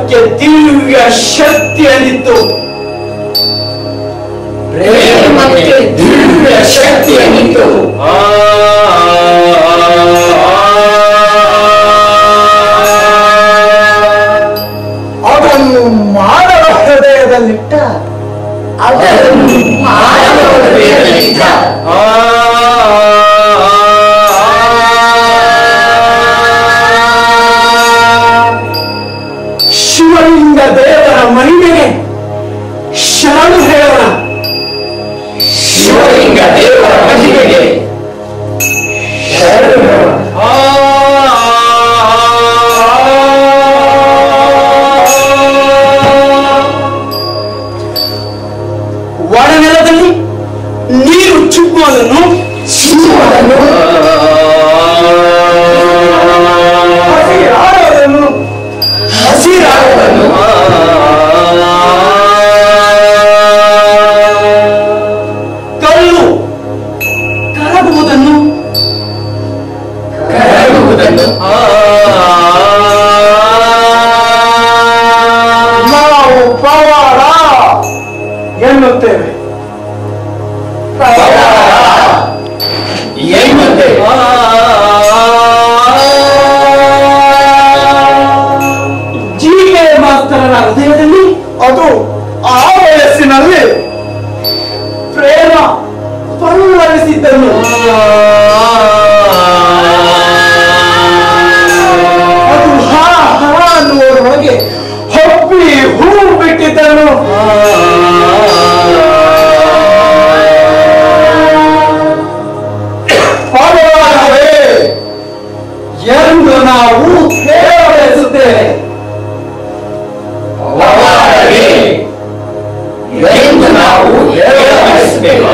ಪ್ರೇಮಕ್ಕೆ ದಿವ್ಯ ಶಕ್ತಿ ಅನಿತ್ತು ಪ್ರೇಮಕ್ಕೆ ದಿವ್ಯ ಶಕ್ತಿ ಅನಿತು ಆ, ಅದನ್ನು ಮಾನವ ಹೃದಯದಲ್ಲಿಟ್ಟ ಅದನ್ನು ಮಾನವ ಹೃದಯದಲ್ಲಿದ್ದ ಆ, ಶಿವಲಿಂಗ ದೇವರ ಮಹಿಮೆಗೆ ಶರಣು ಹೇಳೋಣ ಶಿವಲಿಂಗ ದೇವರ ಮಹಿಮೆಗೆ ಶರಣು ಹೇಳೋಣ. ಆ, ಒಳನೆಲದಲ್ಲಿ ನೀರು ಚುಕ್ಕುವುದನ್ನು ಶಿವನನ್ನು ಹಸಿರಾಡುವುದನ್ನು ಹಸಿರಾಗುವುದನ್ನು ಕಲ್ಲು ಕರಗುವುದನ್ನು ಕರಗುವುದನ್ನು ನಾವು ಪವಾಡ ಎನ್ನುತ್ತೇವೆ ಎನ್ನುತ್ತೆ ಜೀಕೆ ಮಾಸ್ತರರ ಹೃದಯದಲ್ಲಿ ಅದು ಆ ವಯಸ್ಸಿನಲ್ಲಿ ಪ್ರೇಮ ಪಲ್ಲವಿಸಿದ್ದನ್ನು ಅದು ಹಾ ಹಾ ಅನ್ನುವರೊಳಗೆ ಹೊಪ್ಪಿ ಹೂ ಬಿಟ್ಟಿದ್ದನ್ನು ಪವಾಡವೇ ಎಂದು ನಾವು ಹೇಳಬಯಸುತ್ತೇವೆ ಪವಾಡವೇ ಎಂದು ನಾವು ಹೇಳಬಯಸುತ್ತೇವೆ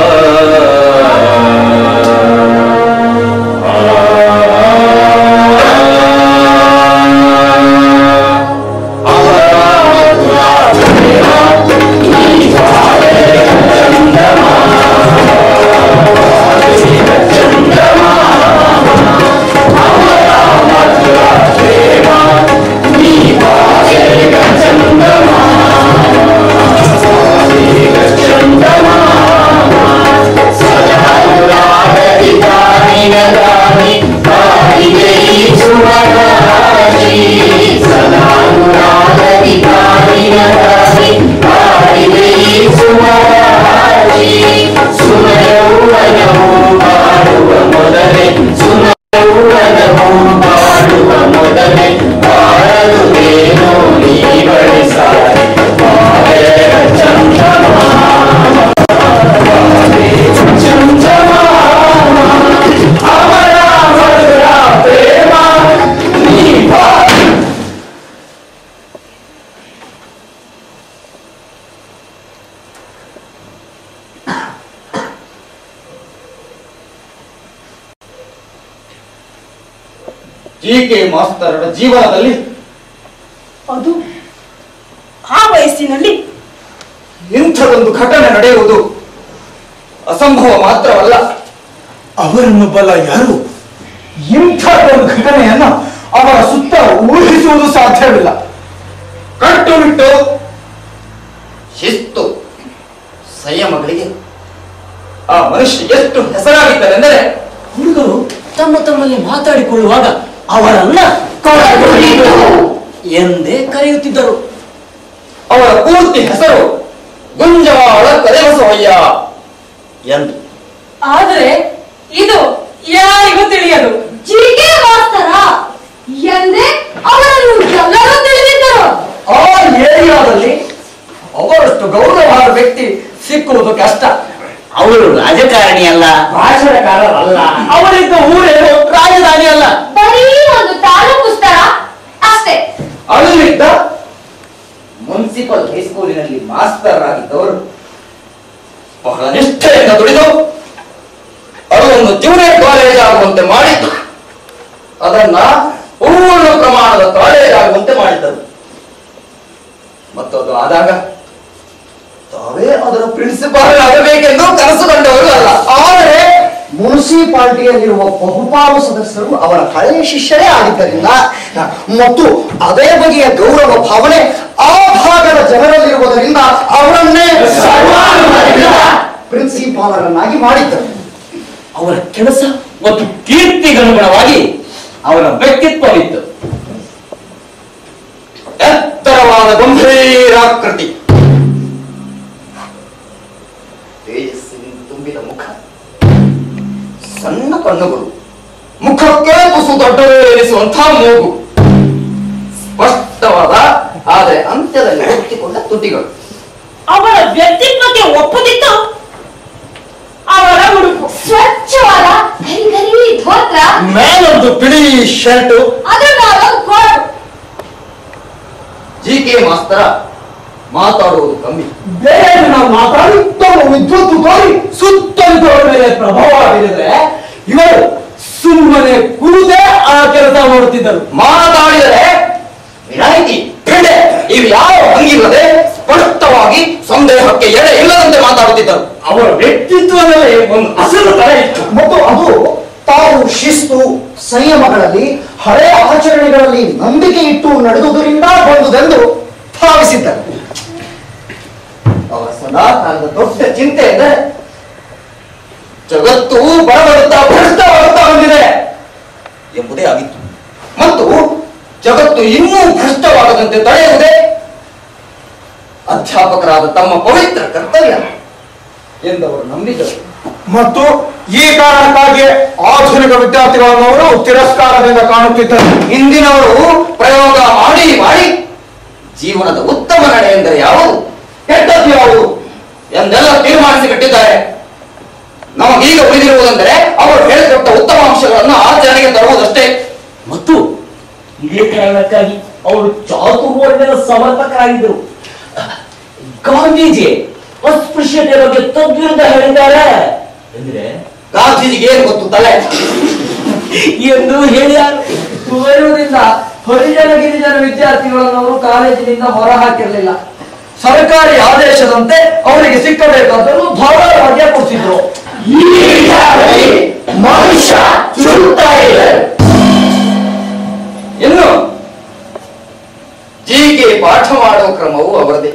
ಜಿ.ಕೆ. ಮಾಸ್ತರರ ಜೀವನದಲ್ಲಿ ಅದು ಆ ವಯಸ್ಸಿನಲ್ಲಿ ಇಂಥದೊಂದು ಘಟನೆ ನಡೆಯುವುದು ಅಸಂಭವ ಮಾತ್ರವಲ್ಲ ಅವರನ್ನು ಬಲ ಯಾರು ಇಂಥದ್ದೊಂದು ಘಟನೆಯನ್ನ ಅವರ ಸುತ್ತ ಊಹಿಸುವುದು ಸಾಧ್ಯವಿಲ್ಲ ಕಟ್ಟುನಿಟ್ಟು ಶಿಸ್ತು ಸಂಯಮಗಳಿಗೆ ಆ ಮನುಷ್ಯ ಎಷ್ಟು ಹೆಸರಾಗಿದ್ದಾರೆಂದರೆ ಹುಡುಗರು ತಮ್ಮ ತಮ್ಮಲ್ಲಿ ಮಾತಾಡಿಕೊಳ್ಳುವಾಗ ಅವರನ್ನ ಕೊಡಗುಳಿದು ಎಂದೇ ಕರೆಯುತ್ತಿದ್ದರು ಅವರ ಪೂರ್ತಿ ಹೆಸರು ಗುಂಜವಾಳ ಕರೆಬಸವಯ್ಯ ಎಂದು ಆದರೆ ಇದು ಯಾರಿಗೂ ತಿಳಿಯದು ಜಿಕೆ ಮಾಸ್ತರ ಎಂದೇ ಅವರನ್ನು ಎಲ್ಲರೂ ತಿಳಿದಿದ್ದರು ಆ ಏರಿಯಾದಲ್ಲಿ ಅವರಷ್ಟು ಗೌರವವಾದ ವ್ಯಕ್ತಿ ಸಿಕ್ಕುವುದು ಕಷ್ಟ ಅವರು ರಾಜಕಾರಣಿ ಅಲ್ಲ ಭಾಷಣಕಾರರಲ್ಲ ಅವರಿದ್ದ ಊರೇನು ರಾಜಧಾನಿ ಅಲ್ಲ ಬರೀ ಒಂದು ತಾಲೂಕು ಸ್ಥಳ ಅಷ್ಟೇ ಅಲ್ಲಿದ್ದ ಮುನ್ಸಿಪಲ್ ಹೈಸ್ಕೂಲಿನಲ್ಲಿ ಮಾಸ್ತರ್ ಆಗಿದ್ದವರು ಬಹಳ ನಿಷ್ಠೆಯಿಂದ ದುಡಿದು ಅದೊಂದು ಜೂನಿಯರ್ ಕಾಲೇಜ್ ಆಗುವಂತೆ ಮಾಡಿದ್ದು ಅದನ್ನ ಪೂರ್ಣ ಪ್ರಮಾಣದ ಕಾಲೇಜ್ ಆಗುವಂತೆ ಮಾಡಿದ್ದರು ಮತ್ತು ಅದು ಆದಾಗ ತಾವೇ ಅದರ ಪ್ರಿನ್ಸಿಪಾಲ್ ಆಗಬೇಕೆಂದು ಕನಸು ಕಂಡವರು ಅಲ್ಲ ಆದರೆ ಮುನ್ಸಿಪಾಲಿಟಿಯಲ್ಲಿರುವ ಬಹುಪಾಲು ಸದಸ್ಯರು ಅವರ ಹಳೆಯ ಶಿಷ್ಯರೇ ಆಗಿದ್ದರಿಂದ ಮತ್ತು ಅದೇ ಬಗೆಯ ಗೌರವ ಭಾವನೆ ಆ ಭಾಗದ ಜನರಲ್ಲಿರುವುದರಿಂದ ಅವರನ್ನೇ ಸರ್ವಾನುಮತದಿಂದ ಪ್ರಿನ್ಸಿಪಾಲರನ್ನಾಗಿ ಮಾಡಿದ್ದರು ಅವರ ಕೆಲಸ ಮತ್ತು ಕೀರ್ತಿಗನುಗುಣವಾಗಿ ಅವರ ವ್ಯಕ್ತಿತ್ವವಿತ್ತು ಎತ್ತರವಾದ ಗಂಭೀರಾಕೃತಿ ತೇಜಸ್ಸಿನಿಂದ ತುಂಬಿದ ಮುಖ ಸಣ್ಣ ಕಣ್ಣುಗಳು ಮುಖಕ್ಕೆ ತುಸು ದೊಡ್ಡದೇ ಎನಿಸುವಂತಹ ಮೂಗು ಸ್ಪಷ್ಟವಾದ ಆದರೆ ಅಂತ್ಯದಲ್ಲಿ ಒತ್ತಿಕೊಂಡ ತುಟಿಗಳು ಅವರ ವ್ಯಕ್ತಿತ್ವಕ್ಕೆ ಒಪ್ಪದಿತ್ತು ಅವರ ಉಡುಪು ಸ್ವಚ್ಛವಾದ ಗರಿ ಗರಿ ಧೋತ್ರ ಮೇಲೊಂದು ಬಿಳಿ ಶರ್ಟು ಅದ್ರ ಮೇಲೊಂದು ಕೋಟ್ ಜಿ ಕೆ ಮಾಸ್ತರ ಮಾತಾಡುವುದು ಕಮ್ಮಿ ಬೇರೆ ಜನ ಮಾತಾಡುತ್ತಾ ವಿದ್ಯುತ್ ತೋರಿ ಸುತ್ತಲಿದ್ದವರ ಮೇಲೆ ಪ್ರಭಾವ ಬೀರಿದ್ರೆ ಇವರು ಸುಮ್ಮನೆ ಕೂದೇ ಆ ಕೆಲಸ ಮಾಡುತ್ತಿದ್ದರು ಮಾತಾಡಿದರೆ ವಿನಾಯಿತಿ ಪಿಂಡೆ ಇವು ಯಾವ ಭಂಗಿಲ್ಲದೆ ಸ್ಪಷ್ಟವಾಗಿ ಸಂದೇಹಕ್ಕೆ ಎಡೆ ಇಲ್ಲದಂತೆ ಮಾತಾಡುತ್ತಿದ್ದರು ಅವರ ವ್ಯಕ್ತಿತ್ವದಲ್ಲಿ ಒಂದು ಅಸಲು ತರ ಇತ್ತು ಮತ್ತು ಅದು ತಾವು ಶಿಸ್ತು ಸಂಯಮಗಳಲ್ಲಿ ಹಳೆಯ ಆಚರಣೆಗಳಲ್ಲಿ ನಂಬಿಕೆ ಇಟ್ಟು ನಡೆದುದರಿಂದ ಬಂದುದೆಂದು ಭಾವಿಸಿದ್ದರು ಅವರ ಸದಾ ಕಾಲದ ದೊಡ್ಡ ಚಿಂತೆ ಎಂದರೆ ಜಗತ್ತು ಬರಬರುತ್ತಾ ಭ್ರಷ್ಟವಾಗುತ್ತಾ ಬಂದಿದೆ ಎಂಬುದೇ ಆಗಿತ್ತು ಮತ್ತು ಜಗತ್ತು ಇನ್ನೂ ಭ್ರಷ್ಟವಾಗದಂತೆ ತಡೆಯುವುದೇ ಅಧ್ಯಾಪಕರಾದ ತಮ್ಮ ಪವಿತ್ರ ಕರ್ತವ್ಯ ಎಂದವರು ನಂಬಿದರು ಮತ್ತು ಈ ಕಾರಣಕ್ಕಾಗಿ ಆಧುನಿಕ ವಿದ್ಯಾರ್ಥಿಗಳನ್ನು ಅವರು ತಿರಸ್ಕಾರದಿಂದ ಕಾಣುತ್ತಿದ್ದರು ಇಂದಿನವರು ಪ್ರಯೋಗ ಮಾಡಿ ಮಾಡಿ ಜೀವನದ ಉತ್ತಮ ನಡೆ ಎಂದರೆ ಯಾವುದು ಕೆಟ್ಟದ್ದು ಯಾವುದು ಎಂದೆಲ್ಲ ತೀರ್ಮಾನಿಸಿ ಕಟ್ಟಿದ್ದಾರೆ ನಮಗೀಗ ಉಳಿದಿರುವುದೆಂದರೆ ಅವರು ಹೇಳಿಕೊಟ್ಟ ಉತ್ತಮ ಅಂಶಗಳನ್ನು ಆಚರಣೆಗೆ ತರುವುದಷ್ಟೇ ಮತ್ತು ಇದೇ ಕಾರಣಕ್ಕಾಗಿ ಅವರು ಚಾತುರ್ವರ್ಣದ ಸಮರ್ಥಕರಾಗಿದ್ದರು ಗಾಂಧೀಜಿ ಅಸ್ಪೃಶ್ಯತೆ ಬಗ್ಗೆ ತದ್ವಿರುದ್ಧ ಹೇಳಿದ್ದಾರೆ ಅಂದ್ರೆ ಗಾಂಧೀಜಿಗೆ ಏನು ಗೊತ್ತು ತಲೆ ಎಂದು ಹೇಳಿದ್ದಾರೆ ಕುವೆರೂರಿಂದ ಹರಿಜನ ಗಿರಿಜನ ವಿದ್ಯಾರ್ಥಿಗಳನ್ನು ಅವರು ಕಾಲೇಜಿನಿಂದ ಹೊರಹಾಕಿರಲಿಲ್ಲ ಸರ್ಕಾರಿ ಆದೇಶದಂತೆ ಅವರಿಗೆ ಸಿಕ್ಕಬೇಕಾದನ್ನು ಧಾರಾಳವಾಗಿ ಕೊಡಿಸಿದ್ರು ಮನುಷ್ಯ ಇನ್ನು ಜೀಗೆ ಪಾಠ ಮಾಡುವ ಕ್ರಮವು ಅವರದೇ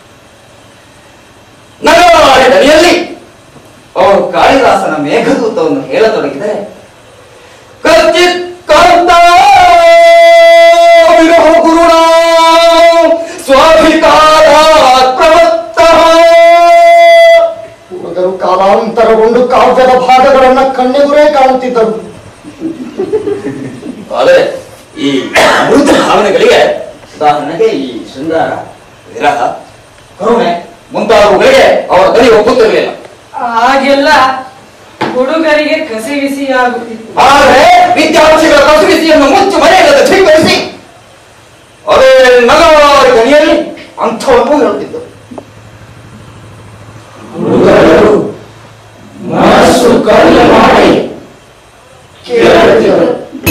ನಗರವಾಡಿ ದನಿಯಲ್ಲಿ ಅವರು ಕಾಳಿದಾಸನ ಮೇಘದೂತವನ್ನು ಹೇಳತೊಡಗಿದರೆ ಕಚ್ಚಿತ್ ಕಾಂತ ವಿರಹ ಗುರುಣ ಸ್ವಾಭಿಕಾರಾತ್ ಪ್ರವತ್ತಃ ಹುಡುಗರು ಕಾಲಾಂತರಗೊಂಡು ಕಾವ್ಯದ ಭಾಗಗಳನ್ನ ಕಣ್ಣೆದುರೇ ಕಾಣುತ್ತಿದ್ದರು ಆದರೆ ಈ ಮೃದು ಭಾವನೆಗಳಿಗೆ ಉದಾಹರಣೆಗೆ ಈ ಶೃಂಗಾರ ವಿರಹ ಕರುಣೆ ಮುಂತಾದವುಗಳಿಗೆ ಅವರ ದನಿ ಒಪ್ಪುತ್ತಿರಲಿಲ್ಲ ಆಗೆಲ್ಲ ಹುಡುಗರಿಗೆ ಕಸಿವಿಸಿಯಾಗುತ್ತಿತ್ತು ಆದರೆ ವಿದ್ಯಾರ್ಥಿಗಳ ಕಸುವಿಸಿಯನ್ನು ಮುಚ್ಚು ಮರೆಯಲ್ಲದೆ ಸ್ವೀಕರಿಸಿ ಅದೇ ನಗರವಾದ ಗಣಿಯಲ್ಲಿ ಅಂಥವನ್ನು ಹೇಳುತ್ತಿದ್ದರು ಮನಸ್ಸು ಕಲ್ಲು ಮಾಡಿ ಕೇಳುತ್ತಿದ್ದರು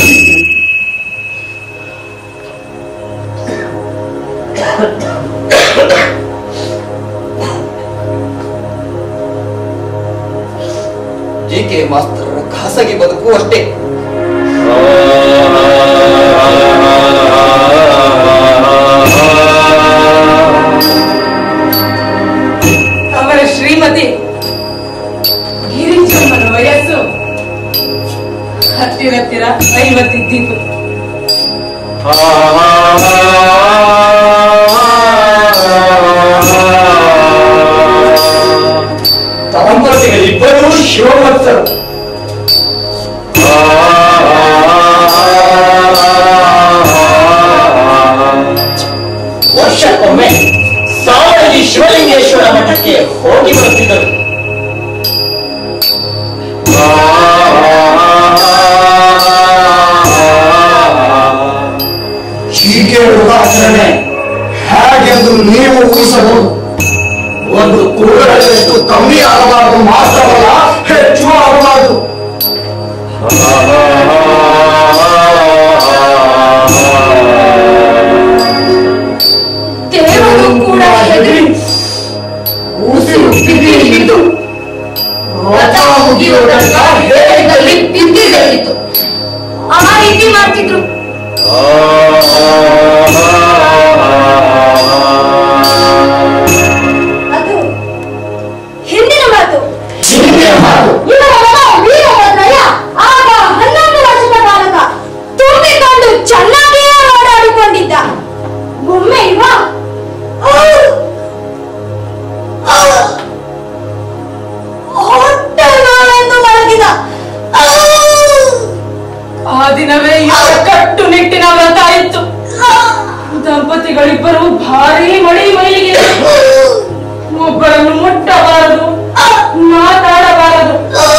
ಜಿ ಕೆ ಮಾಸ್ತರರ ಖಾಸಗಿ ಬದುಕು ಅಷ್ಟೇ ಅವರ ಶ್ರೀಮತಿ ಗಿರಿಜಮ್ಮನ ವಯಸ್ಸು ಹತ್ತಿರ ಹತ್ತಿರ ಐವತ್ತಿದ್ದಿತ್ತು ದಂಪತಿಗಳಿಬ್ಬರೂ ಶಿವಭಕ್ತರು ವರ್ಷಕ್ಕೊಮ್ಮೆ ಸಾವಳಗಿ ಶಿವಲಿಂಗೇಶ್ವರ ಮಠಕ್ಕೆ ಹೋಗಿ ಬರುತ್ತಿದ್ದರು ಹೀಗೆ ಉದಾಹರಣೆ ಹೇಗೆಂದು ನೀವು ಊಹಿಸಬಹುದು ಒಂದು ಕೂಡಲಷ್ಟು ಕಮ್ಮಿ ಆಗಬಾರದು ಮಾತ್ರವಲ್ಲ ಹೆಚ್ಚು ಆಗಬಾರದು ದೇವರು ಕೂಡ ಹೆದರಿ ಉಸಿರು ಬಿಗಿ ಹಿಡಿದು ವ್ರತ ಮುಗಿಯುವುದಕ್ಕ ಹಿಂದಿರುಗಬೇಕಿತ್ತು ಆ ರೀತಿ ಮಾಡ್ತಿದ್ರು ಅದು ಹಿಂದಿನ ಮಾತು ಇವರ ಮಗ ವೀರಭದ್ರಯ್ಯ ಆಗ ಹನ್ನೊಂದು ವರ್ಷದ ಬಾಲಕ ತುಂಬಿಕೊಂಡು ಚೆನ್ನಾಗಿಯೇ ಓಡಾಡಿಕೊಂಡಿದ್ದ ಒಮ್ಮೆ ಇವ ಹೊಟ್ಟೆ ನೋವೆಂದು ಮಲಗಿದ ಆ ದಿನವೇ ಇವರ ಕಟ್ಟುನಿಟ್ಟಿನ ವ್ರತ ಇತ್ತು ದಂಪತಿಗಳಿಬ್ಬರು ಭಾರಿ ಮಡಿ ಮೈಲಿಗೆ ಒಬ್ಬರನ್ನು ಮುಟ್ಟಬಾರದು ಮಾತಾಡಬಾರದು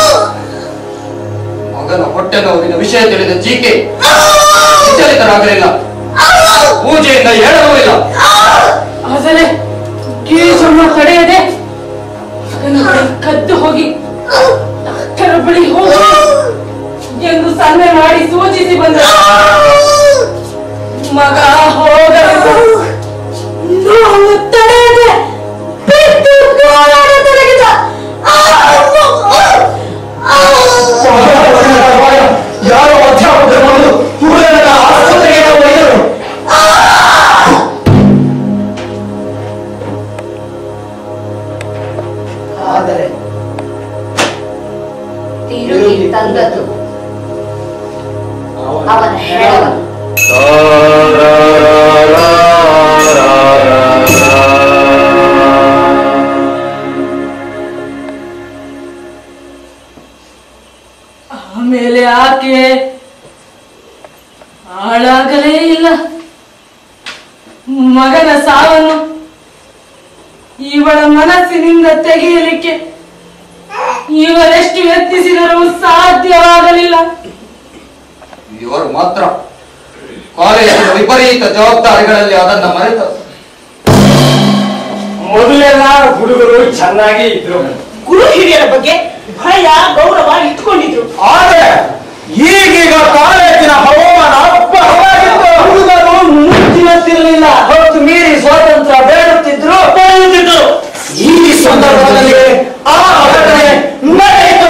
ಮಗನ ಹೊಟ್ಟೆ ನೋವಿನ ವಿಷಯ ತಿಳಿದ ಜೀಕೆ ವಿಚಲಿತರಾಗಲಿಲ್ಲ ಪೂಜೆಯಿಂದ ಹೇಳಲೂ ಇಲ್ಲ ಆದರೆ ಕೀಚನ್ನು ತಡೆಯದೆ ಮಗನ ಬಳಿ ಕದ್ದು ಹೋಗಿ ಡಾಕ್ಟರ ಬಳಿ ಹೋಗಿ ಎಂದು ಸನ್ನೆ ಮಾಡಿ ಸೂಚಿಸಿ ಬಂದ ಮಗ ಹೋಗಲು ನೋವು ತಡೆಯದೆ ಬಿದ್ದು ಗೋಳಾಡತೊಡಗಿದ ಯಾರೋ ಅಧ್ಯಾಪಕರು ಬಂದು ಹುಡುಗನ ಆಸ್ಪತ್ರೆಗೆ ಒಯ್ದರು ಆದರೆ ತಿರುಗಿ ತಂದದ್ದು ಅವನ ಹೆಣವನ್ನು ಆಮೇಲೆ ಆಕೆ ಹಾಳಾಗಲೇ ಇಲ್ಲ ಮಗನ ಸಾವನ್ನು ಇವಳ ಮನಸ್ಸಿನಿಂದ ತೆಗೆಯಲಿಕ್ಕೆ ಇವರೆಷ್ಟು ಯತ್ನಿಸಿದರೂ ಸಾಧ್ಯವಾಗಲಿಲ್ಲ ಇವರು ಮಾತ್ರ ಕಾಲೇಜಿನ ವಿಪರೀತ ಜವಾಬ್ದಾರಿಗಳಲ್ಲಿ ಅದನ್ನ ಮರೆತ ಮೊದಲೆಲ್ಲ ಹುಡುಗರು ಚೆನ್ನಾಗಿ ಇದ್ರು ಗುರು ಹಿರಿಯರ ಬಗ್ಗೆ ಭಯ ಗೌರವ ಇಟ್ಕೊಂಡಿದ್ರು ಆದ್ರೆ ಈಗೀಗ ಕಾಲೇಜಿನ ಹವಾಮಾನ ಬಹಳವಾಗಿತ್ತು ಹುಡುಗರು ಮುಚ್ಚಿನತ್ತಿರಲಿಲ್ಲ ಹೊರತು ಮೀರಿ ಸ್ವಾತಂತ್ರ್ಯ ಬೇಡುತ್ತಿದ್ರು ಬೇಡುತ್ತಿದ್ರು ಈ ಸಂದರ್ಭದಲ್ಲಿ ಆ ಘಟನೆ ನಡೆಯಿತು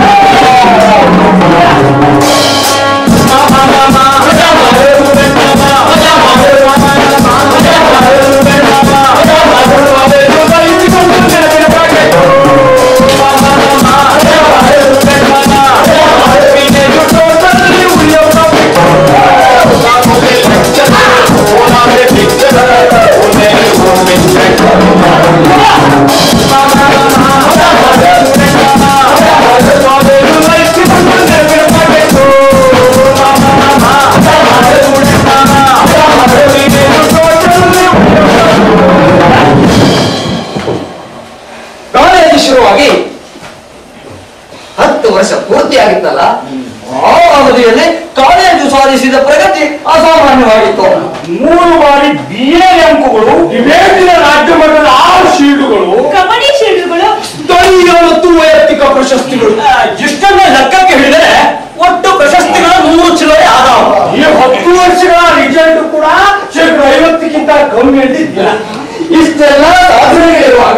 ಕಾಲೇಜು ಶುರುವಾಗಿ ಹತ್ತು ವರ್ಷ ಪೂರ್ತಿಯಾಗಿತ್ತಲ್ಲ ಆ ಅವಧಿಯಲ್ಲಿ ಕಾಲೇಜು ಸಾಧಿಸಿದ ಪ್ರಗತಿ ಅಸಾಮಾನ್ಯವಾಗಿತ್ತು ಮೂರು ಬಾರಿ ಬಿ ಎ ಅಂಕಗಳು ಡಿಬೇಟಿನ ರಾಜ್ಯ ಮಟ್ಟದ ಆರು ಶೀಲ್ಡುಗಳು ಕಬಡ್ಡಿ ಶೀಲ್ಡ್ಗಳು ಸ್ಥಳೀಯ ಮತ್ತು ವೈಯಕ್ತಿಕ ಪ್ರಶಸ್ತಿಗಳು ಇಷ್ಟನ್ನ ಲೆಕ್ಕಕ್ಕೆ ಹಿಡಿದರೆ ಒಟ್ಟು ಪ್ರಶಸ್ತಿಗಳು ನೂರು ಚಿಲ್ಲರೆ ಆದಾವು ಈ ಹತ್ತು ವರ್ಷಗಳ ರಿಸಲ್ಟ್ ಕೂಡ ಶೇಕಡ ಐವತ್ತಕ್ಕಿಂತ ಕಮ್ಮಿ ಇದ್ದಿದ್ದಿಲ್ಲ ಇಷ್ಟೆಲ್ಲ ಸಾಧನೆಗಳಿರುವಾಗ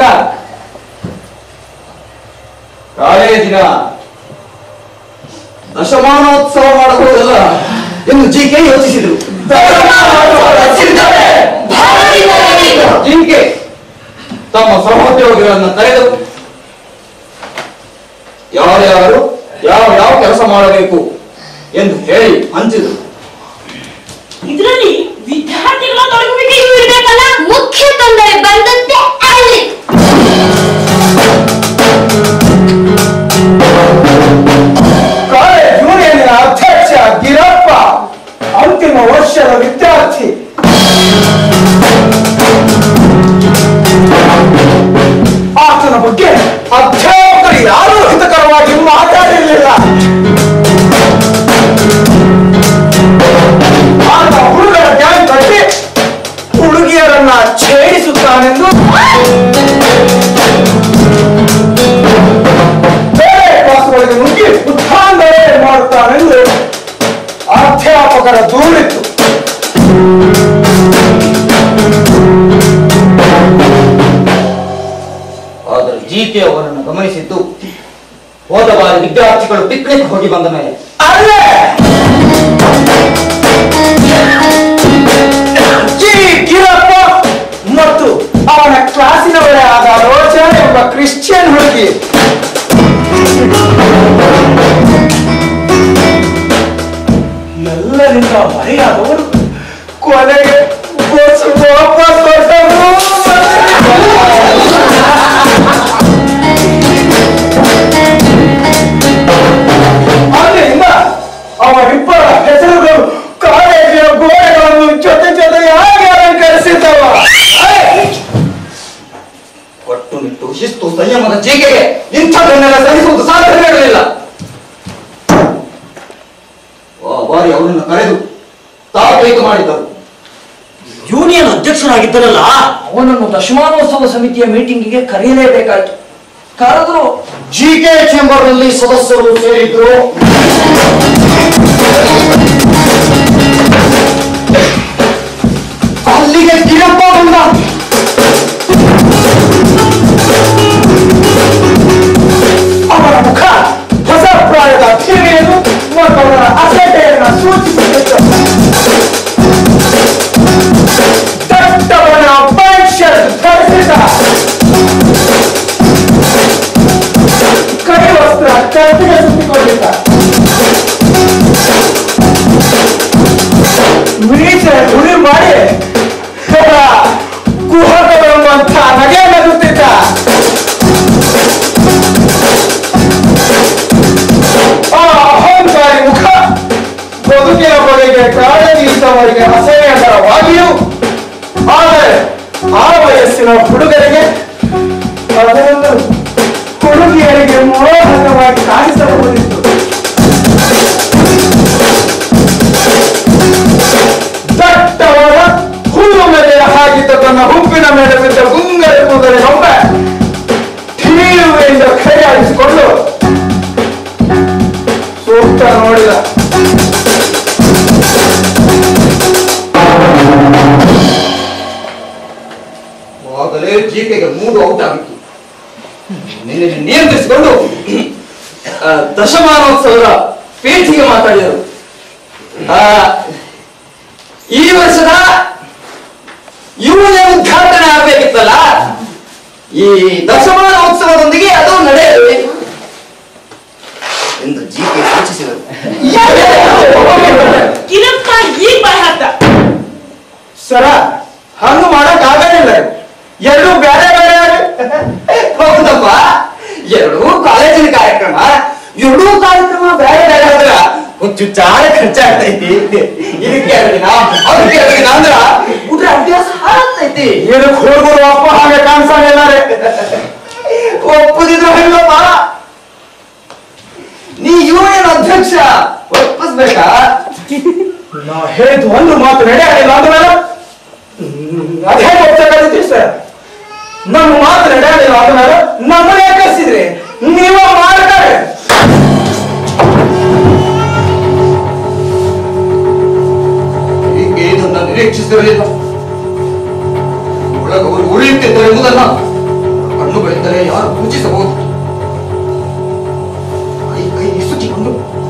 ಕಾಲೇಜಿನ ದಶಮಾನೋತ್ಸವ ಮಾಡಬಹುದಲ್ಲ ಎಂದು ಜಿ ಕೆ ಯೋಚಿಸಿದರು ಜಿಂಕೆ ತಮ್ಮ ಸಹೋದ್ಯೋಗಿಗಳನ್ನು ಕರೆದು ಯಾರ್ಯಾರು ಯಾವ ಯಾವ ಕೆಲಸ ಮಾಡಬೇಕು ಎಂದು ಹೇಳಿ ಹಂಚಿದರು ಇದರಲ್ಲಿ ವಿದ್ಯಾರ್ಥಿಗಳ ತೊಡಗುವಿಕೆಯೂ ಇರಬೇಕಲ್ಲ ಮುಖ್ಯ ತೊಂದರೆ ಬಂದಂತೆ ಅಲ್ಲಿ ಕಾಲೇಜ್ ಯೂನಿಯನ್ನಿನ ಅಧ್ಯಕ್ಷ ಗಿರಪ್ಪ ಅಂತಿಮ ವರ್ಷದ ವಿದ್ಯಾರ್ಥಿ ಆತನ ಬಗ್ಗೆ ಅಧ್ಯಾಪಕರು ಯಾರೂ ಹಿತಕರವಾಗಿ ಮಾತಾಡಿರಲಿಲ್ಲ ಆತ ಹುಡುಗರ ಗ್ಯಾಂಗ್ ಕಟ್ಟಿ ಹುಡುಗಿಯರನ್ನ ಛೇಡಿಸುತ್ತಾನೆಂದು ಬೇರೆ ಕ್ಲಾಸ್ಗಳಿಗೆ ನುಗ್ಗಿ ಉತ್ಥಾಂಡನೆ ಮಾಡುತ್ತಾನೆಂದು ಅಧ್ಯಾಪಕರ ದೂರಿತ್ತು ಆದರೆ ಜಿ ಕೆ ಅವರನ್ನು ಗಮನಿಸಿದ್ದು ಹೋದ ಬಾರಿ ವಿದ್ಯಾರ್ಥಿಗಳು ಪಿಕ್ನಿಕ್ ಹೋಗಿ ಬಂದ ಮೇಲೆ ಎಲ್ಲರಿಂದ ಮರೆಯಾದವರು ಕೊನೆಗೆ ಬಸ್ ವಾಪಸ್ ಹೊರಟರು. ಆದ್ದರಿಂದ ಅವರಿಬ್ಬರ ಹೆಸರುಗಳು ಕಾಲೇಜಿನ ಗೋಡೆಗಳನ್ನು ಜೊತೆ ಜೊತೆಯಾಗಿ ಅಲಂಕರಿಸಿದ್ದವ ಕಟ್ಟುನಿಟ್ಟು ಶಿಸ್ತು ಸಂಯಮದ ಜೀಕೆಗೆ ಇಂಥದ್ದನ್ನೆಲ್ಲ ಸಹಿಸುವುದು ಸಾಧ್ಯವೇ ಇರಲಿಲ್ಲ ಆ ಬಾರಿ ಅವರನ್ನು ಕರೆದು ತಾಕೀತು ಮಾಡಿದ್ದರು ಯೂನಿಯನ್ ಅಧ್ಯಕ್ಷನಾಗಿದ್ದರಲ್ಲ ಅವನನ್ನು ದಶಮಾನೋತ್ಸವ ಸಮಿತಿಯ ಮೀಟಿಂಗಿಗೆ ಕರೆಯಲೇಬೇಕಾಯ್ತು ಕರೆದ್ರು ಜಿ ಕೆ ಚೇಂಬರ್ ನಲ್ಲಿ ಸದಸ್ಯರು ಸೇರಿದ್ರು ಅಲ್ಲಿಗೆ ಗಿರಪ್ಪ ಬಂದ ಅವರ ಮುಖ ಹೊಸ ಪ್ರಾಯದ ಧೀರೆಯನ್ನು ಮತ್ತು ಅವರ ಅಸಡ್ಡೆಯನ್ನು ಸೂಚಿಸುತ್ತಿತ್ತು ದಟ್ಟವನ ಪೆನ್ಷನ್ ಧರಿಸಿದ ಕೈ ವಸ್ತ್ರ ಕತ್ತಿಗೆ ಸುತ್ತಿಕೊಂಡಿದ್ದ ಮೀಸೆ ಗುರಿ ಮಾಡಿ ಕುಹಕವೆಂಬಂಥ ನಗೆ ನಗುತ್ತಿದ್ದ ಆ ಅಹಂಕಾರಿ ಮುಖ ಬದುಕಿನ ಬಗೆಗೆ ಕಾಳಜಿ ಇದ್ದವರಿಗೆ ಅಸಹ್ಯಕರವಾಗಿಯೂ ಆದರೆ ಆ ವಯಸ್ಸಿನ ಹುಡುಗರಿಗೆ ಅದನ್ನು ಹುಡುಗಿಯರಿಗೆ ಮೋಹಕವಾಗಿ ಕಾಣಿಸಬಹುದಿತ್ತು ದಟ್ಟವಾದ ಹುಲ್ಲು ಮೇಲೆ ಹಾಕಿದ್ದ ತನ್ನ ಹುಬ್ಬಿನ ಮೇಲೆ ಬಿದ್ದ ಗುಂಗರೆ ಕೂದಲೆ ಒಮ್ಮೆ ಠೀರುವೆಯಿಂದ ಕೈಯಾಡಿಸಿಕೊಂಡು ಸೂಕ್ತ ನೋಡಿದ ಆಗಲೇ ಜೀಕೆಗೆ ಮೂಡು ಔಟ್ ಆಗಿತ್ತು ನಿನ್ನೆ ನಿಯಂತ್ರಿಸಿಕೊಂಡು ಆ, ದಶಮಾನೋತ್ಸವದ ಪೀಠಿಗೆ ಮಾತಾಡಿದರು ಆ, ಈ ವರ್ಷದ ಯುವನ ಉದ್ಘಾಟನೆ ಆಗ್ಬೇಕಿತ್ತಲ್ಲ ಈ ದಶಮಾನೋತ್ಸವದೊಂದಿಗೆ ಅದು ನಡೆಯಲಿ ಎಂದು ಜೀಕೆ ಸೂಚಿಸಿದರು ಕಿರಪ್ಪ ಈಗ ಬಾಯ್ ಹಾಕ್ತ ಸರ ಹಂಗ ಮಾಡಕ್ ಆಗಲಿಲ್ಲ ಎರಡು ಬೇರೆ ಬೇರೆ ಹೌದಪ್ಪ ಎರಡೂ ಕಾಲೇಜಿನ ಕಾರ್ಯಕ್ರಮ ಎರಡೂ ಕಾರ್ಯಕ್ರಮ ಬೇರೆ ಬೇರೆ ಆದ್ರ ಹುಚ್ಚು ಚಾಳ ಖರ್ಚಾಗ್ತೈತಿ ಇದಕ್ಕೆ ಎರಡು ದಿನ ಅದಕ್ಕೆ ಎರಡು ದಿನ ಅಂದ್ರ ಊಟ ಅಭ್ಯಾಸ ಹಾಳಾಗ್ತೈತಿ ಇದಕ್ಕೆ ಹುಡುಗರು ಅಪ್ಪ ಹಾಗೆ ಕಾಣಿಸ್ತಾನೆ ಒಪ್ಪದಿದ್ರು ಹೆಂಗಪ್ಪ ನೀ ಯೂನಿಯನ್ ಅಧ್ಯಕ್ಷ ಒಪ್ಪಿಸ್ಬೇಕಾ ನಾ ಹೇಳಿದ್ದು ಒಂದು ಮಾತು ನಡೆಯಲಿಲ್ಲ ಅಂದ್ರೆ ಅದೇ ಒಪ್ಸಕ್ಕಾಗಿತ್ತು ಸರ್ ನಮ್ಮ ಮಾತು ನಡೆಯಲಿಲ್ಲ ಅಂದ್ರೆ ನಮ್ಮನ್ನೇ ಕಳಿಸಿದ್ರಿ ನೀವ ಮಾಡ್ತಾರೆ ಹೀಗೆ ಇದನ್ನ ನಿರೀಕ್ಷಿಸಿರಲಿಲ್ಲ ಒಳಗವರು ಉಳಿಯುತ್ತಿದ್ದರು ಎಂಬುದನ್ನ ಕಣ್ಣು ಬೆಳೆದರೆ ಯಾರು ಸೂಚಿಸಬಹುದು ಕೈ ಕೈ ಸುಚಿಕೊಂಡು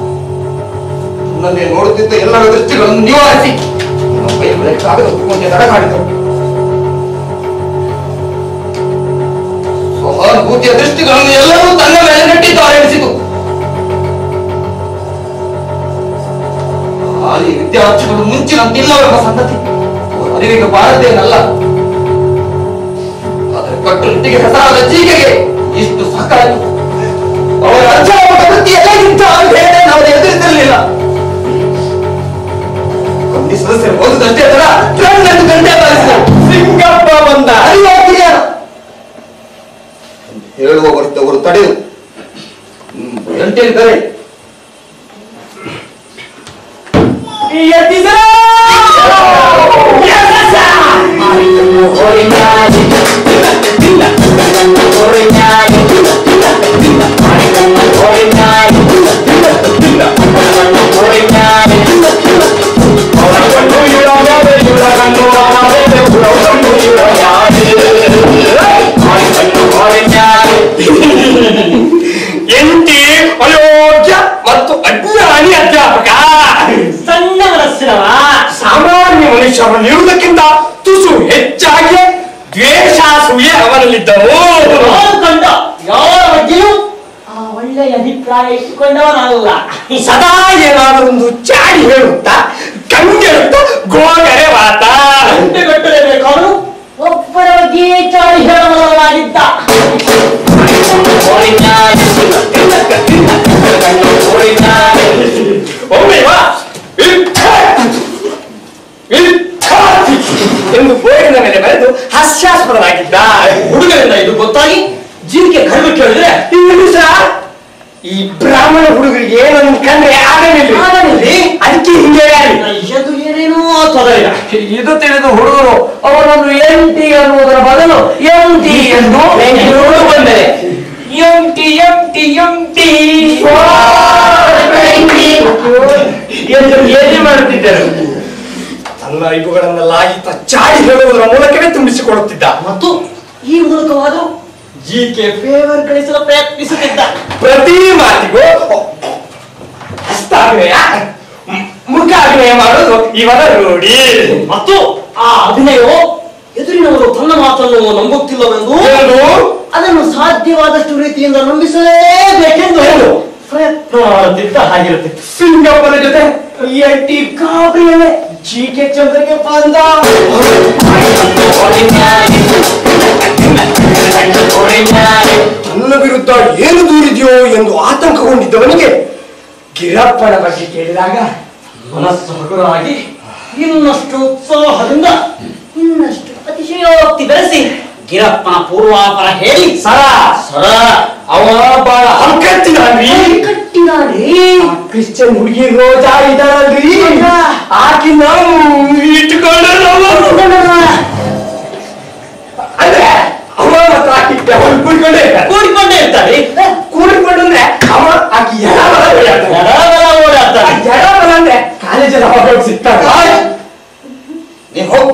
ನನ್ನೇ ನೋಡುತ್ತಿದ್ದ ಎಲ್ಲರ ದೃಷ್ಟಿಗಳನ್ನು ನಿವಾರಿಸಿ ನನ್ನ ಕೈ ಮೇಲೆ ಕಾಗದ ಮುಂದೆ ತಡಕಾಡಿದರು ಸಹಾನುಭೂತಿಯ ದೃಷ್ಟಿಗಳನ್ನು ಎಲ್ಲರೂ ತನ್ನ ಮೇಲೆ ನೆಟ್ಟಿದ್ದಾರೆ ಎನಿಸಿತು ಹಾಲಿ ವಿದ್ಯಾರ್ಥಿಗಳು ಮುಂಚಿನಂತಿಲ್ಲವೆಂಬ ಸಂಗತಿ ಅವರ ಅರಿವಿಗೆ ಬಾರದೇನಲ್ಲ ಆದರೆ ಕಟ್ಟುನಿಟ್ಟಿಗೆ ಹೆಸರಾದ ಜೀಗೆಗೆ ಇಷ್ಟು ಸಾಕಾಯಿತು ಅವರ ಅಧ್ಯಾಪಕ ವೃತ್ತಿಯಲ್ಲೇ ಇಂಥ ಭೇದ ನಾವು ಎದುರಿಸಿರಲಿಲ್ಲ ಕಮ್ಮಿ ಸದಸ್ಯರು ಓದುದಷ್ಟೇ ತರ ಕಣ್ಣೆಂದು ಗಂಟೆ ಬಾರಿಸಿದರು ಸಿಂಗಪ್ಪ ಬಂದ ಅರಿವಾಗ್ತಿದೆಯಾ ಹೇಳುವ ಹೊರತವರು ತಡೆದು ಗಂಟೆಯನ್ನು ಕರೆ ಎದ್ದಿದ ಎಂಟಿ ಅಯೋಗ್ಯ ಮತ್ತು ಅಜ್ಞಾನಿ ಅಧ್ಯಾಪಕ ಸಣ್ಣ ಮನಸ್ಸಿನವ ಸಾಮಾನ್ಯ ಮನುಷ್ಯರನ್ನು ಇರುವುದಕ್ಕಿಂತ ತುಸು ಹೆಚ್ಚಾಗಿ ದ್ವೇಷಾಸೂಯೆ ಅವನಲ್ಲಿದ್ದವು ನೋಡಿಕೊಂಡು ಯಾವ ಬಗ್ಗೆಯೂ ಆ ಒಳ್ಳೆಯ ಅಭಿಪ್ರಾಯ ಇಟ್ಟುಕೊಂಡವನಲ್ಲ ಸದಾ ಏನಾದರೂ ಒಂದು ಚಾಡಿ ಹೇಳುತ್ತಾ ಕಂಗೆಡುತ್ತಾ ಗೋಗರೆ ಮಾತ ಗಟ್ಟಲೇಬೇಕಾದ್ರು ಒಬ್ಬರ ಬಗ್ಗೆ ಚಾಡಿ ಹೇಳಬಲ್ಲವಾಗಿದ್ದ ಒಮ್ಮೆ ಬಾ ವಿಖ್ಯಾತಿ! ವಿಖ್ಯಾತಿ! ಎಂದು ಬೋರ್ಡಿನ ಮೇಲೆ ಬರೆದು ಹಾಸ್ಯಾಸ್ಪದನಾಗಿದ್ದ ಹುಡುಗರಿಂದ ಇದು ಗೊತ್ತಾಗಿ ಜೀವಿಗೆ ಕಡಿಮೆ ಕೇಳಿದ್ರೆ ಇದು ಸರ್ ಈ ಬ್ರಾಹ್ಮಣ ಹುಡುಗರಿಗೆ ಏನನ್ನು ಕಂಡ್ರೆ ಆಗಲಿಲ್ಲ ಆಗಲಿಲ್ರಿ? ಅದಕ್ಕೆ ಹಿಂಗೆ ಹೇಳಿ. ಎದು ಏನೇನೋ ತೊದಲಿಲ್ಲ ಇದು ತಿಳಿದು ಹುಡುಗರು ಅವರನ್ನು ಎಂಟಿ ಅನ್ನುವುದರ ಬದಲು ಎಂಟಿ ಎಂದು ಹುಡುಗ ಬಂದರೆ ಎಂಟಿ ಎಂಟಿ ಎಂಟಿ ಎಂದು ಏನೇ ಮಾಡುತ್ತಿದ್ದರು ತನ್ನ ಇವುಗಳನ್ನೆಲ್ಲ ಈತ ಚಾಡಿ ಹೇಳುವುದರ ಮೂಲಕವೇ ತುಂಬಿಸಿಕೊಳ್ಳುತ್ತಿದ್ದ ಮತ್ತು ಈ ಮೂಲಕವಾದರೂ ಜಿ ಕೆ ಫೇವರ್ ಗಳಿಸಲು ಪ್ರಯತ್ನಿಸುತ್ತಿದ್ದ ಪ್ರತಿ ಮಾತಿಗೂ ಹಸ್ತಾಭಿನಯ ಮ್- ಮುಖಾಭಿನಯ ಮಾಡೋದು ಇವರ ರೂಢಿ ಮತ್ತು ಆ ಅಭಿನಯವು ಎದುರಿನವರು ತನ್ನ ಮಾತನ್ನು ನಂಬುತ್ತಿಲ್ಲವೆಂದು ಏನು? ಅದನ್ನು ಸಾಧ್ಯವಾದಷ್ಟು ರೀತಿಯಿಂದ ನಂಬಿಸಲೇಬೇಕೆಂದು ಏನು? ಪ್ರಯತ್ನ ಮಾಡುತ್ತಿದ್ದ ಹಾಗಿರುತ್ತಿತ್ತು ಸಿಂಗಪ್ಪನ ಜೊತೆ ಎಂಟಿ ಕಾಬ್ರಿಯಲ್ಲೇ ಜಿ ಕೆ ಚಂದ್ರಗೆ ಬಂದ ತನ್ನ ವಿರುದ್ಧ ಏನು ದೂರಿದೆಯೋ ಎಂದು ಆತಂಕಗೊಂಡಿದ್ದವನಿಗೆ ಗಿರಪ್ಪನ ಬಗ್ಗೆ ಕೇಳಿದಾಗ ಮನಸ್ಸು ಹಗುರವಾಗಿ ಇನ್ನಷ್ಟು ಉತ್ಸಾಹದಿಂದ ಇನ್ನಷ್ಟು ಅತಿಶಯೋಕ್ತಿ ಬೆಳೆಸಿ ಗಿರಪ್ಪನ ಪೂರ್ವಾಪರ ಹೇಳಿ ಸರ ಸರ ಅವ ಬಹಳ ಹಂಕತ್ತಿನಲ್ರಿ ಕಟ್ಟಿದಾರಿ ಕ್ರಿಶ್ಚಿಯನ್ ಹುಡುಗಿ ರೋಜಾ ಇದ್ದಾಳಲ್ರಿ ಆಕಿನ ಇಟ್ಕೊಂಡು ಅಂದ್ರೆ ಅವ ಮಾತ್ರ ಆಕಿ ಅವಳು ಕೂಡ್ಕೊಂಡೇ ಇರ್ತಾಳೆ. ಕೂಡಿಕೊಂಡೇ ಇರ್ತಾರೆ ಕೂಡಿಕೊಂಡು ಅಂದ್ರೆ ಅವ ಆಕಿ ಎಡ ಬಲ ಓಡಾಡ್ತಾಳೆ. ಎಡಬಲ ಓಡಾಡ್ತಾರೆ ಆ ಎಡ ಬಲ ಅಂದ್ರೆ ಕಾಲೇಜಲ್ಲಿ ಅವಾಗ ಹೋಗಿ ಸಿಗ್ತಾಳೆ ನೀವು ಹೋಗು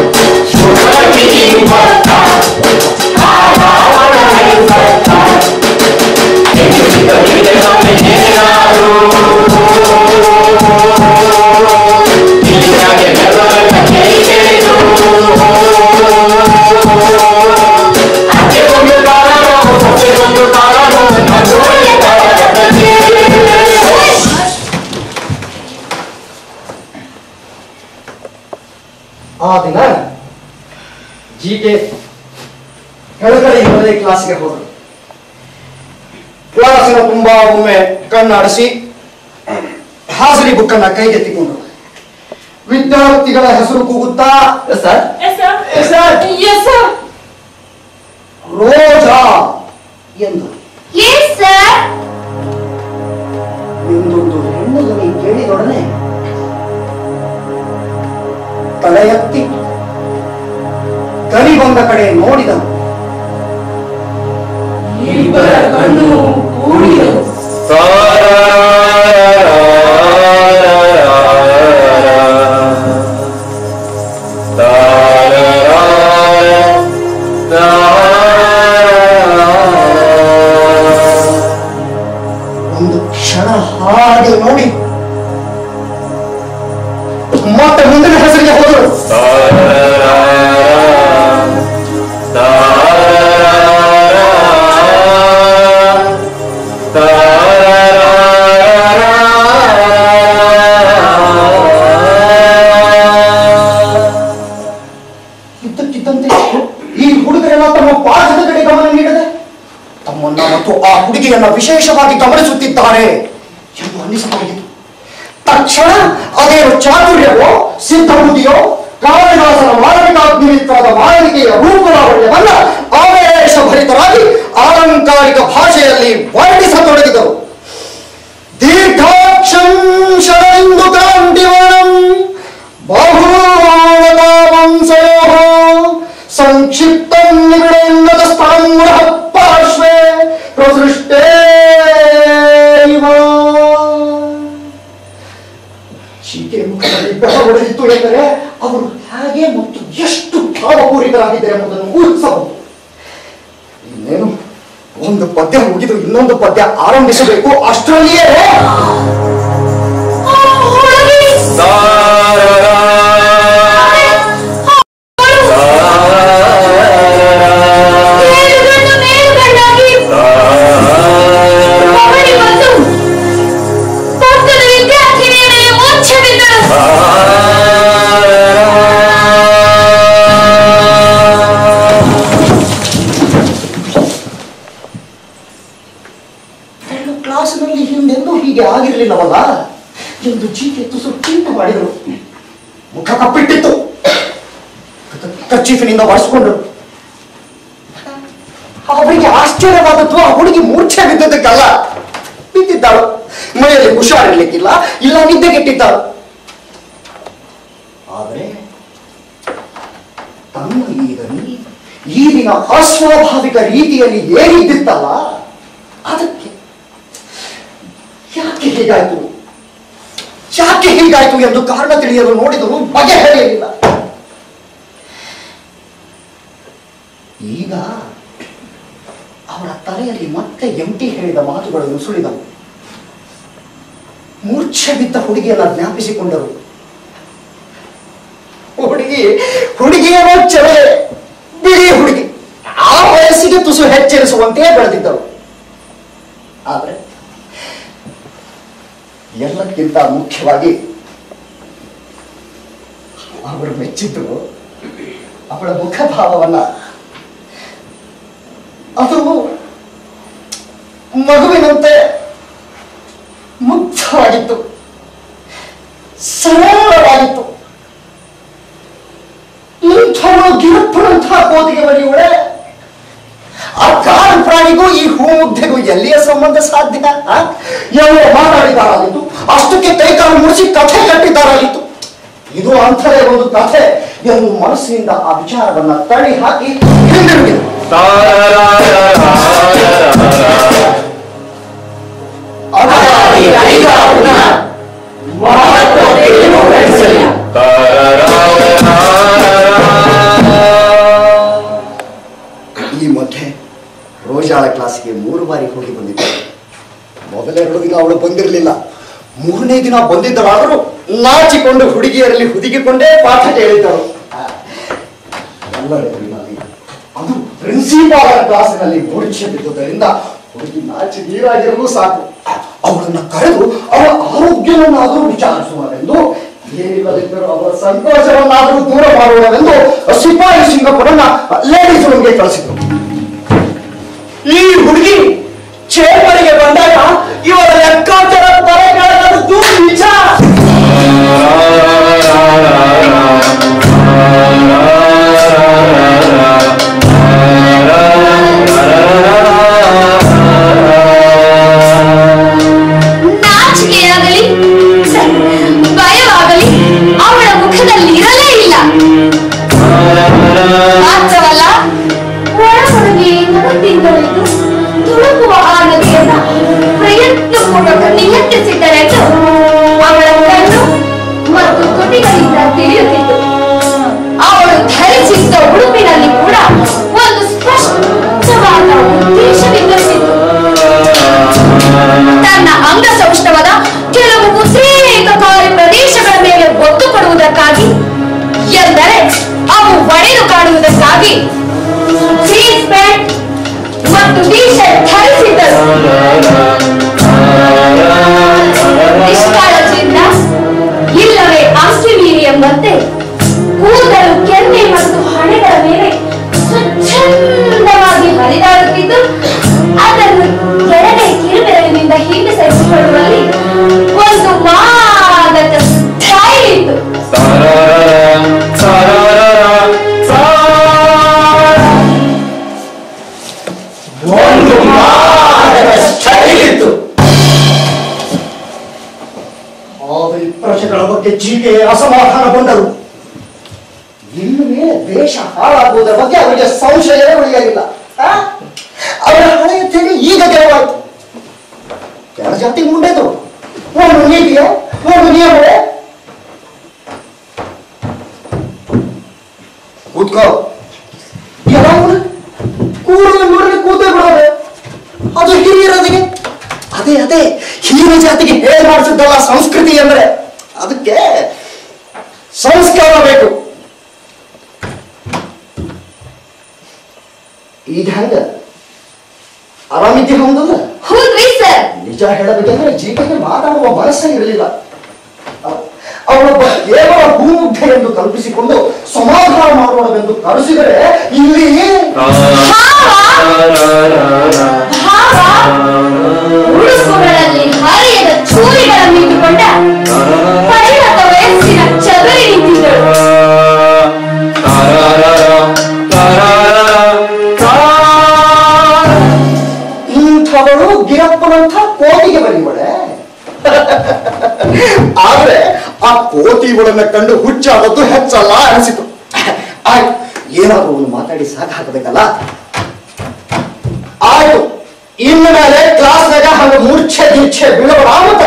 ಆ ದಿನ ಜಿ ಕೆ ಕೆಳಗಡೆ ಇಲ್ಲದೆ ಕ್ಲಾಸ್ಗೆ ಹೋದರು ಕ್ಲಾಸಿನ ತುಂಬಾ ಒಮ್ಮೆ ಕಣ್ಣಾಡಿಸಿ ಹಾಸರಿ ಬುಕ್ಕನ್ನ ಕೈಗೆತ್ತಿಕೊಂಡರು ವಿದ್ಯಾರ್ಥಿಗಳ ಹೆಸರು ಕೂಗುತ್ತಾ ಸರ್ ರೋಜಾ ಎಂದು ಎಸ್ ಸರ್ ಎಂದೊಂದು ಹೆಣ್ಣು ಧ್ವನಿ ಕೇಳಿದೊಡನೆ ತಲೆ ಎತ್ತಿ ಕಲಿ ಬಂದ ಕಡೆ ನೋಡಿದನು ಇಬ್ಬರ ಕಣ್ಣು ಕೂಡಿದವು ಒಂದು ಕ್ಷಣ ಹಾಗೆ ನೋಡಿ ಮತ್ತೆ ಮುಂದಿನ ಹೆಸರಿಗೆ ಹೋದರು ಇದ್ದಕ್ಕಿದ್ದಂತೆ ಈ ಹುಡುಗರೆಲ್ಲ ತಮ್ಮ ಪಾಠದ ಕಡೆ ಗಮನ ನೀಡದೆ ತಮ್ಮನ್ನ ಮತ್ತು ಆ ಹುಡುಗಿಯನ್ನ ವಿಶೇಷವಾಗಿ ಗಮನಿಸುತ್ತಿದ್ದಾರೆ ಎಂದು ಅನ್ನಿಸತೊಡಗಿತು ತಕ್ಷಣ ಅದೇನು ಚಾತುರ್ಯವೋ ಸಿದ್ಧಬುದ್ಧಿಯೋ ಕಾಳಿದಾಸನ ಮಾನವಿಕಾಗ್ನಿಮಿತ್ರದ ಮಾನವಿಕೆಯ ರೂಪಲಾವಣ್ಯವನ್ನ ಆವೇಶಭರಿತರಾಗಿ ಆಲಂಕಾರಿಕ ಭಾಷೆಯಲ್ಲಿ ವರ್ಣಿಸತೊಡಗಿದರು ದೀರ್ಘಾಕ್ಷಂ ಶರೈಂದು ಕಾಂತಿವನಂ ಬಹುವಂಸಯೋಃ ಸಂಕ್ಷಿಪ್ತಂ ನಿಬಿಡೋನ್ನತ ಸ್ಥಳಂ ಗೃಹ ಪಾರ್ಶ್ವೇ ಪ್ರಸೃಷ್ಟೇ ಇವ ಚೀಕೆ ಮುಖದಲ್ಲಿ ಬೆಹ ಹೊಡೆದಿತ್ತು ಎಂದರೆ ಅವರು ಹೇಗೆ ಮತ್ತು ಎಷ್ಟು ಭಾವಪೂರಿತರಾಗಿದ್ದಾರೆ ಎಂಬುದನ್ನು ಊಹಿಸಬಹುದು ಇನ್ನೇನು ಒಂದು ಪದ್ಯ ಮುಗಿದು ಇನ್ನೊಂದು ಪದ್ಯ ಆರಂಭಿಸಬೇಕು ಅಷ್ಟರಲ್ಲಿಯೇ ಮೇಲುಗಣ್ಣಾಗಿ ಹೊರಡಿ ಬಂದು ಜೀಕೆ ತುಸು ಟಿಂಟು ಮಾಡಿದರು ಮುಖ ಕಪ್ಪಿಟ್ಟಿತ್ತು ಕಚ್ಚೀಫಿನಿಂದ ಒರೆಸ್ಕೊಂಡರು ಅವರಿಗೆ ಆಶ್ಚರ್ಯವಾದದ್ದು ಆ ಹುಡುಗಿ ಮೂರ್ಛೆ ಬಿದ್ದದಕ್ಕಲ್ಲ ಬಿದ್ದಿದ್ದಾಳು ಮನೆಯಲ್ಲಿ ಹುಷಾರಿರ್ಲಿಕ್ಕಿಲ್ಲ ಇಲ್ಲ ನಿದ್ದೆಗೆಟ್ಟಿದ್ದಾಳು ಆದರೆ ತಮ್ಮ ಈ ದನಿ ಈ ದಿನ ಅಸ್ವಾಭಾವಿಕ ರೀತಿಯಲ್ಲಿ ಏನಿದ್ದಿತ್ತಲ್ಲ ಅದಕ್ಕೆ ಯಾಕೆ ಹೀಗಾಯ್ತು ಯಾಕೆ ಹೀಗಾಯ್ತು ಎಂದು ಕಾರಣ ತಿಳಿಯಲು ನೋಡಿದರೂ ಬಗೆಹರಿಯಲಿಲ್ಲ ಈಗ ಅವಳ ತಲೆಯಲ್ಲಿ ಮತ್ತೆ ಎಂಟಿ ಹೇಳಿದ ಮಾತುಗಳು ನುಸುಳಿದವು ಮೂರ್ಛೆ ಬಿದ್ದ ಹುಡುಗಿಯನ್ನ ಜ್ಞಾಪಿಸಿಕೊಂಡರು ಹುಡುಗಿ ಹುಡುಗಿಯೇನೋ ಚಲೋ ಬಿಳಿ ಹುಡುಗಿ ಆ ವಯಸ್ಸಿಗೆ ತುಸು ಹೆಚ್ಚರಿಸುವಂತೆಯೇ ಬೆಳೆದಿದ್ದಳು ಆದ್ರೆ ಎಲ್ಲಕ್ಕಿಂತ ಮುಖ್ಯವಾಗಿ ಅವರು ಮೆಚ್ಚಿದ್ದು ಅವಳ ಮುಖಭಾವವನ್ನ ಅದು ಮಗುವಿನಂತೆ ಮುಗ್ಧವಾಗಿತ್ತು ಸರಳವಾಗಿತ್ತು ಇಂಥವಳು ಗಿರಪ್ಪನಂತಹ ಕೋತಿಗೆ ಬರೆಯುವಳೆ ಆ ಕಾಡು ಪ್ರಾಣಿಗೂ ಈ ಹೂಮುಗ್ಧೆಗೂ ಎಲ್ಲಿಯ ಸಂಬಂಧ ಸಾಧ್ಯ ಆ? ಎಲ್ಲೋ ಮಾತಾಡಿದಾರಾಗಿತ್ತು ಅಷ್ಟಕ್ಕೆ ಕೈಕಾಲು ಮುಡಿಸಿ ಕಥೆ ಕಟ್ಟಿದ್ದಾರಾಗಿತ್ತು ಇದು ಅಂಥದೇ ಒಂದು ಕಥೆ ಎಂದು ಮನಸ್ಸಿನಿಂದ ಆ ವಿಚಾರವನ್ನ ತಳ್ಳಿ ಹಾಕಿ ಹಿಂದಿರುಗಿದರು ಅದಾಗಿ ಐದ ಪುನಃ ಮಹತ್ವಕ್ಕೇನು ವಹಿಸಲಿಲ್ಲ. ಈ ಮಧ್ಯೆ ರೋಜಾಳ ಕ್ಲಾಸಿಗೆ ಮೂರು ಬಾರಿ ಹೋಗಿ ಬಂದಿದ್ದೆ ಮೊದಲೆರಡು ದಿನ ಅವಳು ಬಂದಿರಲಿಲ್ಲ ಮೂರನೇ ದಿನ ಬಂದಿದ್ದಳಾದರೂ ನಾಚಿಕೊಂಡು ಹುಡುಗಿಯರಲ್ಲಿ ಹುದುಗಿಕೊಂಡೇ ಪಾಠ ಕೇಳಿದ್ದಳು ಆ, ಎಲ್ಲರೆದುರಿನಲ್ಲಿ ಅದು ಪ್ರಿನ್ಸಿಪಾಲರ ಕ್ಲಾಸಿನಲ್ಲಿ ಮೂರ್ಛೆ ಬಿದ್ದುದರಿಂದ ಹುಡುಗಿ ನಾಚಿ ನೀರಾಗಿರಲು ಸಾಕು ಅವಳನ್ನ ಕರೆದು ಅವಳ ಆರೋಗ್ಯವನ್ನಾದರೂ ವಿಚಾರಿಸುವನೆಂದು ಏನಿಲ್ಲದಿದ್ದರೂ ಅವರ ಸಂತೋಷವನ್ನಾದರೂ ದೂರ ಮಾಡುವನೆಂದು ಸಿಪಾಯಿ ಸಿಂಗಪುರನ್ನ ಲೇಡೀಸ್ ರೂಮ್ಗೆ ಕಳಿಸಿದ್ರು ಈ ಹುಡುಗಿ ಚೇಂಬರಿಗೆ ಬಂದಾಗ ಇವರ ಲೆಕ್ಕಾಚಾರ ಬರಗಾಲದ್ದು ನಿಜ ನಾಚಿಕೆಯಾಗಲಿ ಭಯವಾಗಲಿ ಅವಳ ಮುಖದಲ್ಲಿ ಇರಲೇ ಇಲ್ಲ ಮಾತ್ರವಲ್ಲ ಒಳಗೊಳಗೆ ನಗುತ್ತಿದ್ದಳಿತು ತುಳುಕುವ ಆ ನದಿಯನ್ನ ಪ್ರಯತ್ನಪೂರ್ವಕ ನಿಯಂತ್ರಿಸಿದ್ದರೆಂದು ಅವಳ ಕಣ್ಣು ಮತ್ತು ತುಟಿಗಳಿಂದ ತಿಳಿಯುತ್ತಿತ್ತು ಅವಳು ಧರಿಸಿದ್ದ ಉಡುಪಿನಲ್ಲಿ ಕೂಡ ಒಂದು ಸ್ಪಷ್ಟವಾದ ಉದ್ದೇಶವಿದ್ದಿತ್ತು ತನ್ನ ಅಂಗಸೌಷ್ಠವದ ಕೆಲವು ಉದ್ರೇಕಕಾರಿ ಪ್ರದೇಶಗಳ ಮೇಲೆ ಒತ್ತು ಕೊಡುವುದಕ್ಕಾಗಿ ಎಂದರೆ ಅವು ಒಡೆದು ಕಾಣುವುದಕ್ಕಾಗಿ ಜೀನ್ಸ್ ಪ್ಯಾಂಟ್ ಮತ್ತು ಟಿ ಶರ್ಟ್ ಧರಿಸಿದ್ದರು ನಿಷ್ಕಾಳಜಿಯಿಂದ ಇಲ್ಲವೇ ಅಂಕಿಮೀರಿ ಎಂಬಂತೆ ಕೂದಲು ಕೆನ್ನೆ ಮತ್ತು ಹಣೆಗಳ ಮೇಲೆ ಸ್ವಚ್ಛಂದವಾಗಿ ಹರಿದಾಡುತ್ತಿದ್ದು ಅದನ್ನು ಎಡಗೈ ಕಿರುಬೆರಳಿನಿಂದ ಹಿಂದೆ ಸರಿಸಿಕೊಳ್ಳುವಲ್ಲಿ ಒಂದು ಮಾದಕ ಸ್ಟೈಲ್ ಇತ್ತು ಒಂದು ಮಾದಕ ಸ್ಟೈಲ್ ಇತ್ತು ಆದ್ರೆ ಈ ಪ್ರಜೆಗಳ ಬಗ್ಗೆ ಜೀಕೆ ಅಸಮಾಧಾನಗೊಂಡರು ಇನ್ನು ಮೇಲೆ ದೇಶ ಹಾಳಾಗುವುದರ ಬಗ್ಗೆ ಅವರಿಗೆ ಸಂಶಯವೇ ಉಳಿಯಲಿಲ್ಲ ಆ? ಅವರ ಹಳೆಯ ತೆಗೆ ಈಗ ಗೆಲುವಾಯಿತು ಕೆಲ ಜಾತಿ ಮುಂಡೆದು ಒಂದು ನೀತಿಯೋ ಒಂದು ನಿಯಮವೇ ಕೂತ್ಕೋ ಯಾವಾಗ ಕೂಡಲೇ ನೋಡಿದ್ರೆ ಕೂತೇ ಬಿಡೋದು ಅದು ಹಿರಿಯರದಿಗೆ ಅದೇ ಅದೇ ಹಿರಿಯ ಜಾತಿಗೆ ಹೇಳಿ ಮಾಡಿಸಿದ್ದಲ್ಲ ಸಂಸ್ಕೃತಿ ಅಂದ್ರೆ ಅದಕ್ಕೆ ಸಂಸ್ಕಾರ ಬೇಕು ಈಗ ಹೆಂಗ ಆರಾಮಿದ್ದೆ ಹೌದಲ್ಲ ಹೌದ್ರಿ ಸರ್ ನಿಜ ಹೇಳಬೇಕಂದ್ರೆ ಜೀವಕ್ಕೆ ಮಾತಾಡುವ ಮನಸ್ಸೇ ಇರಲಿಲ್ಲ ಅವ- ಅವಳೊಬ್ಬ ಕೇವಲ ಭೂಮುಗ್ಧ ಎಂದು ಕಲ್ಪಿಸಿಕೊಂಡು ಸಮಾಧಾನ ಮಾಡೋಣವೆಂದು ಕರೆಸಿದರೆ ಇಲ್ಲಿ ಭಾವ ಉಡುಪುಗಳಲ್ಲಿ ಹರಿಯದ ಸೌಂದರ್ಯದ ಚೂರಿಗಳನ್ನಿಟ್ಟುಕೊಂಡ ಪರಿಣತ ವಯಸ್ಸಿನ ಚದುರಿ ನಿಂತಿದ್ದಳು ಇಂಥವಳು ಗಿರಪ್ಪನಂಥ ಕೋತಿಗೆ ಬರೀವಳೆ ಆದ್ರೆ ಆ ಕೋತಿಗಳನ್ನ ಕಂಡು ಹುಚ್ಚಾದದ್ದು ಹೆಚ್ಚಲ್ಲ ಅನಿಸಿತು ಆಯ್ತು ಏನಾದ್ರೂ ಒಂದು ಮಾತಾಡಿ ಸಾಕು ಹಾಕಬೇಕಲ್ಲ ಆಯ್ತು ಇನ್ನು ಮೇಲೆ ಕ್ಲಾಸ್ನಾಗ ಹಂಗ ಮೂರ್ಛೆ ದೀಕ್ಷೆ ಬೀಳೋಣ ಅಂತ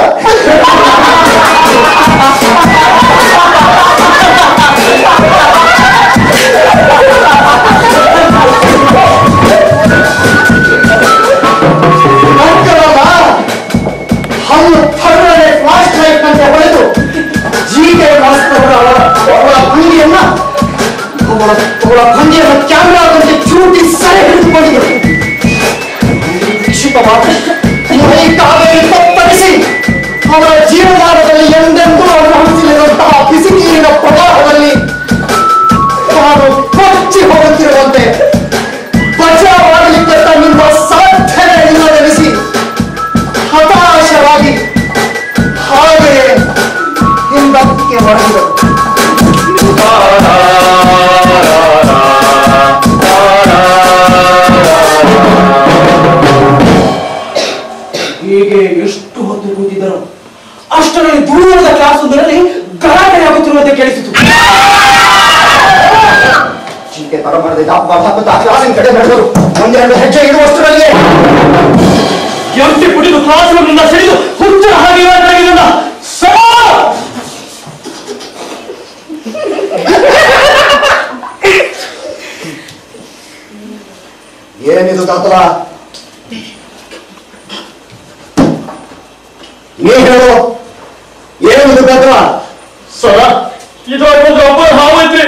ನಂತರಲ್ಲ ಹಲ್ಲು ಫರ್ರನೆ ಫ್ಲಾಶ್ ಲೈಟ್ ನಂತೆ ಹೊಳೆದು ಜೀಗೆ ಮಾಸ್ತವರ ಅವಳ ಭಂಗಿಯನ್ನ ಅವಳ ಅವಳ ಭಂಗಿಯನ್ನ ಕ್ಯಾಮ್ರಾದಂತೆ ಚೂಟಿ ಸೆರೆ ಹಿಡಿದುಕೊಂಡಿದ್ದರು ಕ್ಷಿಪವಾದ ಮೈ ಕಾವೇರಿ ತಪ್ಪಡಿಸಿ ಅವರ ಜೀವಮಾನದಲ್ಲಿ ಎಂದೆಂದೂ ಅನುಭವಿಸಲಿರುವಂತಹ ಬಿಸಿ ನೀರಿನ ಪ್ರವಾಹದಲ್ಲಿ ತಾನು ಕೊಚ್ಚಿ ಹೋಗುತ್ತಿರುವಂತೆ ಬಚಾವಾಗಲಿಕ್ಕೆ ತನ್ನಿಂದ ಸಾಧ್ಯನೇ ಇಲ್ಲವೆನಿಸಿ ಹತಾಶರಾಗಿ ಹಾಗೆಯೇ ಹಿಂದಕ್ಕೆ ಹೊರಗಿದರು ಹೀಗೆ ಎಷ್ಟು ಹೊತ್ತು ಕೂತಿದ್ದರು ಅಷ್ಟರಲ್ಲಿ ದೂರದ ಕ್ಲಾಸ್ ಒಂದರಲ್ಲಿ ಗಲಾಟೆ ಆಗುತ್ತಿರುವಂತೆ ಕೇಳಿಸಿತು ಚೀಕೆ ತರ ಮಾಡದೆ ದಪ್ಪ ದಪ್ಪ ಕ್ಲಾಸಿನ ಕಡೆ ನಡೆದರು ಒಂದೆರಡು ಹೆಜ್ಜೆ ಇಡುವಷ್ಟರಲ್ಲಿ ಎಂಟಿ ಕುಡಿದು ಕ್ಲಾಸ್ ರೂಮ್ನಿಂದ ಸಿಡಿದು ಹುಚ್ಚರ ಹಾಗೆ ಇರಬೇಕಾಗಿಲ್ಲ ಸರ್ ಏನಿದು ದಾತಲ ನೀ ಹೇಳು ಏನಿದು ದಾತಲ ಸರ ಇದು ಒಂದು ಒಬ್ಬರು ಹಾವೈತ್ರಿ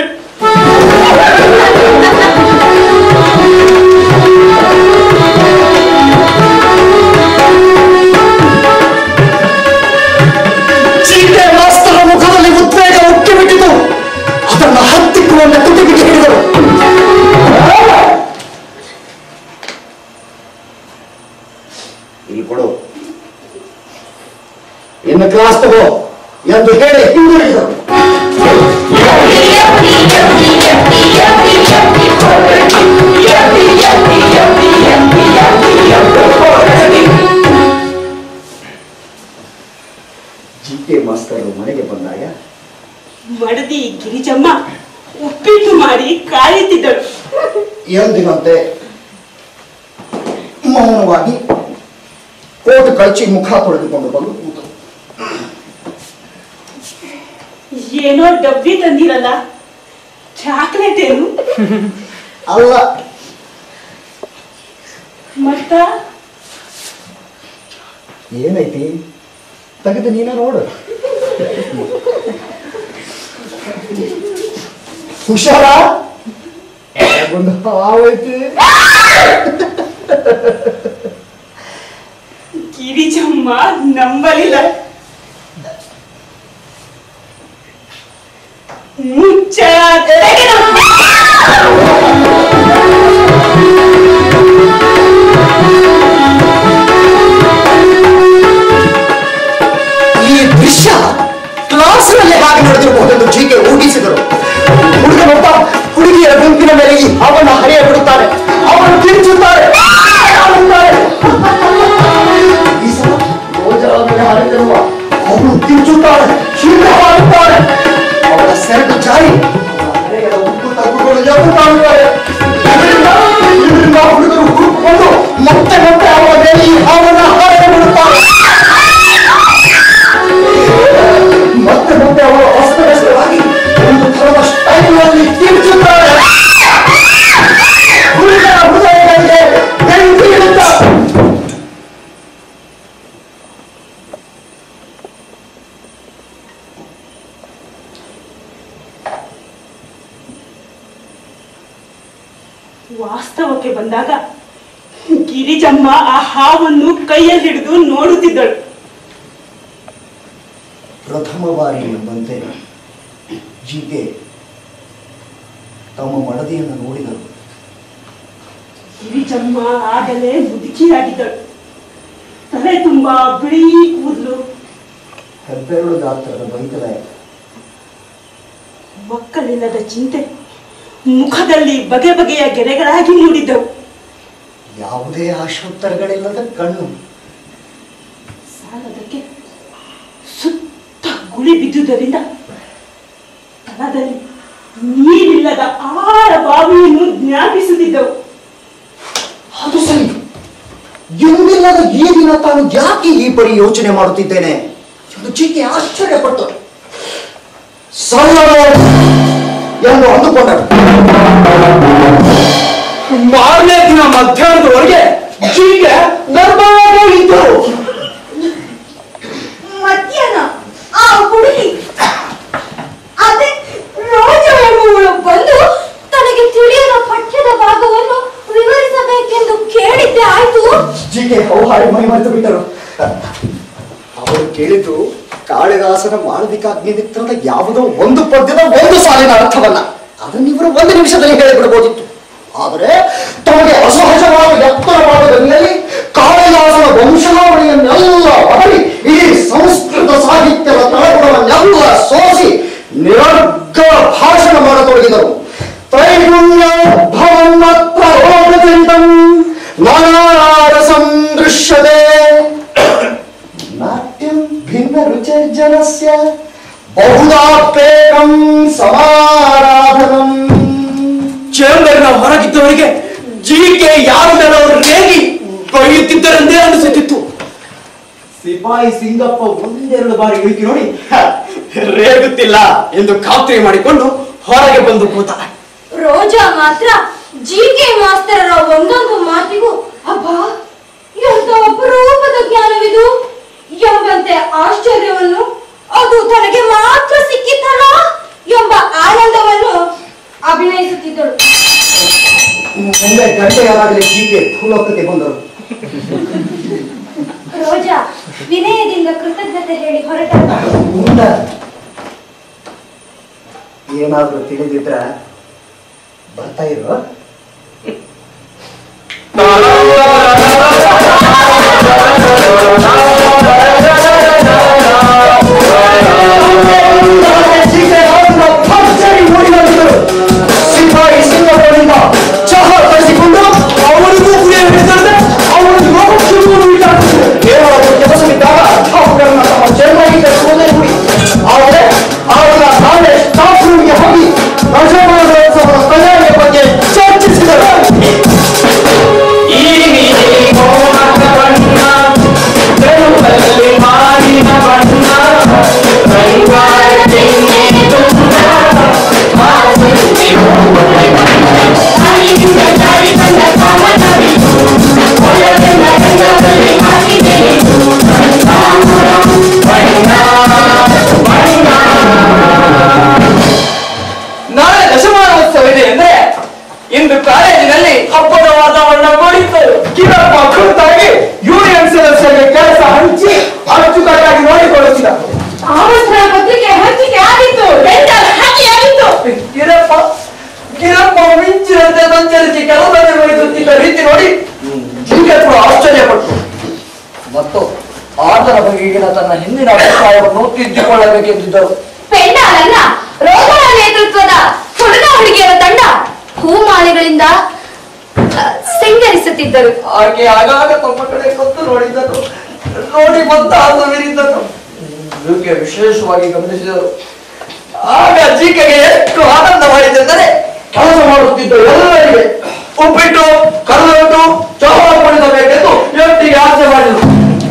ಚೀಕೆ ಮಾಸ್ತರ ಮುಖದಲ್ಲಿ ಉದ್ವೇಗ ಉಕ್ಕಿ ಬಿಟ್ಟಿತು ಅದನ್ನ ಹತ್ತಿಕ್ಕುವಂತೆ ತುಟಿಬಿಟ್ಟು ಹಿಡಿದರು ಇಲ್ಲಿ ಕೊಡು ಇನ್ನು ಕ್ಲಾಸ್ ತಗೋ ಎಂದು ಹೇಳಿ ಹಿಂದಿರುಗಿದರು ಜಿ ಕೆ ಮಾಸ್ತರು ಮನೆಗೆ ಬಂದಾಗ ಮಡದಿ ಗಿರಿಜಮ್ಮ ಉಪ್ಪಿಟ್ಟು ಮಾಡಿ ಕಾಯುತ್ತಿದ್ದಳು ಎಂದಿನಂತೆ ಮೌನವಾಗಿ ಕೋಟ್ ಕಳಚಿ ಮುಖ ತೊಳೆದುಕೊಂಡು ಬಂದು ಕೂತರು ಏನೋ ಡಬ್ಬಿ ತಂದಿರಲ್ಲ ಚಾಕ್ಲೇಟ್ ಏನು ಅಲ್ಲ ಮತ್ತ ಏನೈತಿ ತೆಗೆದು ನೀನೇ ನೋಡು ಹುಷಾರ ಒಂದು ಹಾವೈತಿ ಗಿರಿಜಮ್ಮ ನಂಬಲಿಲ್ಲ ಮುಚ್ಚ ತೆಗೆದು ಈ ದೃಶ್ಯ ಕ್ಲಾಸ್ನಲ್ಲಿ ಹಾಗೆ ನಡೆದಿರಬಹುದೆಂದು ಜೀಕೆ ಊಹಿಸಿದರು ಹುಡುಗನೊಬ್ಬ ಹುಡುಗಿಯರ ಗುಂಪಿನ ಮೇಲೆ ಈ ಹಾವನ್ನ ಹರಿಯ ಬಿಡುತ್ತಾರೆ ಅವನು ಕಿರುಚುತ್ತಾರೆ ಆಡುತ್ತಾರೆ. ಈ ಸಲ ರೋಜರ ಮೇಲೆ ಹರಿದಿರುವ ಅವಳು ಕಿರುಚುತ್ತಾಳೆ ಶೀಘ್ರವಾಗುತ್ತಾರೆ ಅವಳ ಸೆರಗು ಜಾರಿ ಅವಳ ಹರೆಯದ ಉಪ್ಪು ತಗ್ಗುಗಳು ಎಬ್ಬುತ್ತಾಡುತ್ತಾರೆ ಇದರಿಂದ ಇದರಿಂದ ಹುಡುಗರು ಹುಡುಕೊಂಡು ಮತ್ತೆ ಮತ್ತೆ ಅವಳ ಮೇಲೆ ಈ ಹಾವನ್ನ ಹರಿಯ ಬಿಡುತ್ತಾರೆ ಮತ್ತೆ ಮತ್ತೆ ಅವರು ಅಸ್ತವ್ಯಸ್ತವಾಗಿ ಒಂದು ಥರದ ಸ್ಟೈಲ್ನಲ್ಲಿ ಕಿರುಚುತ್ತಾರೆ ಹುಡುಗರ ಹೃದಯಗಳಿಗೆ ಬೆಂಕಿ ಇಡುತ್ತಾರೆ ವಾಸ್ತವಕ್ಕೆ ಬಂದಾಗ ಗಿರಿಜಮ್ಮ ಆ ಹಾವನ್ನು ಕೈಯಲ್ಲಿ ಹಿಡಿದು ನೋಡುತ್ತಿದ್ದಳು ಪ್ರಥಮ ಬಾರಿ ಎಂಬಂತೆ ಜೀಕೆ ತಮ್ಮ ಮಡದಿಯನ್ನು ನೋಡಿದರು ಗಿರಿಜಮ್ಮ ಆಗಲೇ ಮುದುಕಿಯಾಗಿದ್ದಳು ತಲೆ ತುಂಬಾ ಬಿಳಿ ಕೂದಲು ಹೆಬ್ಬೆರಳು ಗಾತ್ರದ ಬೈತಲೆ ಮಕ್ಕಳಿಲ್ಲದ ಚಿಂತೆ ಮುಖದಲ್ಲಿ ಬಗೆ ಬಗೆಯ ಗೆರೆಗಳಾಗಿ ಮೂಡಿದ್ದವು ಯಾವುದೇ ಆಶೋತ್ತರಗಳಿಲ್ಲದ ಕಣ್ಣು ಸಾಲದಕ್ಕೆ ಸುತ್ತ ಗುಳಿ ಬಿದ್ದುದರಿಂದ ತನದಲ್ಲಿ ನೀರಿಲ್ಲದ ಆಳ ಬಾವಿಯನ್ನು ಜ್ಞಾಪಿಸುತ್ತಿದ್ದವು ಅದು ಸರಿ ಎಂದಿಲ್ಲದ ಈ ದಿನ ತಾನು ಯಾಕೆ ಈ ಪರಿ ಯೋಚನೆ ಮಾಡುತ್ತಿದ್ದೇನೆ ಎಂದು ಚಿಕ್ಕೆ ಆಶ್ಚರ್ಯಪಟ್ಟು ಸಲ್ಲೋ ಎಂದು ಅಂದುಕೊಂಡರು ಮಾರನೇ ದಿನ ಮಧ್ಯಾಹ್ನದವರೆಗೆ ಜೀಗೆ ನರ್ಮವಾಗಿ ಇದ್ದರು ಮಧ್ಯಾಹ್ನ ಆ ಹುಡುಗಿ ಅದೇ ರೋಜ ಎಂಬುವಳು ಬಂದು ತನಗೆ ತಿಳಿಯದ ಪಠ್ಯದ ಭಾಗವನ್ನು ವಿವರಿಸಬೇಕೆಂದು ಕೇಳಿದ್ದೆ ಆಯ್ತು ಜಿಗೆ ಹೌಹಾರಿ ಮೈ ಮರೆತು ಬಿಟ್ಟರು ಅವರು ಕೇಳಿದ್ದು ಕಾಳಿದಾಸನ ಮಾಳವಿಕ ಅಗ್ನಿಮಿತ್ರದ ಯಾವುದೋ ಒಂದು ಪದ್ಯದ ಒಂದು ಸಾಲಿನ ಅರ್ಥವಲ್ಲ ಅದನ್ನು ಇವರು ಒಂದು ನಿಮಿಷದಲ್ಲಿ ಹೇಳಿಬಿಡಬಹುದಿತ್ತು ಆದರೆ ತಮಗೆ ಅಸಹಜವಾದ ಎತ್ತರವಾದ ಗಣಿಯಲ್ಲಿ ಕಾಳಿದಾಸನ ವಂಶಾವಳಿಯನ್ನೆಲ್ಲ ಹೊರಡಿ ಇಡೀ ಸಂಸ್ಕೃತ ಸಾಹಿತ್ಯದ ತಳಗುಣವನ್ನೆಲ್ಲ ಸೋಸಿ ನಿರರ್ಗ ಭಾಷಣ ಮಾಡತೊಡಗಿದರು ತ್ರೈಗುಣ್ಯ ಭವನ್ನತ್ರ ರೋಗಜನಿತಂ ನಾನಾರಸಂ ದೃಶ್ಯತೆ ನಾಟ್ಯಂ ಭಿನ್ನ ರುಚಿರ್ಜನಸ್ಯ ಬಹುದಾಪೇಕಂ ಸಮಾರಾಧನಂ ಚೇಂಬರ್ನ ಹೊರಗಿದ್ದವರಿಗೆ ಜೀಕೆ ಯಾರ ಮೇಲೆ ಅವರು ರೇಗಿ ಬೈಯುತ್ತಿದ್ದರೆಂದೇ ಅನಿಸುತ್ತಿತ್ತು ಸಿಪಾಯಿ ಸಿಂಗಪ್ಪ ಒಂದೆರಡು ಬಾರಿ ಇಳಿಕೆ ನೋಡಿ ಹ, ರೇಗುತ್ತಿಲ್ಲ ಎಂದು ಖಾತ್ರಿ ಮಾಡಿಕೊಂಡು ಹೊರಗೆ ಬಂದು ಕೂತ ರೋಜಾ ಮಾತ್ರ ಜಿಕೆ ಮಾಸ್ತರರ ಒಂದೊಂದು ಮಾತಿಗೂ ಅಬ್ಬಾ ಎಂತ ಅಪರೂಪದ ಜ್ಞಾನವಿದು ಎಂಬಂತೆ ಆಶ್ಚರ್ಯವನ್ನು ಅದು ತನಗೆ ಮಾತ್ರ ಸಿಕ್ಕಿತಲ್ಲ ಎಂಬ ಆನಂದವನ್ನು ಅಭಿನಯಿಸುತ್ತಿದ್ದಳು ಮುಂದೆ ಗಂಟೆಯಾಗಲೇ ಜೀಕೆ ಭೂಲೋಕಕ್ಕೆ ಬಂದರು ರೋಜಾ ವಿನಯದಿಂದ ಕೃತಜ್ಞತೆ ಹೇಳಿ ಹೊರಟ ಮುಂದ ಏನಾದ್ರೂ ತಿಳಿದಿದ್ರ ಬರ್ತಾ ಇರೋ ಸಿಪಾಯಿ ಸಿಂಗಪ್ಪನಿಂದ ಚಹಾ ತರಿಸಿಕೊಂಡು ಅವರಿಗೂ ಕುಡಿಯಲು ಹಿಡಿದರೆ ಅವರು ಲೋಕಕ್ಷೇಮವನ್ನು ವಿಚಾರಿಸಿದರು ಕೇವಲ ಕೆಲಸವಿದ್ದಾಗ ಅವುಗಳನ್ನ ತಮ್ಮ ಚೆನ್ನಾಗಿ ಕಳಿಸುವುದೇ ನುಡಿ ಆದರೆ ಅವರ ನಾಳೆ ಸ್ಟಾಫ್ ರೂಮ್ಗೆ ಹೋಗಿ ರಜಾಮೋತ್ಸವದ ತಯಾರಿಯ ಬಗ್ಗೆ ಚರ್ಚಿಸಿದರು ನಾಳೆ ದಶಮಾನೋತ್ಸವ ಇದೆ ಅಂದ್ರೆ ಇಂದು ಕಾಲೇಜಿನಲ್ಲಿ ಹಬ್ಬದ ವಾತಾವರಣ ಮೂಡಿತ್ತು ಕಿರಪ್ಪ ಕುರಿತಾಗಿ ಯೂನಿಯನ್ ಸದಸ್ಯರಿಗೆ ಕೆಲಸ ಹಂಚಿ ಅಚ್ಚುಕಟ್ಟಾಗಿ ನೋಡಿಕೊಳ್ಳುತ್ತಿದ್ದ ಆಮಂತ್ರಣ ಪತ್ರಿಕೆ ಹಂಚಿಕೆ ಆಗಿತ್ತು ಟೆಂಡರ್ ಹಾಕಿ ಆಗಿತ್ತು ಕಿರಪ್ಪ ಕಿರಪ್ಪ ಮಿಂಚಿನಂತೆ ಸಂಚರಿಸಿ ಕೆಲಸ ನಿರ್ವಹಿಸುತ್ತಿದ್ದ ರೀತಿ ನೋಡಿ ಜಿಂಕೆಗಳು ಆಶ್ಚರ್ಯಪಟ್ಟು ಮತ್ತು ಆತನ ಬಗೆಗಿನ ತನ್ನ ಹಿಂದಿನ ಅಭಿಪ್ರಾಯವನ್ನು ತಿದ್ದಿಕೊಳ್ಳಬೇಕೆಂದಿದ್ದರು ಪೆಂಡಾಲಲ್ಲ ರೋಗನ ನೇತೃತ್ವದ ಹುಡುಗ ಹುಡುಗಿಯರ ತಂಡ ಹೂಮಾಲೆಗಳಿಂದ ಅ, ಸಿಂಗರಿಸುತ್ತಿದ್ದರು ಆಕೆ ಆಗಾಗ ತಮ್ಮ ಕಡೆ ಕೊತ್ತು ನೋಡಿದ್ದನು ನೋಡಿ ಬಂತ ಅದು ವಿರಿದ್ದನು ಜೀಕೆ ವಿಶೇಷವಾಗಿ ಗಮನಿಸಿದರು ಆಗ ಜೀಕೆಗೆ ಎಷ್ಟು ಆನಂದವಾಯಿತೆಂದರೆ ಕೆಲಸ ಮಾಡುತ್ತಿದ್ದ ಎಲ್ಲರಿಗೆ ಉಪ್ಪಿಟ್ಟು ಕಲ್ಲುಟ್ಟು ಚೌಹ ಕುಡಿಸಬೇಕೆಂದು ವ್ಯಕ್ತಿಗೆ ಆಸೆ ಮಾಡಿದರು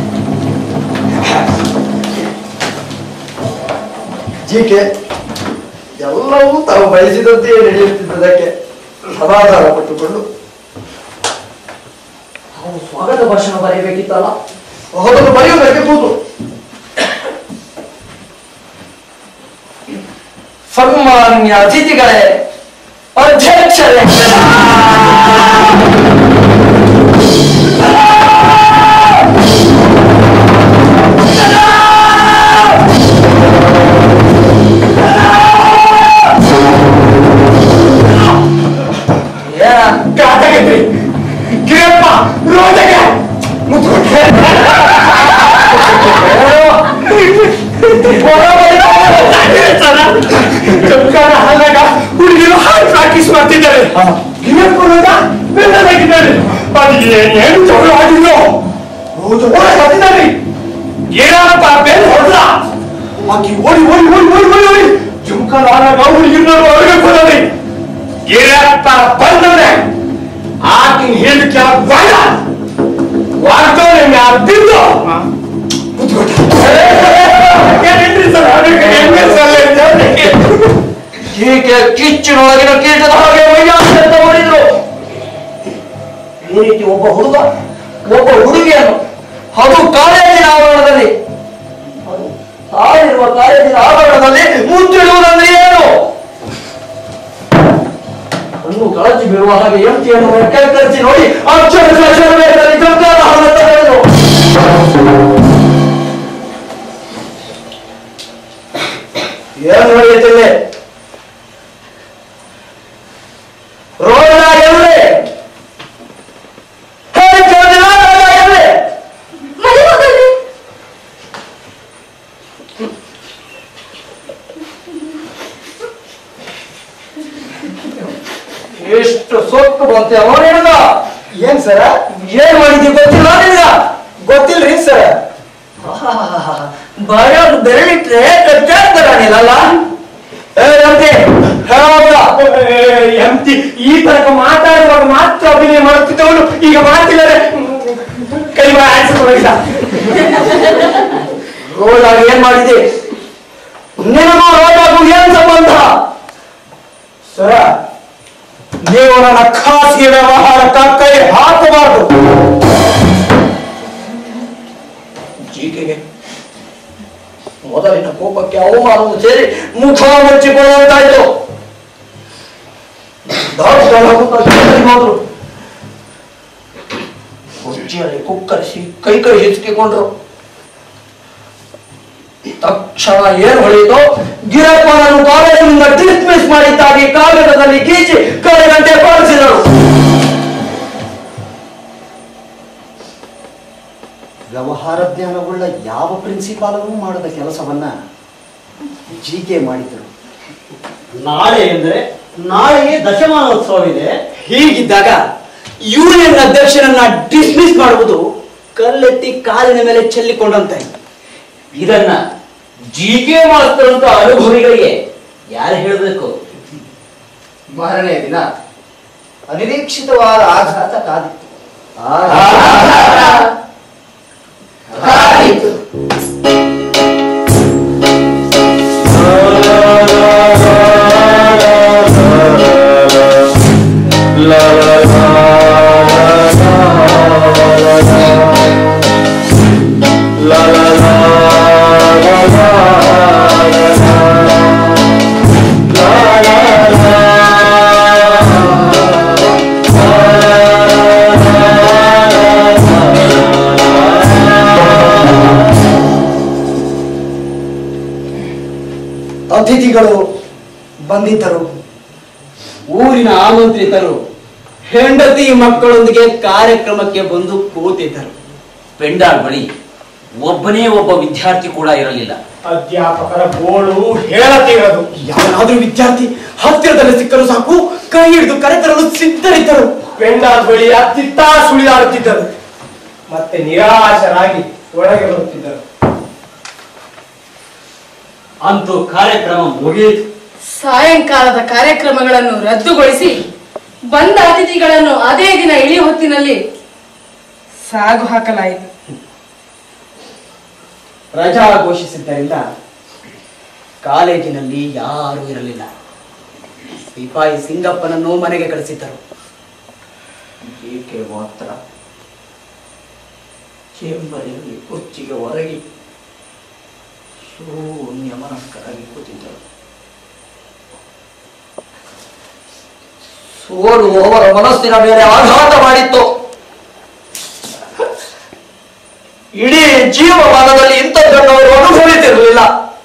ಜೀಕೆ ಎಲ್ಲವೂ ತಾವು ಬಯಸಿದಂತೆಯೇ ನಡೆಯುತ್ತಿದ್ದದಕ್ಕೆ ಸಮಾಧಾನ ಪಟ್ಟುಕೊಂಡು ನಾವು ಸ್ವಾಗತ ಭಾಷಣ ಬರೆಯಬೇಕಿತ್ತಲ್ಲ ಅದನ್ನು ಬರೆಯುವುದಕ್ಕೆ ಕೂತು ಸನ್ಮಾನ್ಯ ಅತಿಥಿಗಳೇ ಅಧ್ಯಕ್ಷರೇ ಏನ ಕಾಟಾಗಿದ್ರಿ ಕಿರಪ್ಪ ರೋಜಗೆ ಮುತ್ಕೊಂಡೆ ಹೌದು ಓಡಿ ಹತ್ತಿದ್ದಾರೆ ಏನಪ್ಪ ಬೆಲ್ ಹೊಡೆದ ಆಕಿ ಓಡಿ ಓಡಿ ಓಡಿ ಓಡಿ ಓಡಿ ಓಡಿ ಜುಮ್ಕಲಾದಾಗ ಹುಡುಗಿನರು ಹೊರಗೆ ಬಂದವ್ರಿ ಏನಪ್ಪ ಬಂದವ್ರೆ ಆಕಿನ ಹೇಳಿಕೆ ಬಡ ವಾಗ್ದವ್ರೆ ಮ್ಯಾಲ ಬಿದ್ದು ಏನಿಲ್ರಿ ಸರ್ ಅದಕ್ಕೆ ಹೆಂಗೆ ಸರ್ ಜನಕ್ಕೆ ಹೀಗೆ ಕಿಚ್ಚಿನೊಳಗಿನ ಕೀಟದ ಹಾಗೆ ವೈಯಾಸ ಅಂತ ಮಾಡಿದ್ರು ಈ ರೀತಿ ಒಬ್ಬ ಹುಡುಗ ಒಬ್ಬ ಹುಡುಗಿಯನ್ನು ಅದು ಕಾಲೇಜಿನ ಆವರಣದಲ್ಲಿ ಅದು ತಾಳಿರುವ ಕಾಲೇಜಿನ ಆವರಣದಲ್ಲಿ ಮುತ್ತಿಡುವುದಂದ್ರೆ ಏನು ಕಣ್ಣು ಕಳಚಿ ಬೀಳುವ ಹಾಗೆ ಎಂಟಿಯನ್ನು ಕೈ ಕಳಿಸಿ ನೋಡಿ ಅಕ್ಷರ ಅಕ್ಷರವೇದದಲ್ಲಿ ಗಂಗಾಳ ಹಣ ತಡೆದರು ಏನು ನಡೆಯುತ್ತಿದೆ ರೋಣ ಎವ್ರೆ ಹೇಳಿ ಕೇಳಿಲ್ಲ ರೋಣ ಎವ್ರೆ ಮದುಮಗನೇ ಎಷ್ಟು ಸೊಕ್ಕು ಬಂತೆ ಅವನಿಲ್ಲ ಏನ್ ಸರ ಏನ್ ಮಾಡಿದ್ದಿ ಗೊತ್ತಿಲ್ಲ ನಿನಗ ಗೊತ್ತಿಲ್ರಿ ಸರ್ ಬಾಯಲ್ಲಿ ಬೆರಳಿಟ್ರೆ ಕಚ್ಚಾಡ್ತಾರನಿಲ್ಲ ಏ ನಂತೆ ಹೇಳೋದ ಎಂತಿ ಈ ತನಕ ಮಾತಾಡುವಾಗ ಮಾತ್ರ ಅಭಿನಯ ಮಾಡುತ್ತಿದ್ದವನು ಈಗ ಮಾತಿಲ್ಲದೆ ಕೈ ಆಡಿಸಿಕೊಂಡಿಲ್ಲ ರೋಡಾಗ ಏನ್ ಮಾಡಿದೆ ನಿನಗೂ ರೋಡಾಗೂ ಏನ್ ಸಂಬಂಧ ಸರ ನೀವು ನನ್ನ ಖಾಸಗಿ ವ್ಯವಹಾರಕ್ಕ ಕೈ ಹಾಕಬಾರದು ಜೀಕೆಗೆ ಮೊದಲಿನ ಕೋಪಕ್ಕೆ ಅವಮಾನವು ಸೇರಿ ಮುಖ ಮುಚ್ಚಿಕೊಳ್ಳುವಂತಾಯ್ತು ದಾಟಲಾಗುತ್ತಾ ಜೊತೆಗೆ ಹೋದ್ರು ಕುರ್ಚಿಯಲ್ಲಿ ಕುಕ್ಕರಿಸಿ ಕೈ ಕೈ ಹಿಚ್ಕಿಕೊಂಡ್ರು ತಕ್ಷಣ ಏನ್ ಹೊಳೆಯಿತು ಗಿರಪ್ಪನನ್ನು ಕಾಲೇಜಿನಿಂದ ಡಿಸ್ಮಿಸ್ ಮಾಡಿದ್ದಾಗಿ ಕಾಗದದಲ್ಲಿ ಕೀಚಿ ಕಳೆಗಂಟೆ ಪಾಲಿಸಿದರು ವ್ಯವಹಾರ ಜ್ಞಾನವುಳ್ಳ ಯಾವ ಪ್ರಿನ್ಸಿಪಾಲರೂ ಮಾಡದ ಕೆಲಸವನ್ನ ಜಿ ಕೆ ಮಾಡಿದರು ನಾಳೆ ಎಂದರೆ ನಾಳೆಯೇ ದಶಮಾನೋತ್ಸವವಿದೆ ಹೀಗಿದ್ದಾಗ ಯೂನಿಯನ್ ಅಧ್ಯಕ್ಷರನ್ನ ಡಿಸ್ಮಿಸ್ ಮಾಡುವುದು ಕಲ್ಲೆತ್ತಿ ಕಾಲಿನ ಮೇಲೆ ಚೆಲ್ಲಿಕೊಂಡಂತೆ ಇದನ್ನ ಜಿಕೆ ಮಾಸ್ತರಂತ ಅನುಭವಿಗಳಿಗೆ ಯಾರು ಹೇಳಬೇಕು ಮಾರನೇ ದಿನ ಅನಿರೀಕ್ಷಿತವಾದ ಆಘಾತ ಕಾದಿತ್ತು ಆಯಿತು. ಅತಿಥಿಗಳು ಬಂದಿದ್ದರು ಊರಿನ ಆಮಂತ್ರಿತರು ಹೆಂಡತಿ ಮಕ್ಕಳೊಂದಿಗೆ ಕಾರ್ಯಕ್ರಮಕ್ಕೆ ಬಂದು ಕೂತಿದ್ದರು ಪೆಂಡಾಲ್ ಬಳಿ ಒಬ್ಬನೇ ಒಬ್ಬ ವಿದ್ಯಾರ್ಥಿ ಕೂಡ ಇರಲಿಲ್ಲ ಅಧ್ಯಾಪಕರ ಗೋಳು ಹೇಳತಿರೋದು ಯಾವನಾದ್ರೂ ವಿದ್ಯಾರ್ಥಿ ಹತ್ತಿರದಲ್ಲಿ ಸಿಕ್ಕರು ಸಾಕು ಕೈ ಹಿಡಿದು ಕರೆತರಲು ಸಿದ್ಧರಿದ್ದರು ಪೆಂಡಾಲ್ ಬಳಿ ಅತ್ತಿತ್ತ ಸುಳಿದಾಡುತ್ತಿದ್ದರು ಮತ್ತೆ ನಿರಾಶರಾಗಿ ಒಳಗೆ ಬರುತ್ತಿದ್ದರು ಅಂತೂ ಕಾರ್ಯಕ್ರಮ ಮುಗಿಯಿತು ಸಾಯಂಕಾಲದ ಕಾರ್ಯಕ್ರಮಗಳನ್ನು ರದ್ದುಗೊಳಿಸಿ ಬಂದ ಅತಿಥಿಗಳನ್ನು ಅದೇ ದಿನ ಇಳಿ ಹೊತ್ತಿನಲ್ಲಿ ಸಾಗು ಹಾಕಲಾಯಿತು ರಜಾ ಘೋಷಿಸಿದ್ದರಿಂದ ಕಾಲೇಜಿನಲ್ಲಿ ಯಾರೂ ಇರಲಿಲ್ಲ ಸಿಪಾಯಿ ಸಿಂಗಪ್ಪನನ್ನು ಮನೆಗೆ ಕಳಿಸಿದ್ದರು ಏಕೆ ಮಾತ್ರ ಚೇಂಬರಿನಲ್ಲಿ ಕುರ್ಚಿಗೆ ಹೊರಗಿ ಶೂನ್ಯ ಮನಸ್ಕರಾಗಿ ಕೂತಿದ್ದರು ಸೋಲುವವರ ಮನಸ್ಸಿನ ಮೇಲೆ ಆಘಾತ ಮಾಡಿತ್ತು ಇಡೀ ಜೀವಮಾನದಲ್ಲಿ ಇಂಥದ್ದನ್ನು ಅವರು ಅನುಭವಿಸಿರಲಿಲ್ಲ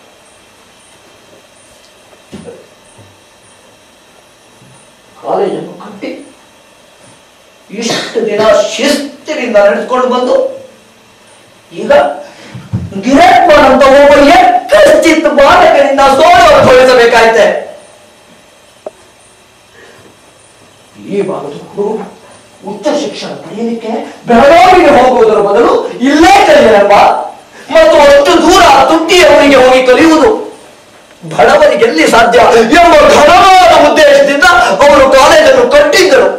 ಕಾಲೇಜನ್ನು ಕಟ್ಟಿ ಇಷ್ಟು ದಿನ ಶಿಸ್ತಿನಿಂದ ನಡೆದುಕೊಂಡು ಬಂದು ಈಗ ಗಿರಪ್ಪನ್ ಅಂತ ಒಬ್ಬ ಎಕ್ಕಶ್ಚಿತ್ ಬಾಲಕನಿಂದ ಸೋಲು ಅನುಭವಿಸಬೇಕಾಯ್ತೆ ಈ ಭಾಗದ ಹುಡುಗ ಉಚ್ಚ ಶಿಕ್ಷಣ ಪಡೆಯಲಿಕ್ಕೆ ಬೆಳಗಾವಿಗೆ ಹೋಗುವುದರ ಬದಲು ಇಲ್ಲೇ ಕಲಿಯಲಪ್ಪ ಮತ್ತು ಅಷ್ಟು ದೂರ ತುಟ್ಟಿಯವರಿಗೆ ಹೋಗಿ ಕಲಿಯುವುದು ಬಡವರಿಗೆ ಎಲ್ಲಿ ಸಾಧ್ಯ ಎಂಬ ಘನವಾದ ಉದ್ದೇಶದಿಂದ ಅವರು ಕಾಲೇಜನ್ನು ಕಟ್ಟಿದ್ದರು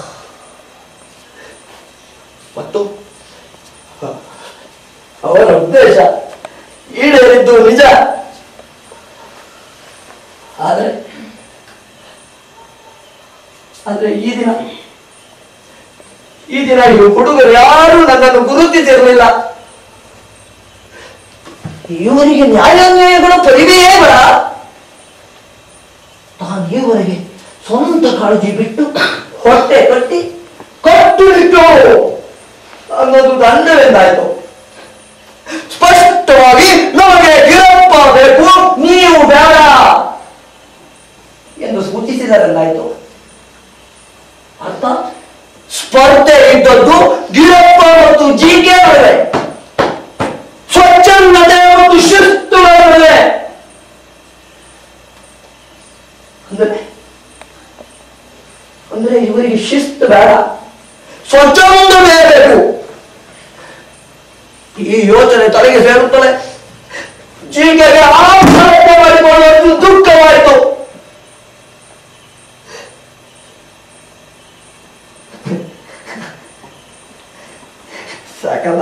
ಮತ್ತು ಅವರ ಉದ್ದೇಶ ಈಡೇರಿದ್ದು ನಿಜ ಆದರೆ ಆದ್ರೆ ಈ ದಿನ ಈ ದಿನ ಈ ಹುಡುಗರು ಯಾರು ನನ್ನನ್ನು ಗುರುತಿಸಿರಲಿಲ್ಲ ಇವರಿಗೆ ನ್ಯಾಯಾನ್ಯಾಯಗಳು ಪರಿವೆಯೇ ಬೇಡ ತಾನು ಈವರೆಗೆ ಸ್ವಂತ ಕಾಳಜಿ ಬಿಟ್ಟು ಹೊಟ್ಟೆ ಕಟ್ಟಿ ಕಟ್ಟುನಿಟ್ಟು ಅನ್ನೋದು ದಂಡವೆಂದಾಯ್ತು ಸ್ಪಷ್ಟವಾಗಿ ನಮಗೆ ಗಿರಪ್ಪ ಬೇಕು ನೀವು ಬೇಡ ಎಂದು ಸೂಚಿಸಿದರೆಂದಾಯ್ತು ಅರ್ಥಾತ್ ಸ್ಪರ್ಧೆ ಇದ್ದದ್ದು ಗಿರಪ್ಪ ಮತ್ತು ಜಿಕೆ ನಡುವೆ ಸ್ವಚ್ಛಂದತೆ ಮತ್ತು ಶಿಸ್ತುಗಳ ನಡುವೆ ಅಂದ್ರೆ ಅಂದ್ರೆ ಇವರಿಗೆ ಶಿಸ್ತು ಬೇಡ ಸ್ವಚ್ಛಂದವೇ ಬೇಕು ಈ ಯೋಚನೆ ತಲೆಗೆ ಸೇರುತ್ತಲೇ ಜೀಕೆಗೆ ಆತ್ಮಹತ್ಯೆ ಮಾಡಿಕೊಳ್ಳುವುದು ದುಃಖವಾಯಿತು ಸಾಕಲ್ಲ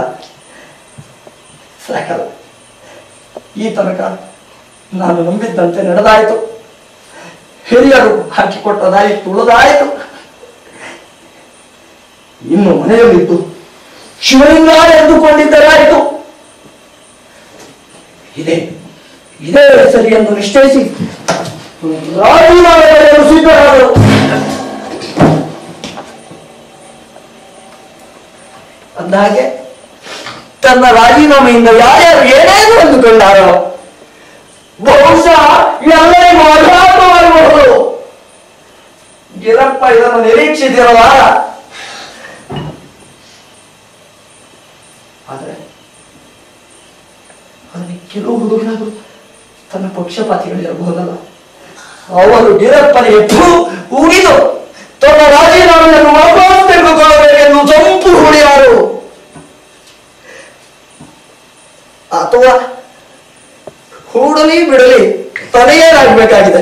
ಸಾಕಲ್ಲ ಈ ತನಕ ನಾನು ನಂಬಿದ್ದಂತೆ ನಡೆದಾಯಿತು ಹಿರಿಯರು ಹಾಕಿಕೊಟ್ಟ ದಾರಿ ತುಳಿದಾಯಿತು ಇನ್ನು ಮನೆಯಲ್ಲಿದ್ದು ಶಿವಲಿಂಗ ಎಂದುಕೊಂಡಿದ್ದರಾಯಿತು ಇದೆ ಇದೇ ಸರಿ ಎಂದು ನಿಶ್ಚಯಿಸಿ ರಾಜೀನಾಮೆ ಪಡೆಯಲು ಸಿದ್ಧರಾದರು ಅಂದಹಾಗೆ ತನ್ನ ರಾಜೀನಾಮೆಯಿಂದ ಯಾರ್ಯಾರು ಏನೇನು ಅಂದುಕೊಂಡಾರೋ ಬಹುಶಃ ಎಲ್ಲರಿಗೂ ಅಘಾತವಾಗಬಹುದು ಗಿರಪ್ಪ ಇದನ್ನು ನಿರೀಕ್ಷಿಸಿರಲಾರ ಆದರೆ ಆದರೆ ಕೆಲವು ಹುಡುಗರಾದ್ರು ತನ್ನ ಪಕ್ಷಪಾತಿಗಳಿರಬಹುದಲ್ಲ ಅವರು ಗಿರಪ್ಪನಿಗೆ ಥು ಉಗಿದು ತನ್ನ ರಾಜೀನಾಮೆಯನ್ನು ವಾಪಸ್ ತೆಗೆದುಕೊಳ್ಳಬೇಕೆಂದು ಸಂಪು ಹುಡಿಯಾರು ಅಥವಾ ಹೂಡಲಿ ಬಿಡಲಿ ತಡೆಯಲಾಗಬೇಕಾಗಿದೆ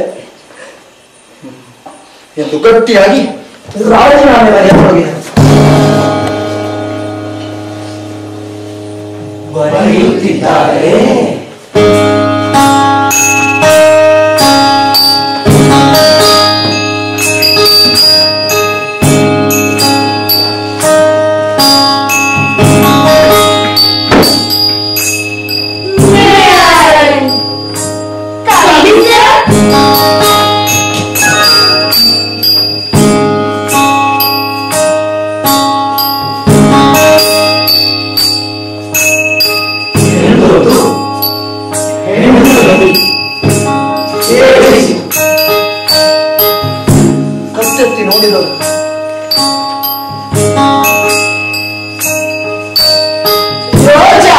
ಎಂದು ಗಟ್ಟಿಯಾಗಿ ರಾಜೀನಾಮೆ ಬರೆಯತೊಡಗಿದೆ ಬರೆಯುತ್ತಿದ್ದಾರೆ ಎಂಬುದು ಹೆಣ್ಣು ಸೇರಿಸಿ ಕಚ್ಚೆತ್ತಿ ನೋಡಿದರು ರೋಜಾ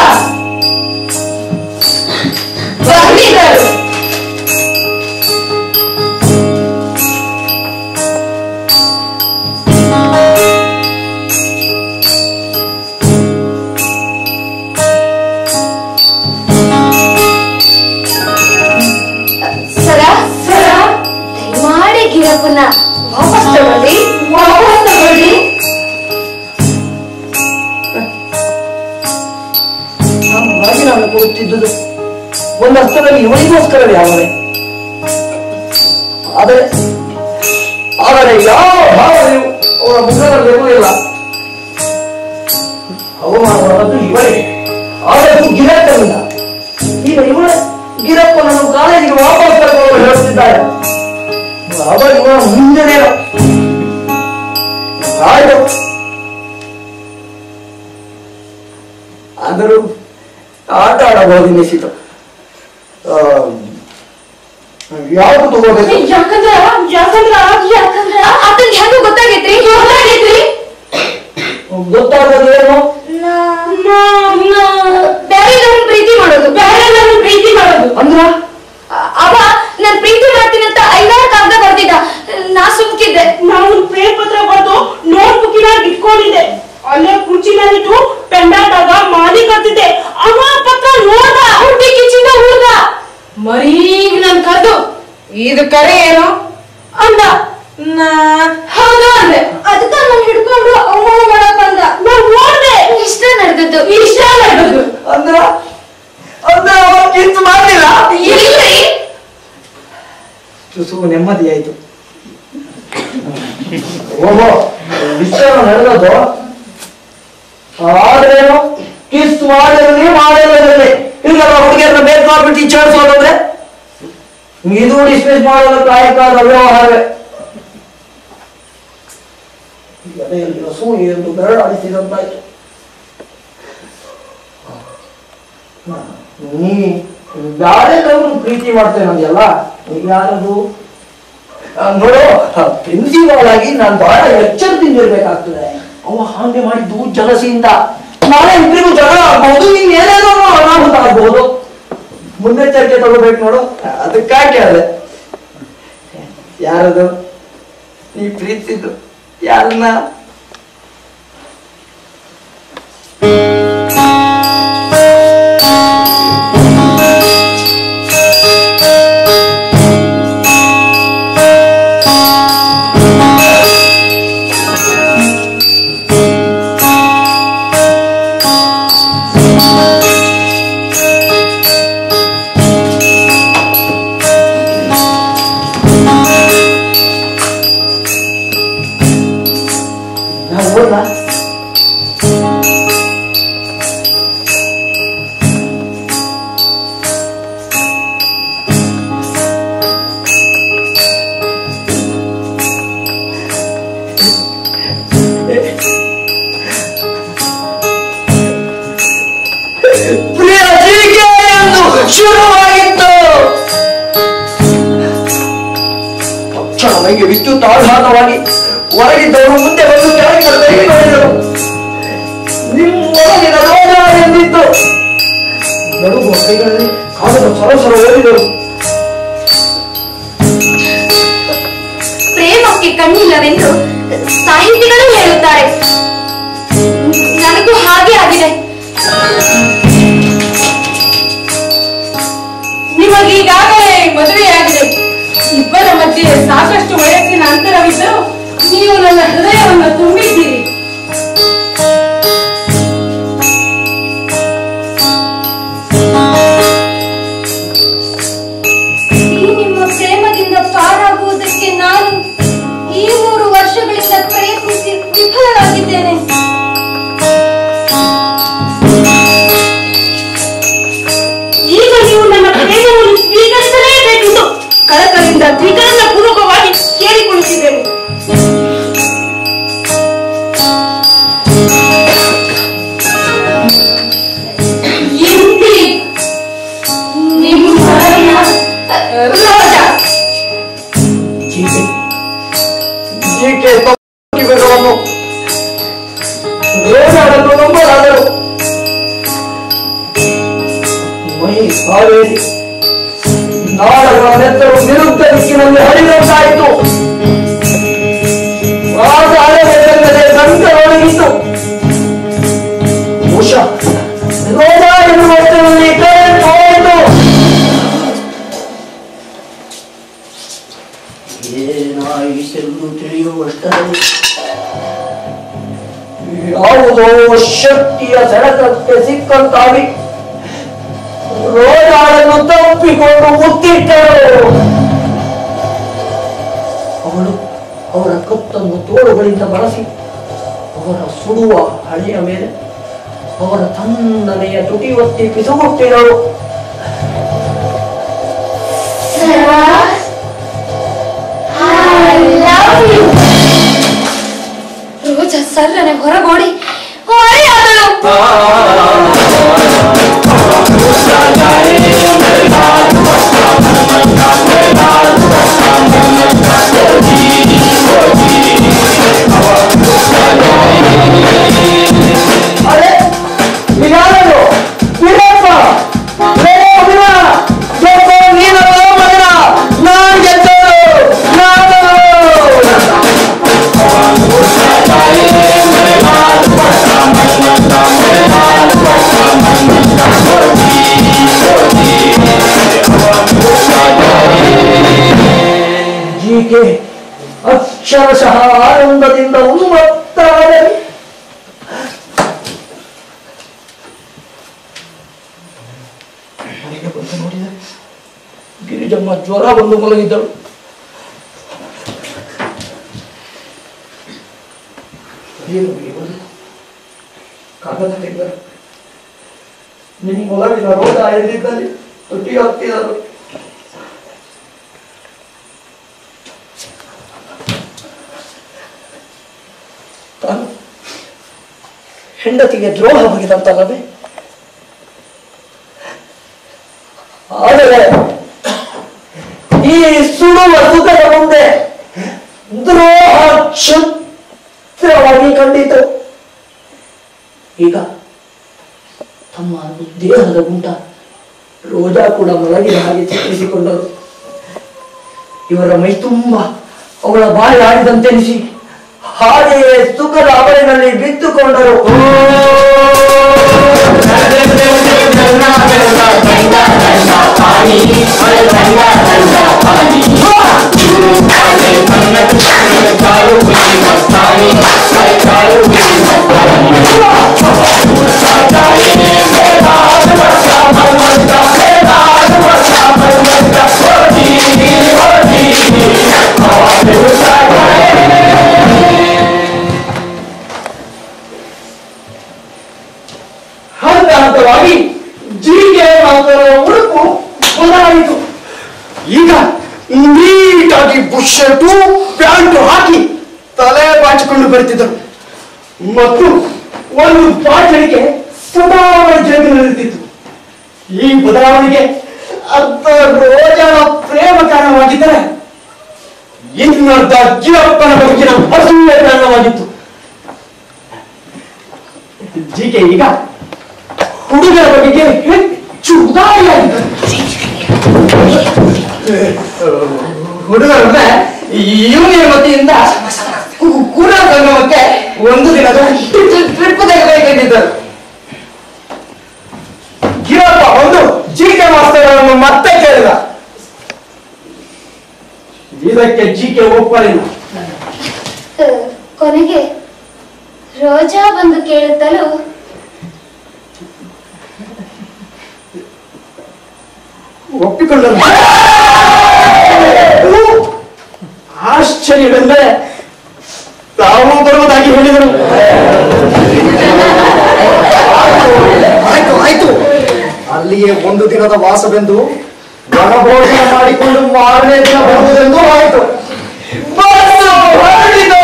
ಬಂದಿದ್ದರು ಸರ ಸರ ದಯಮಾಡಿ ಗಿರಪ್ಪನ ವಾಪಸ್ ತಗೊಳ್ಳಿ ವಾಪಸ್ ತಗೊಳ್ಳಿ ನಾನು ರಾಜೀನಾಮೆ ಕೊಡುತ್ತಿದ್ದುದು ಒಂದರ್ಥದಲ್ಲಿ ಇವನಿಗೋಸ್ಕರವೇ ಅವನೇ ಆದರೆ ಆದರೆ ಯಾವ ಭಾವನೆಯು ಅವರ ಮುಖದಲ್ಲಿ ಇರಲಿಲ್ಲ ಅವಮಾನವಾದದ್ದು ಇವರೇ ಆದರೂ ಗಿರಪ್ಪನಿಂದ ಈಗ ಇವರೇ ಗಿರಪ್ಪನನ್ನು ಕಾಲೇಜಿಗೆ ವಾಪಸ್ ಕರ್ಕೊಂಡು ಹೇಳುತ್ತಿದ್ದಾರೆ ಅವ ಇವರ ಮುಂಜಾನೆ ಆಯ್ತು ಆದರೂ ಆಟ ಆಡಬಹುದೆನಿಸಿತು ಆ, ಯಾವುದು ತಗೋಬೇಕು ಯಾಕಂದ್ರ ಯಾಕಂದ್ರ ಯಾಕಂದ್ರ ಆತನ್ ಹೆಂಗ ಗೊತ್ತಾಗೈತ್ರಿ ಗೊತ್ತಾಗೈತ್ರಿ ಗೊತ್ತಾಗೋದು ಏನು ಬೇರೆ ಪ್ರೀತಿ ಮಾಡೋದು ಬೇರೆ ಪ್ರೀತಿ ಮಾಡೋದು ಅಂದ್ರ ಅ- ಅವ ನಾನ್ ಪ್ರೀತಿ ಮಾಡ್ತೀನಿ ಅಂತ ಐದಾರು ಕಾಗದ ಬರ್ತಿದ್ದ ನಾ ಸುಮ್ಕಿದ್ದೆ ನಾವು ಪ್ರೇಮ್ ಪತ್ರ ಬರೆದು ನೋಟ್ ಬುಕ್ಕಿನಾಗ ಇದು ಕರೆ ಏನು ಅಂದ ನಾ ಹೌದು ಅಂದೆ ಅದಕ್ಕ ನಾನು ಹಿಡ್ಕೊಂಡು ಅವಮಾನ ಮಾಡಕ್ ಬಂದ ನಾನ್ ನೋಡ್ದೆ ಇಷ್ಟ ನಡೆದದ್ದು ಇಷ್ಟ ನಡೆದು ಅಂದ್ರ ಅಂದ್ರ ಅವ ಕಿತ್ತು ಮಾಡ್ಲಿಲ್ಲ ಇಲ್ರಿ ತುಸು ನೆಮ್ಮದಿ ಆಯ್ತು ಓಹೋ ವಿಷಯ ನಡೆದದ್ದು ಆದ್ರೇನು ಕಿಸ್ ಮಾಡಿರಲಿ ಮಾಡಿರಲಿ ಈಗ ಹುಡುಗಿಯರನ್ನ ಬೇಕು ಮಾಡ್ಬಿಟ್ಟು ಇಚ್ಛಾಡಿಸೋದಂದ್ರೆ ಇದು ಡಿಸ್ಮಿಸ್ ಮಾಡೋದು ಕಾಯಕಾದ ವ್ಯವಹಾರವೇ ಎದೆಯಲ್ಲಿ ಹಸು ಎಂದು ಬೆರಳಾಡಿಸಿದಂತಾಯ್ತು ನೀ ಯಾರೆಲ್ಲರೂ ಪ್ರೀತಿ ಮಾಡ್ತೇನೆ ಅಂದ್ಯಲ್ಲ ಯಾರದು ಆ, ನೋಡು ಪ್ರಿನ್ಸಿಪಾಲ್ ಆಗಿ ನಾನು ಬಹಳ ಎಚ್ಚರದಿಂದ ಇರ್ಬೇಕಾಗ್ತದೆ ಅವ ಹಾಗೆ ಮಾಡಿದ್ದು ಜಲಸಿಯಿಂದ ನಾಳೆ ಇಬ್ಬರಿಗೂ ಜಗಳ ಆಗ್ಬಹುದು ನೀನ್ ಏನೇನೋ ಅನಾಹುತ ಆಗ್ಬಹುದು ಮುನ್ನೆಚ್ಚರಿಕೆ ತಗೋಬೇಕು ನೋಡು ಅದಕ್ಕಾಗಿ ಕೇಳಿದೆ ಯಾರದು ನೀ ಪ್ರೀತಿಸಿದ್ದು ಯಾರನ್ನ ನಾನು ಓದ್ಲಾ ಪ್ರಿಯ ಜೀವಿಕೆ ಎಂದು ಶುರುವಾಗಿತ್ತು ತಕ್ಷಣ ಮೈಗೆ ವಿದ್ಯುತ್ ಆಘಾತವಾಗಿ ಹೊರಗಿದ್ದವರು ಮುಂದೆ ಬಂದು ಕೆಳಗೆ ಬರಬೇಕು ನೋಡಿದರು ನಿಮ್ಮೊಳಗಿನ ರೋಗ ಎಂದಿತ್ತು ನಡುಗುವ ಕೈಗಳಲ್ಲಿ ಕಾಗದ ಸರಸರ ಓದಿದರು ಪ್ರೇಮಕ್ಕೆ ಕಣ್ಣಿಲ್ಲವೆಂದು ಸಾಹಿತಿಗಳು ಹೇಳುತ್ತಾರೆ ನನಗೂ ಹಾಗೆ ಆಗಿದೆ ನಿಮಗೀಗಾಗಲೇ ಮದುವೆಯಾಗಿದೆ ಇಬ್ಬರ ಮಧ್ಯೆ ಸಾಕಷ್ಟು ವಯಸ್ಸಿನ ಅಂತರವಿದ್ದರೂ ನೀವು ನನ್ನ ಹೃದಯವನ್ನು ತುಂಬಿದ್ದೀರಿ ಈ ನಿಮ್ಮ ಪ್ರೇಮದಿಂದ ಪಾರಾಗುವುದಕ್ಕೆ ನಾನು ಈ ಮೂರು ವರ್ಷಗಳಿಂದ ಪ್ರಯತ್ನಿಸಿ ವಿಫಲರಾಗಿದ್ದೇನೆ ಈಗ ನೀವು ನನ್ನ ಪ್ರೇಮವನ್ನು ಸ್ವೀಕರಿಸಲೇಬೇಕೆಂದು ಕಳಕಳಿಂದ ದ್ವಿಕರಣ ಪೂರ್ವಕವಾಗಿ ಕೇಳಿಕೊಳ್ಳುತ್ತಿದ್ದೇನೆ ಇಂತಿ ನಿಮ್ಮ ರೋಜಾ ಜೀಕೆ ಜೀಕೆ ಕಿವಿಗಳನ್ನು ರೋಜಾಡನ್ನು ನಂಬಲಾದರು ಮೈ ಕಾವೇರಿ ನಾಡಗಳ ನೆತ್ತರು ವಿರುದ್ಧ ದಿಕ್ಕಿನಲ್ಲಿ ಹರಿದಂತಾಯಿತು ಆಗ ಅಲೆಗಳೆಂದರೆ ಸಂಕರೊಳಗಿತ್ತು ಬಹುಶಃ ರೋಜಾ ಎನ್ನುವ ಹೊತ್ತಿನಲ್ಲಿ ಕರೆಂಟ್ ಹೋಯಿತು ಏನಾಯಿಸೆಂದು ತಿಳಿಯುವಷ್ಟರಲ್ಲಿ ಯಾವುದೋ ಶಕ್ತಿಯ ಸೆಳೆತಕ್ಕೆ ಸಿಕ್ಕಂತಾಗಿ ರೋಜಾಳನ್ನು ತಪ್ಪಿಕೊಂಡು ಮುತ್ತಿಟ್ಟರು ಅವಳು ಅವರ ಕತ್ತನ್ನು ತೋಳುಗಳಿಂದ ಬಳಸಿ ಅವರ ಸುಡುವ ಹಳೆಯ ಮೇಲೆ ಅವರ ತನ್ನನೆಯ ತುಟಿ ಒತ್ತಿ ಪಿಸುಗುಟ್ಟಿದಳು ರೋಜಾ ಸರ್ರನೆ ಹೊರಗೋಡಿ ಹೊರೆಯಾದಳು ಅರೆ ಇದಾರದು ವೀರಪ್ಪ ಲೇ ವೀರ ಸ್ವಲ್ಪ ನೀನಲ್ಲ ಮಗನ ನಾನ್ ಗೆದ್ದಳು ನಾನು ಜೀಕೆ ಅಕ್ಷರಶಃ ಆನಂದದಿಂದ ಉನ್ಮತ್ತಾದರೆ ಮನೆಗೆ ಬಂದು ನೋಡಿದರೆ ಗಿರಿಜಮ್ಮ ಜ್ವರ ಬಂದು ಮಲಗಿದ್ದಳು ಏನು ಇವರು ಕಾಗದ ತೆಗೆದರು ನಿಮ್ಮ ಒಳಗಿನ ರೋಗ ಎಲ್ಲಿದ್ದಲ್ಲಿ ತುಟಿ ಹತ್ತಿದರು ತಾನು ಹೆಂಡತಿಗೆ ದ್ರೋಹ ಬಗೆದಂತಲ್ಲವೇ ಆದರೆ ಈ ಸುಡುವ ಸುಖದ ಮುಂದೆ ದ್ರೋಹ ಕ್ಷುತ್ರವಾಗಿ ಕಂಡಿತು ಈಗ ತಮ್ಮ ದೇಹದ ಗುಂಟ ರೋಜಾ ಕೂಡ ಮಲಗಿದ ಹಾಗೆ ಚಿತ್ರಿಸಿಕೊಂಡರು ಇವರ ಮೈ ತುಂಬ ಅವಳ ಬಾಯಿ ಆಡಿದಂತೆನಿಸಿ ಹಾಗೆಯೇ ಸುಖದ ಅವಳಿನಲ್ಲಿ ಬಿದ್ದುಕೊಂಡರು ಹಂತ ಹಂತವಾಗಿ ಜೀರಿಗೆ ಮಾತ್ರ ಉಡುಪು ಬದಲಾಯಿತು ಈಗ ನೀಟಾಗಿ ಬುಷ್ ಶರ್ಟು ಪ್ಯಾಂಟು ಹಾಕಿ ತಲೆ ಬಾಚಿಕೊಂಡು ಬರ್ತಿದ್ದರು ಮತ್ತು ಒಂದು ಬಾಚಣಿಕೆ ಸದಾ ಅವಳ ಜೇಬಿನಲ್ಲಿರ್ತಿತ್ತು ಈ ಬದಲಾವಣೆಗೆ ಅರ್ಧ ರೋಜನ ಪ್ರೇಮ ಕಾರಣವಾಗಿದ್ದರೆ ಇನ್ನರ್ಧ ಜೀವಪ್ಪನ ಬದುಕಿನ ಅಸೂಯೆ ಕಾರಣವಾಗಿತ್ತು ಜೀಕೆ ಈಗ ಹುಡುಗರ ಬಗೆಗೆ ಹೆಚ್ಚು ಉದಾರಿಯಾಗಿದ್ದರು ಹುಡುಗರನ್ನ ಯೂನಿಯನ್ ವತಿಯಿಂದ ಕು- ಕೂಡ ಸಂಗಮಕ್ಕೆ ಒಂದು ದಿನದ ಟ್ರಿಪ್ ತೆಗೆದುಕೊಂಡಿದ್ದರು ಗಿರಪ್ಪ ಒಂದು ಜೀಕೆ ಮಾಸ್ತರನ್ನು ಮತ್ತೆ ಕೇಳಿದ ಇದಕ್ಕೆ ಜೀಕೆ ಒಪ್ಪಲಿಲ್ಲ ಕೊನೆಗೆ ರೋಜಾ ಬಂದು ಕೇಳುತ್ತಲೂ ಒಪ್ಪಿಕೊಂಡರು ಆಶ್ಚರ್ಯವೆಂದರೆ ತಾವು ಬರುವುದಾಗಿ ಹೇಳಿದರು ಆಯ್ತು ಆಯ್ತು ಅಲ್ಲಿಯೇ ಒಂದು ದಿನದ ವಾಸವೆಂದು ವನಭೋಜನ ಮಾಡಿಕೊಂಡು ಮಾರನೇ ದಿನ ಬರುವುದೆಂದು ಆಯಿತು ಬಸ್ಸು ಹೊರಡಿತು.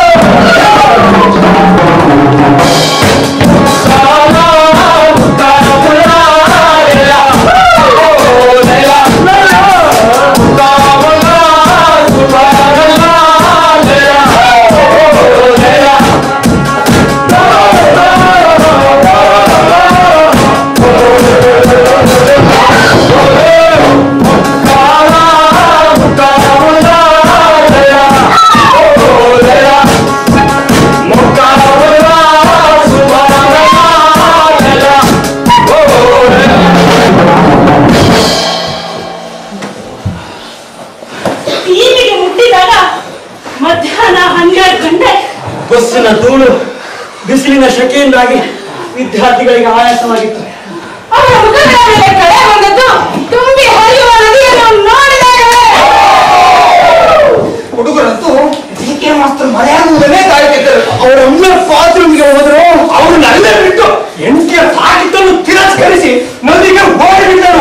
ಇಲ್ಲಿಗೆ ಮುಟ್ಟಿದಾಗ ಮಧ್ಯಾಹ್ನ ಹನ್ನೆರಡು ಗಂಟೆ ಬಸ್ಸಿನ ಧೂಳು ಬಿಸಿಲಿನ ಶಕೆಯಿಂದಾಗಿ ವಿದ್ಯಾರ್ಥಿಗಳಿಗೆ ಆಯಾಸವಾಗಿತ್ತು ಅವರ ಮುಖಗಳ ಮೇಲೆ ಕಳೆ ಬಂದದ್ದು ತುಂಬಿ ಹರಿಯುವ ನದಿಯನ್ನು ನೋಡಿದಾಗಲೇ ಹುಡುಗರಂತೂ ಜಿಕೆ ಮಾಸ್ತರ್ ಮರೆಯಾಗುವುದನ್ನೇ ಕಾಯುತ್ತಿದ್ದರು ಅವರೊಮ್ಮೆ ಬಾತ್ರೂಮ್ಗೆ ಹೋದ್ರು ಅವರು ನಲ್ಲೇ ಬಿಟ್ಟು ಎಂಟಿಯ ತಾಗಿದ್ದನ್ನು ತಿರಸ್ಕರಿಸಿ ನದಿಗೆ ಓಡಿಬಿಟ್ಟರು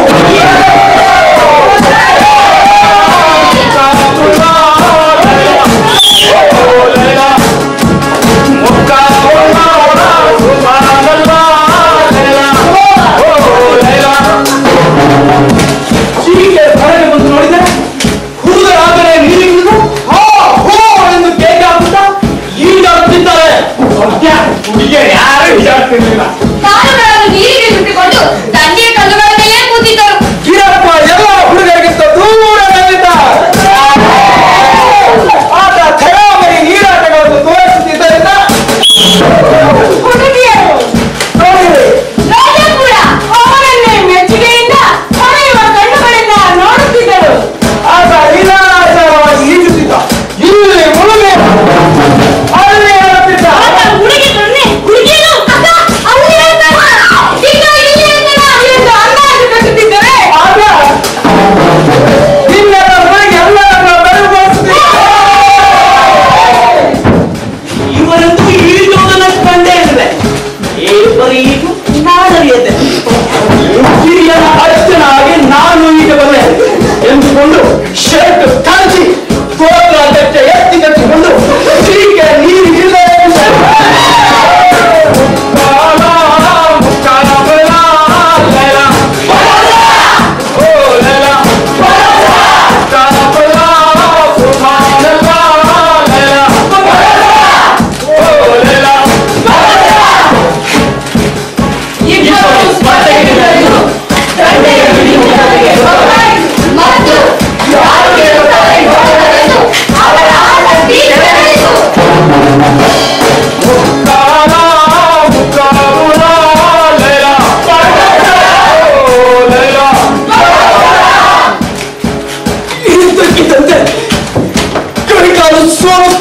ಹೀಗೆ ಹೊರಗೆ ಬಂದು ನೋಡಿದರೆ ಹುಡುಗರಾದರೆ ನೀರಿಗಿಳಿದು ಹೋ ಹೋ ಎಂದು ಕೇಕೆ ಹಾಕುತ್ತಾ ಈಡಾಡುತ್ತಿದ್ದಾರೆ ಸದ್ಯ ಹುಡುಗಿಯರು ಯಾರು ಈಡಾಡ್ತಿರ್ಲಿಲ್ಲ ಕಾಲುಗಳನ್ನು ನೀರಿಗೆ ಬಿಟ್ಟುಕೊಂಡು ದಂಡಿಯ ಕಲ್ಲುಗಳ ಮೇಲೆ ಕೂತಿದ್ದರು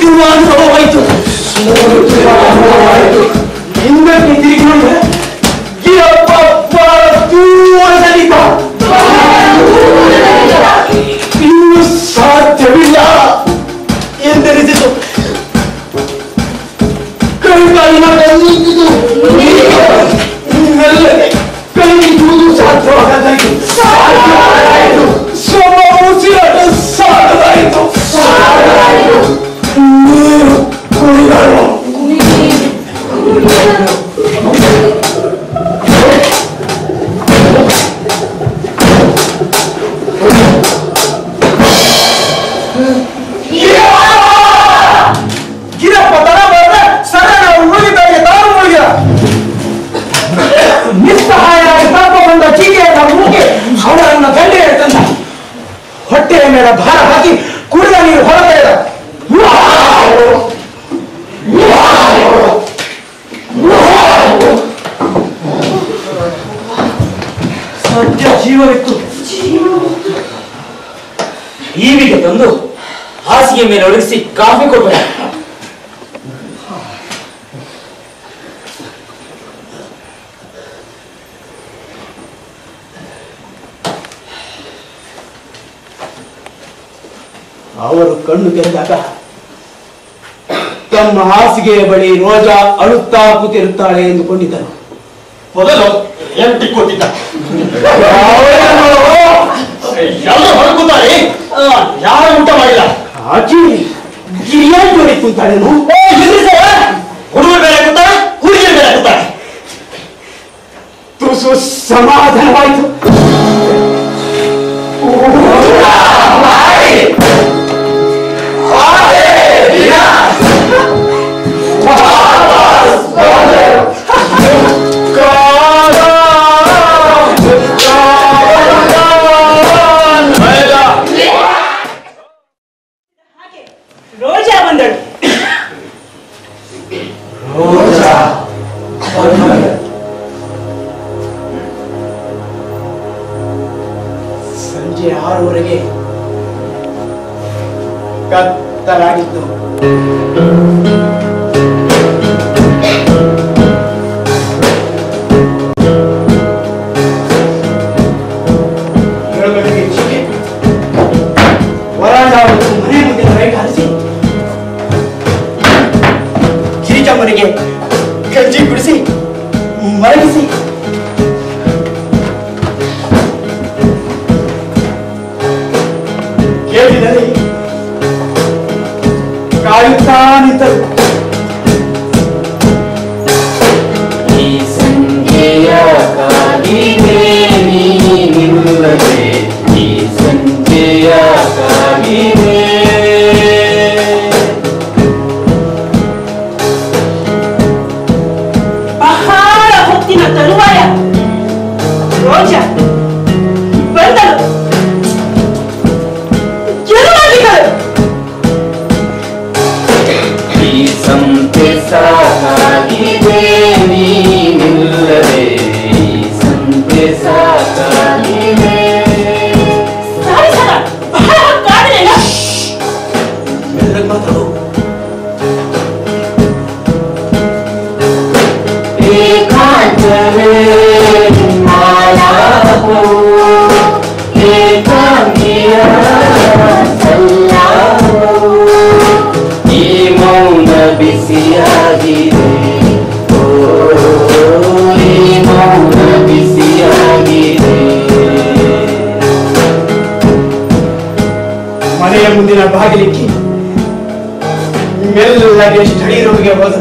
ನೋಡುತ್ತಿರುವ ಅನುಭವವಾಯಿತು ನೋಡುತ್ತಿರುವ ಅನುಭವವಾಯಿತು ಹಿಂದಕ್ಕೆ ತಿರುಗಿ ನೋಡಿದ್ರೆ ಗಿರಪ್ಪ ಬಹಳ ದೂರದಲ್ಲಿದ್ದ ಇನ್ನು ಸಾಧ್ಯವಿಲ್ಲ ಎಂದೆನಿಸಿತು ಕೈಗಾಲಿನ ಕಣ್ಣಿದ್ದು ಮೆಲ್ಲಗೆ ಕೈ ಹಿಡಿಯುವುದು ಸಾಧ್ಯವಾಗದಾಯಿತು ಸಾಧ್ಯವಾಗದಾಯಿತು ಸ್ವಲ್ಪ ಉಸಿರಾಟ ಸಾಗದಾಯಿತು ಸಾಗದಾಯಿತು ನೀರು ಕುಡಿದರು ಗಿರಪ್ಪ ತಡ ಬಂದ್ರೆ ಸರ ನಾವು ಮುಳುಗಿದ್ದಾಗೆ ತಾನು ಮುಳುಗಿದ ನಿಸ್ಸಹಾಯರಾಗಿ ಪಾಪ ಬಂದ ಚೀಟಿಯನ್ನ ಮುಗಿ ಅವರನ್ನ ಗಂಟೆಗೆ ತಂದ ಹೊಟ್ಟೆಯ ಮೇಲೆ ಭಾರ ಹಾಕಿ ಕುಡಿದ ನೀರು ಹೊರತೆಗೆದ ಸದ್ಯ ಜೀವವಿತ್ತು ಈವಿಗೆ ತಂದು ಹಾಸಿಗೆ ಮೇಲೆ ಒಳಗಿಸಿ ಕಾಫಿ ಕೊಟ್ಟೆ ಅವರು ಕಣ್ಣು ತೆರೆದಾಗ ತಮ್ಮ ಹಾಸಿಗೆಯ ಬಳಿ ರೋಜಾ ಅಳುತ್ತಾ ಕೂತಿರುತ್ತಾಳೆ ಎಂದುಕೊಂಡಿದ್ದರು ಮೊದಲು ಎಂಟಿ ಕೊಟ್ಟಿದ್ದ ಎಲ್ಲರೂ ಹೊರಗುತ್ತಾರೆ ಯಾರು ಊಟ ಮಾಡಿಲ್ಲ ಆಚೆ ಗಿರಿಯಾಗಿ ಜೋಡಿ ಕೂತಾಳೇನು ಹುಡುಗರು ಬೇರೆ ಕೂತಾರೆ ಹುಡುಗಿಯರು ಬೇರೆ ಕೂತಾರೆ ತುಸು ಸಮಾಧಾನವಾಯಿತು ರೋಜಾ ಬಂದಳು ಸಂಜೆ ಆರೂವರೆಗೆ ಕತ್ತಲಾಗಿತ್ತು ಬೆಳಗ್ಗೆ ಚಿಕ್ಕೆ ವರಾಂಡ ಮತ್ತು ಮನೆ ಮುಂದೆ ಲೈಟ್ ಹಾರಿಸಿ ಗಿರಿಜಮ್ಮನಿಗೆ ಗಂಜಿ ಕುಡಿಸಿ ಮಲಗಿಸಿ ಕೇಳಿದರೆ ಕಾಯುತ್ತಾ ನಿಂತರು ಈ ಸಂಜೆಯ ಕಾಗಿದೆ ನೀನಿಲ್ಲದೆ ಈ ಸಂಜೆಯ ಕಾಗಿದೆ ಬಹಳ ಹೊತ್ತಿನ ತರುವಾಯ ರೋಜಾ ಬಂದಳು ಎರುವಾಗಿದ್ದಳು ಈ ಸಂತೆ ಸಾಕಾಗಿದೆ ನೀನಿಲ್ಲದೆ ಈ ಸಂತೆ ಸಾಕಾಗಿದೆ ಸಾರಿ ಸರ ಬಹಳ ಹೊತ್ತಾಗಲಿಲ್ಲ ಮೆಲ್ಲಗೆ ಮಾತಾಡು ಏಕಾಂತವೇ ಮಾಲಾಪವು ಏಕಾಂಗಿಯ ಸಲ್ಲಾಪವು ಈ ಮೌನ ಬಿಸಿಯಾಗಿದೆ ಓ ಈ ಮೌನ ಬಿಸಿಯಾಗಿದೆ ಮನೆಯ ಮುಂದಿನ ಬಾಗಿಲಿಕ್ಕಿ ಮೆಲ್ಲಗೆ ಸ್ಟಡಿ ರೂಮ್ಗೆ ಹೋದರು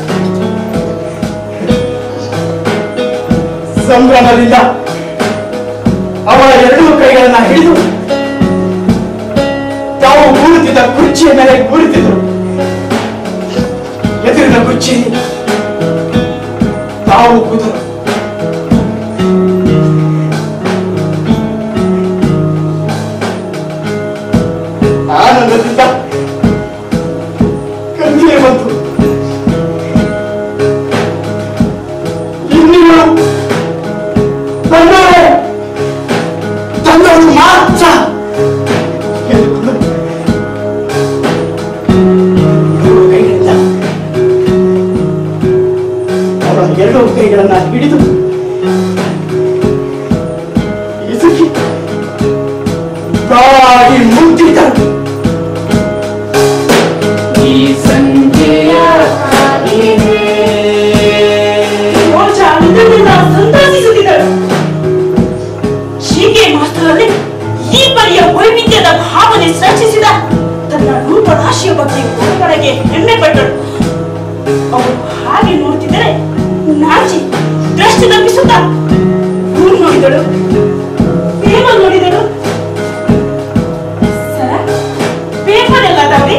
ಸಂಭ್ರಮದಿಂದ ಅವಳ ಎರಡೂ ಕೈಗಳನ್ನ ಹಿಡಿದು ತಾವು ಕೂರುತ್ತಿದ್ದ ಕುರ್ಚಿಯ ಮೇಲೆ ಕೂರುತ್ತಿದ್ದರು ಎದುರಿನ ಕುರ್ಚಿ ತಾವು ಕೂತರು ಆನಂದದಿಂದ ಕಣ್ಣೀರೇ ಬಂತು ಇನ್ನಿಗಳು ತನ್ನವರೇ ತನ್ನವರು ಮಾತ್ರ ಎಂದುಕೊಂಡರು. ಕೈಗಳನ್ನ ಹಿಡಿದು ಇಸುಕಿ ಬಾಗಿ ಮುಟ್ಟಿದಳು ಈ ಸಂಜೆಯ ರೋಜ ಇದನ್ನೆಲ್ಲ ಸಂತೋಷಿಸುತ್ತಿದ್ದಳು ಶೀಗೆ ಮಾತ್ರದಲ್ಲಿ ಈ ಪರಿಯ ವೈವಿಧ್ಯದ ಭಾವನೆ ಸೃಷ್ಟಿಸಿದ ತನ್ನ ರೂಪರಾಶಿಯ ಬಗ್ಗೆ ಹೊರಗಡೆಗೆ ಹೆಮ್ಮೆ ಪಟ್ಟಳು ಅವಳು ಹಾಗೆ ನೋಡ್ತಿದ್ದರೆ ನಾಚಿ ದೃಷ್ಟಿ ತಪ್ಪಿಸುತ್ತಾ ಊರು ನೋಡಿದಳು ಪ್ರೇಮ ನೋಡಿದಳು ಸರ ಪೇಪರ್ ಎಲ್ಲ ಅದಾವ್ರಿ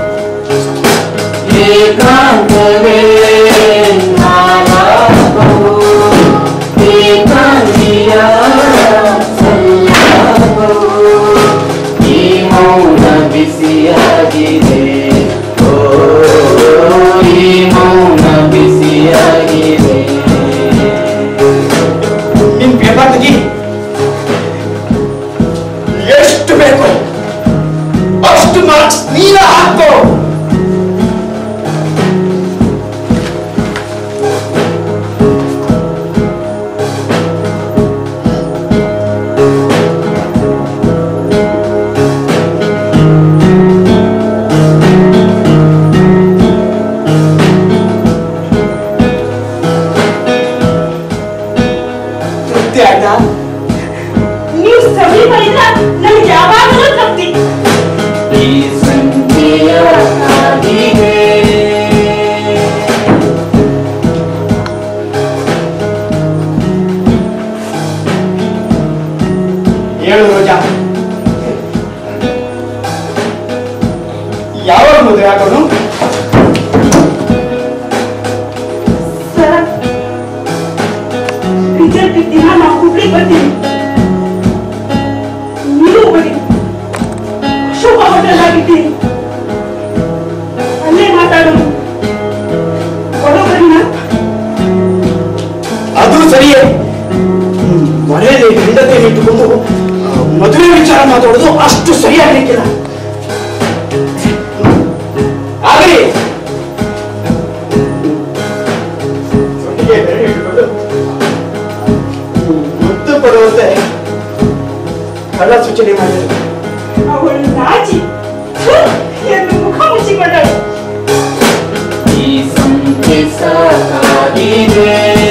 ಏಕಾಂತವೇ ನಾನಾಗವು ಏಕಾಂಗಿಯ ಸಲ್ಲಾಪವು ಈ ಮೌನ ಬಿಸಿಯಾಗಿದೆ ಓ ಈ ಮೌನ ಬಿಸಿಯಾಗಿದೆ ನಿನ್ ಪೇಪರ್ ತೆಗಿ ಎಷ್ಟು ಬೇಕು ಅಷ್ಟು ಮಾರ್ಕ್ಸ್ ನೀನ ಹಾಕೋ ತೃಪ್ತಿ ಆಯ್ತಾ ನೀವು ಸಮೀಪದಿಂದ ನನಗೆ ಯಾವಾಗಲೂ ತೃಪ್ತಿ ಈ ಸಂಜೆಯ ಕಾದಿದೆ ಹೇಳು ರೋಜಾ ಯಾವಾಗ ಮದುವೆ ಆಗೋನು ಸರ್ ರಿಸಲ್ಟ್ ದಿನ ನಾವು ಹುಬ್ಳಿಗೆ ಬರ್ತೀವಿ ನೀವು ಬನ್ನಿ ಶುಭ ಹೋಟೆಲ್ ಆಗಿದ್ದೀನಿ ಅಲ್ಲೇ ಮಾತಾಡೋಣ ಬರೋಬರಿನಾ ಅದು ಸರಿಯೇ ಹ್ಮ್, ಮನೆಯಲ್ಲಿ ಹೆಂಡತಿ ಇಟ್ಟುಕೊಂಡು ಆ, ಮದುವೆ ವಿಚಾರ ಮಾತಾಡೋದು ಅಷ್ಟು ಸರಿಯಾಗಲಿಕ್ಕಿಲ್ಲ ಆಗಲಿ ಸೊಂಡಿಗೆ ಬೆರಳು ಇಟ್ಟುಕೊಂಡು, ಹ್ಮ್, ಮುದ್ದು ಪಡುವಂತೆ ಕಳ್ಳ ಸೂಚನೆ ಮಾಡಿದರು ಅವಳು ನಾಚಿ ಥು, ಎಂದು ಮುಖ ಮುಚ್ಚಿಕೊಂಡಳು ಈ ಸಂಜೆ ಸಾಕಾಗಿದೆ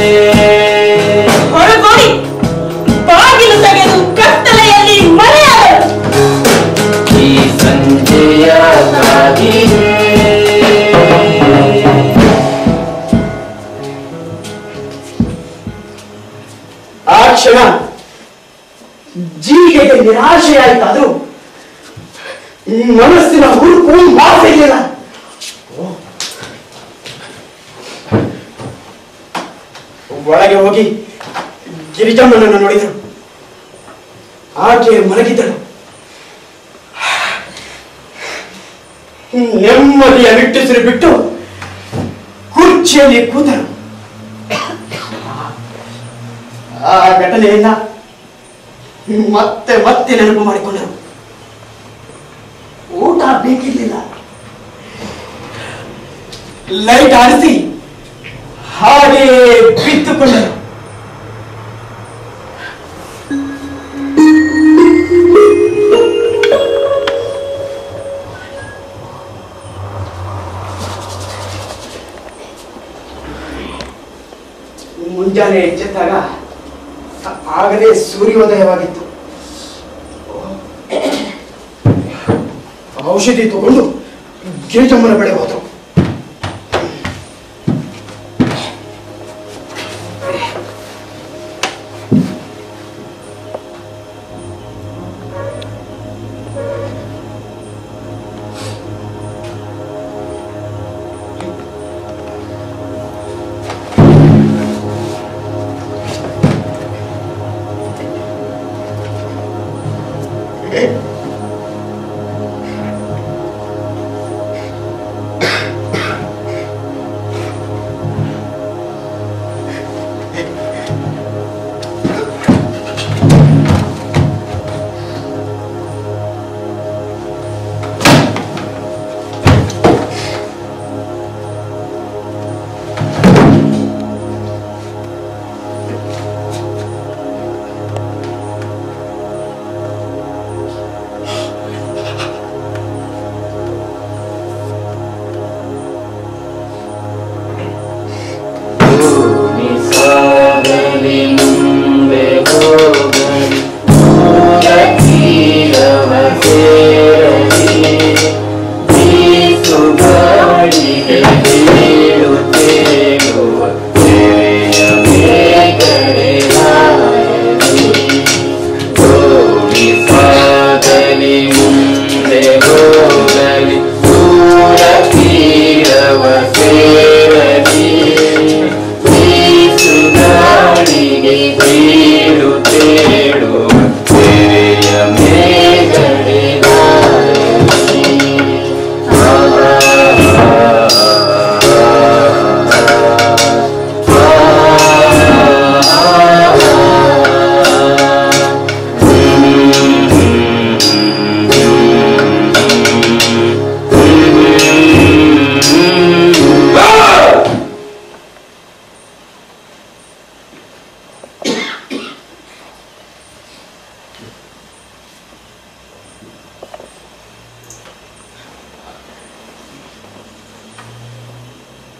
ಹೊರಗೋಡಿ ಬಾಗಿಲು ತೆಗೆದು ಕತ್ತಲೆಯಲ್ಲಿ ಮರೆಯಾದಳು ಈ ಸಂಜೆಯ ಕಾದಿದೆ ಆ ಕ್ಷಣ ಜೀವಿಗೆಗೆ ನಿರಾಶೆಯಾಯಿತಾದ್ರೂ ಮನಸ್ಸಿನ ಹುರುಪು ಮಾತಿರಲಿಲ್ಲ ಒಳಗೆ ಹೋಗಿ ಗಿರಿಜಮ್ಮನನ್ನು ನೋಡಿದರು ಆಕೆ ಮಲಗಿದ್ದಳು ನೆಮ್ಮದಿಯ ನಿಟ್ಟುಸಿರು ಬಿಟ್ಟು ಕುರ್ಚಿಯಲ್ಲಿ ಕೂತರು ಆ ಘಟನೆಯನ್ನ ಮತ್ತೆ ಮತ್ತೆ ನೆನಪು ಮಾಡಿಕೊಂಡರು ಊಟ ಬೇಕಿರ್ಲಿಲ್ಲ ಲೈಟ್ ಆರಿಸಿ ಹಾಗೆ ಬಿದ್ದುಕೊಂಡರು ಮುಂಜಾನೆ ಎಚ್ಚೆತ್ತಾಗ ಆ- ಆಗಲೇ ಸೂರ್ಯೋದಯವಾಗಿತ್ತು ಔಷಧಿ ತಗೊಂಡು ಗಿರಿಜಮ್ಮನ ಬಳಿ ಹೋದರು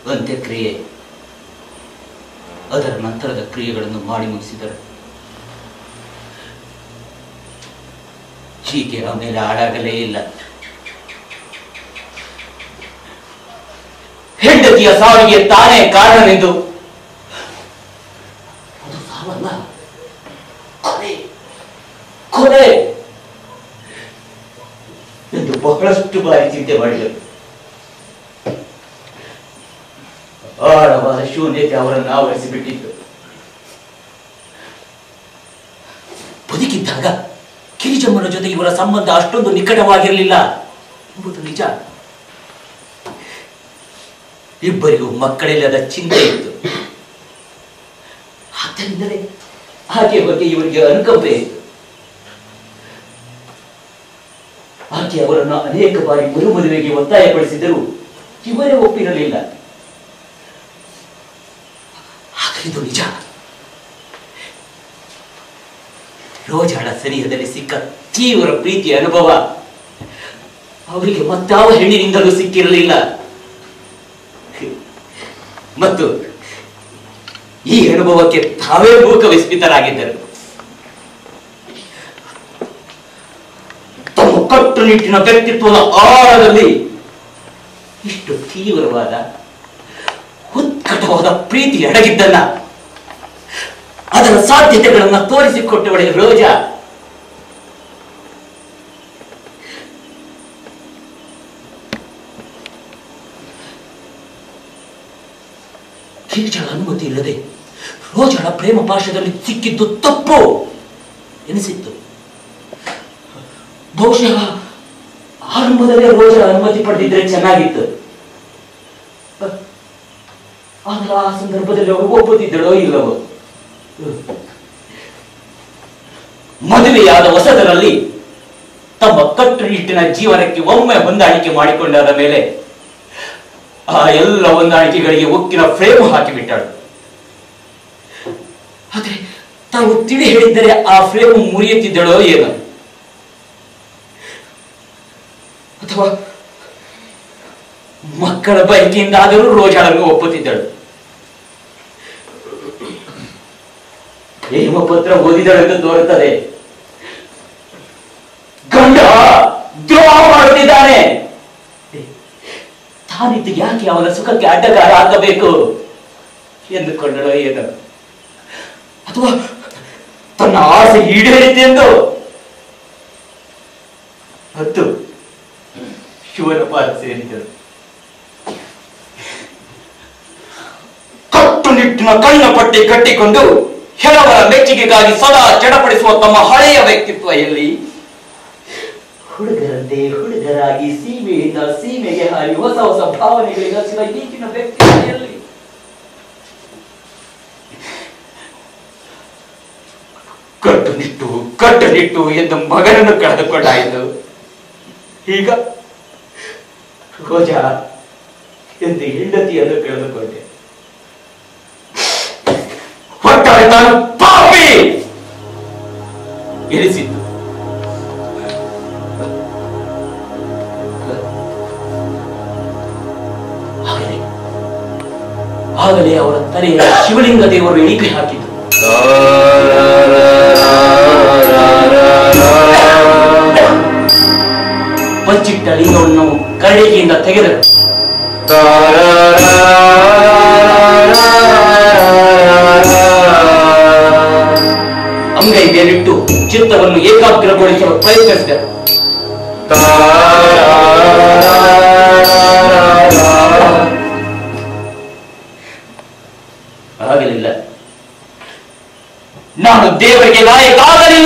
ಅಂತ್ಯಕ್ರಿಯೆ ಅದರ ನಂತರದ ಕ್ರಿಯೆಗಳನ್ನು ಮಾಡಿ ಮುಗಿಸಿದರು ಹೀಗೆ ಆಮೇಲೆ ಹಾಳಾಗಲೇ ಇಲ್ಲ ಹೆಂಡತಿಯ ಸಾವಿಗೆ ತಾನೇ ಕಾರಣನೆಂದು ಅದು ಸಾವಲ್ಲ ಕೊಲೆ ಕೊಲೆ ಎಂದು ಬಹಳಷ್ಟು ಬಾರಿ ಚಿಂತೆ ಮಾಡಿದರು ಆಳವಾದ ಶೂನ್ಯತೆ ಅವರನ್ನು ಆವರಿಸಿ ಬಿಟ್ಟಿತ್ತು ಬದುಕಿದ್ದಾಗ ಕಿರಿಜಮ್ಮನ ಜೊತೆ ಇವರ ಸಂಬಂಧ ಅಷ್ಟೊಂದು ನಿಕಟವಾಗಿರಲಿಲ್ಲ ಎಂಬುದು ನಿಜ ಇಬ್ಬರಿಗೂ ಮಕ್ಕಳಿಲ್ಲದ ಚಿಂತೆ ಇತ್ತು ಆದ್ದರಿಂದಲೇ ಆಕೆಯ ಬಗ್ಗೆ ಇವರಿಗೆ ಅನುಕಂಪೆ ಇತ್ತು ಆಕೆ ಅವರನ್ನು ಅನೇಕ ಬಾರಿ ಮರುಮದುವೆಗೆ ಒತ್ತಾಯಪಡಿಸಿದರೂ ಇವರೇ ಒಪ್ಪಿರಲಿಲ್ಲ ಆದರೆ ಇದು ನಿಜ ರೋಜಾಳ ಸನಿಹದಲ್ಲಿ ಸಿಕ್ಕ ತೀವ್ರ ಪ್ರೀತಿಯ ಅನುಭವ ಅವರಿಗೆ ಮತ್ತಾವ ಹೆಣ್ಣಿನಿಂದಲೂ ಸಿಕ್ಕಿರಲಿಲ್ಲ ಮತ್ತು ಈ ಅನುಭವಕ್ಕೆ ತಾವೇ ಮೂಕ ವಿಸ್ಮಿತರಾಗಿದ್ದರು ತಮ್ಮ ಕಟ್ಟುನಿಟ್ಟಿನ ವ್ಯಕ್ತಿತ್ವದ ಆಳದಲ್ಲಿ ಇಷ್ಟು ತೀವ್ರವಾದ ಉತ್ಕಟವಾದ ಪ್ರೀತಿ ಅಡಗಿದ್ದನ್ನ ಅದರ ಸಾಧ್ಯತೆಗಳನ್ನ ತೋರಿಸಿಕೊಟ್ಟವಳೆ ರೋಜಾ ಕಿರಿಚಳ ಅನುಮತಿ ಇಲ್ಲದೆ ರೋಜಳ ಪ್ರೇಮ ಪಾಶದಲ್ಲಿ ಸಿಕ್ಕಿದ್ದು ತಪ್ಪು ಎನಿಸಿತ್ತು ಬಹುಶಃ ಆರಂಭದಲ್ಲೇ ರೋಜಳ ಅನುಮತಿ ಪಡೆದಿದ್ರೆ ಚೆನ್ನಾಗಿತ್ತು ಆದ್ರೆ ಆ ಸಂದರ್ಭದಲ್ಲಿ ಅವರು ಒಪ್ಪುತ್ತಿದ್ದಳೋ ಇಲ್ಲವೋ ಮದುವೆಯಾದ ಹೊಸದರಲ್ಲಿ ತಮ್ಮ ಕಟ್ಟುನಿಟ್ಟಿನ ಜೀವನಕ್ಕೆ ಒಮ್ಮೆ ಹೊಂದಾಣಿಕೆ ಮಾಡಿಕೊಂಡಾದ ಮೇಲೆ ಆ ಎಲ್ಲ ಹೊಂದಾಣಿಕೆಗಳಿಗೆ ಉಕ್ಕಿನ ಫ್ರೇಮ್ ಹಾಕಿಬಿಟ್ಟಳು ಆದ್ರೆ ತಾವು ತಿಳಿ ಹೇಳಿದ್ದರೆ ಆ ಫ್ರೇಮ್ ಮುರಿಯುತ್ತಿದ್ದಳೋ ಏನೋ ಅಥವಾ ಮಕ್ಕಳ ಬಯಕೆಯಿಂದಾದರೂ ರೋಜಾಳನ್ನು ಒಪ್ಪುತ್ತಿದ್ದಳು ಪ್ರೇಮ ಪತ್ರ ಓದಿದಳೆಂದು ತೋರುತ್ತದೆ ಗಂಡ ದ್ರೋಹ ಮಾಡುತ್ತಿದ್ದಾನೆ ತಾನಿದ್ದು ಯಾಕೆ ಅವನ ಸುಖಕ್ಕೆ ಅಡ್ಡಗಾರ ಹಾಕಬೇಕು ಎಂದುಕೊಂಡಳೋ ಏನೋ ಅಥವಾ ತನ್ನ ಆಸೆ ಈಡೇರಿತೆಂದು ಹತ್ತು ಶಿವನ ಪಾದ ಸೇರಿದರು ಕಟ್ಟುನಿಟ್ಟಿನ ಕಣ್ಣ ಪಟ್ಟಿ ಕಟ್ಟಿಕೊಂಡು ಕೆಲವರ ಮೆಚ್ಚುಗೆಗಾಗಿ ಸದಾ ಚಡಪಡಿಸುವ ತಮ್ಮ ಹಳೆಯ ವ್ಯಕ್ತಿತ್ವ ಎಲ್ಲಿ ಹುಡುಗರಂತೆ ಹುಡುಗರಾಗಿ ಸೀಮೆಯಿಂದ ಸೀಮೆಗೆ ಹಾರಿ ಹೊಸ ಹೊಸ ಭಾವನೆಗಳಿಗೆ ಹಚ್ಚಿದ ಈಗಿನ ವ್ಯಕ್ತಿತ್ವ ಎಲ್ಲಿ ಕಟ್ಟುನಿಟ್ಟು ಕಟ್ಟುನಿಟ್ಟು ಎಂದು ಮಗನನ್ನು ಕಳೆದುಕೊಂಡಾಯಿತು ಈಗ ರೋಜಾ ಎಂದು ಹೆಂಡತಿಯನ್ನು ಕಳೆದುಕೊಂಡೆ ಒಟ್ಟಾರೆ ತಾನು ಪಾಪಿ ಎನಿಸಿತ್ತು ಆಗಲೇ ಆಗಲೇ ಅವರ ತಲೆಯ ಶಿವಲಿಂಗ ದೇವರು ಇಳಿಕೆ ಹಾಕಿತು ಬಚ್ಚಿಟ್ಟ ಲಿಂಗವನ್ನು ಕರಡಿಗೆಯಿಂದ ತೆಗೆದರು ಅಂಗೈ ಮೇಲಿಟ್ಟು ಚಿತ್ತವನ್ನು ಏಕಾಗ್ರಗೊಳಿಸಲು ಪ್ರಯತ್ನಿಸಿದರು ಆಗಲಿಲ್ಲ ನಾನು ದೇವರಿಗೆ ನಾಯಕ ಆಗಲಿಲ್ಲ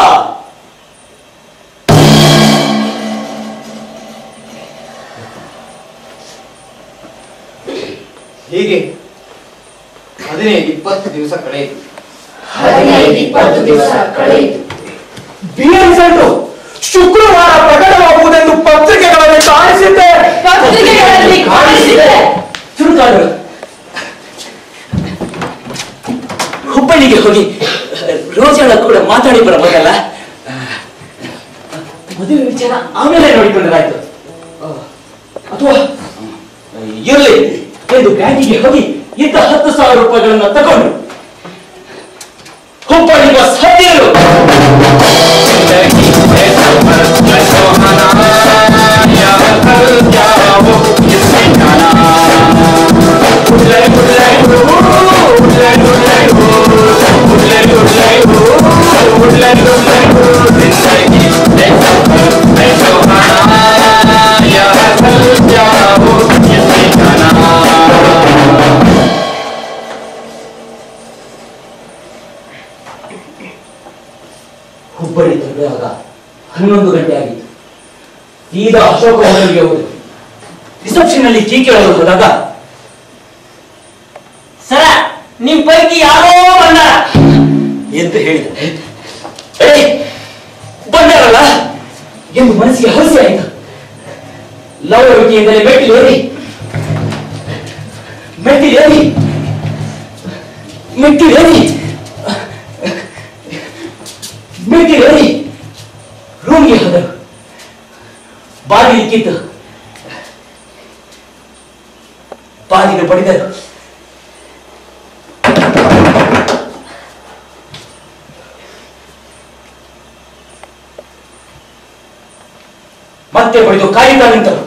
ಹೀಗೆ ಹದಿನೈದು ಇಪ್ಪತ್ತು ದಿವಸ ಕಳೆಯಿತು ಹದಿನೈದು ಇಪ್ಪತ್ತು ದಿವಸ ಕಳೆಯಿತು ಬಿ ರಿಸಲ್ಟ್ ಶುಕ್ರವಾರ ಪ್ರಕಟವಾಗುವುದೆಂದು ಪತ್ರಿಕೆಗಳಲ್ಲಿ ಕಾಣಿಸಿದ್ದೆ ಪತ್ರಿಕೆಗಳಲ್ಲಿ ಕಾಣಿಸಿದೆ ಚುರುಕಾದರು ಹುಬ್ಬಳ್ಳಿಗೆ ಹೋಗಿ ರೋಜಾಳ ಕೂಡ ಮಾತಾಡಿ ಬರಬಹುದಲ್ಲ ಮದುವೆ ವಿಚಾರ ಆಮೇಲೆ ನೋಡಿಕೊಂಡ್ರಾಯ್ತು ಅಥವಾ ಇರಲಿ ಎಂದು ಬ್ಯಾಂಕಿಗೆ ಹೋಗಿ ಇದ್ದ ಹತ್ತು ಸಾವಿರ ರೂಪಾಯಿಗಳನ್ನ ತಗೊಂಡು ಹುಬ್ಬಳ್ಳಿ ಬಸ್ ಹತ್ತಿರಲು ಹುಬ್ಬಳ್ಳಿ ತಲುಪಿದಾಗ ಹನ್ನೊಂದು ಗಂಟೆ ಆಗಿತ್ತು ಸೀದಾ ಅಶೋಕ ಹೋಟೆಲ್ಗೆ ಹೋದೆ ರಿಸೆಪ್ಷನ್ ಅಲ್ಲಿ ಕೀ ಕೇಳಲು ಹೋದಾಗ ಸರ ನಿಮ್ ಪೈಕಿ ಯಾರೋ ಬಂದಾರ ಎಂದು ಹೇಳಿದ ಏಯ್ ಬಂದಾರಲ್ಲ ಎಂದು ಮನಸ್ಸಿಗೆ ಹಸಿ ಆಯಿತು ಲವಲವಿಕೆಯಿಂದಲೇ ಮೆಟ್ಟಿಲು ಏರಿ ಮೆಟ್ಟಿಲು ಏರಿ ಮೆಟ್ಟಿಲು ಏರಿ ಮೆಟ್ಟಿಲೇರಿ ರೂಮ್ಗೆ ಹೋದರು ಬಾಗಿಲು ಕಿತ್ತು ಬಾಗಿಲು ಬಡಿದರು ಮತ್ತೆ ಬಡಿದು ಕಾಯುತ್ತಾ ನಿಂತರು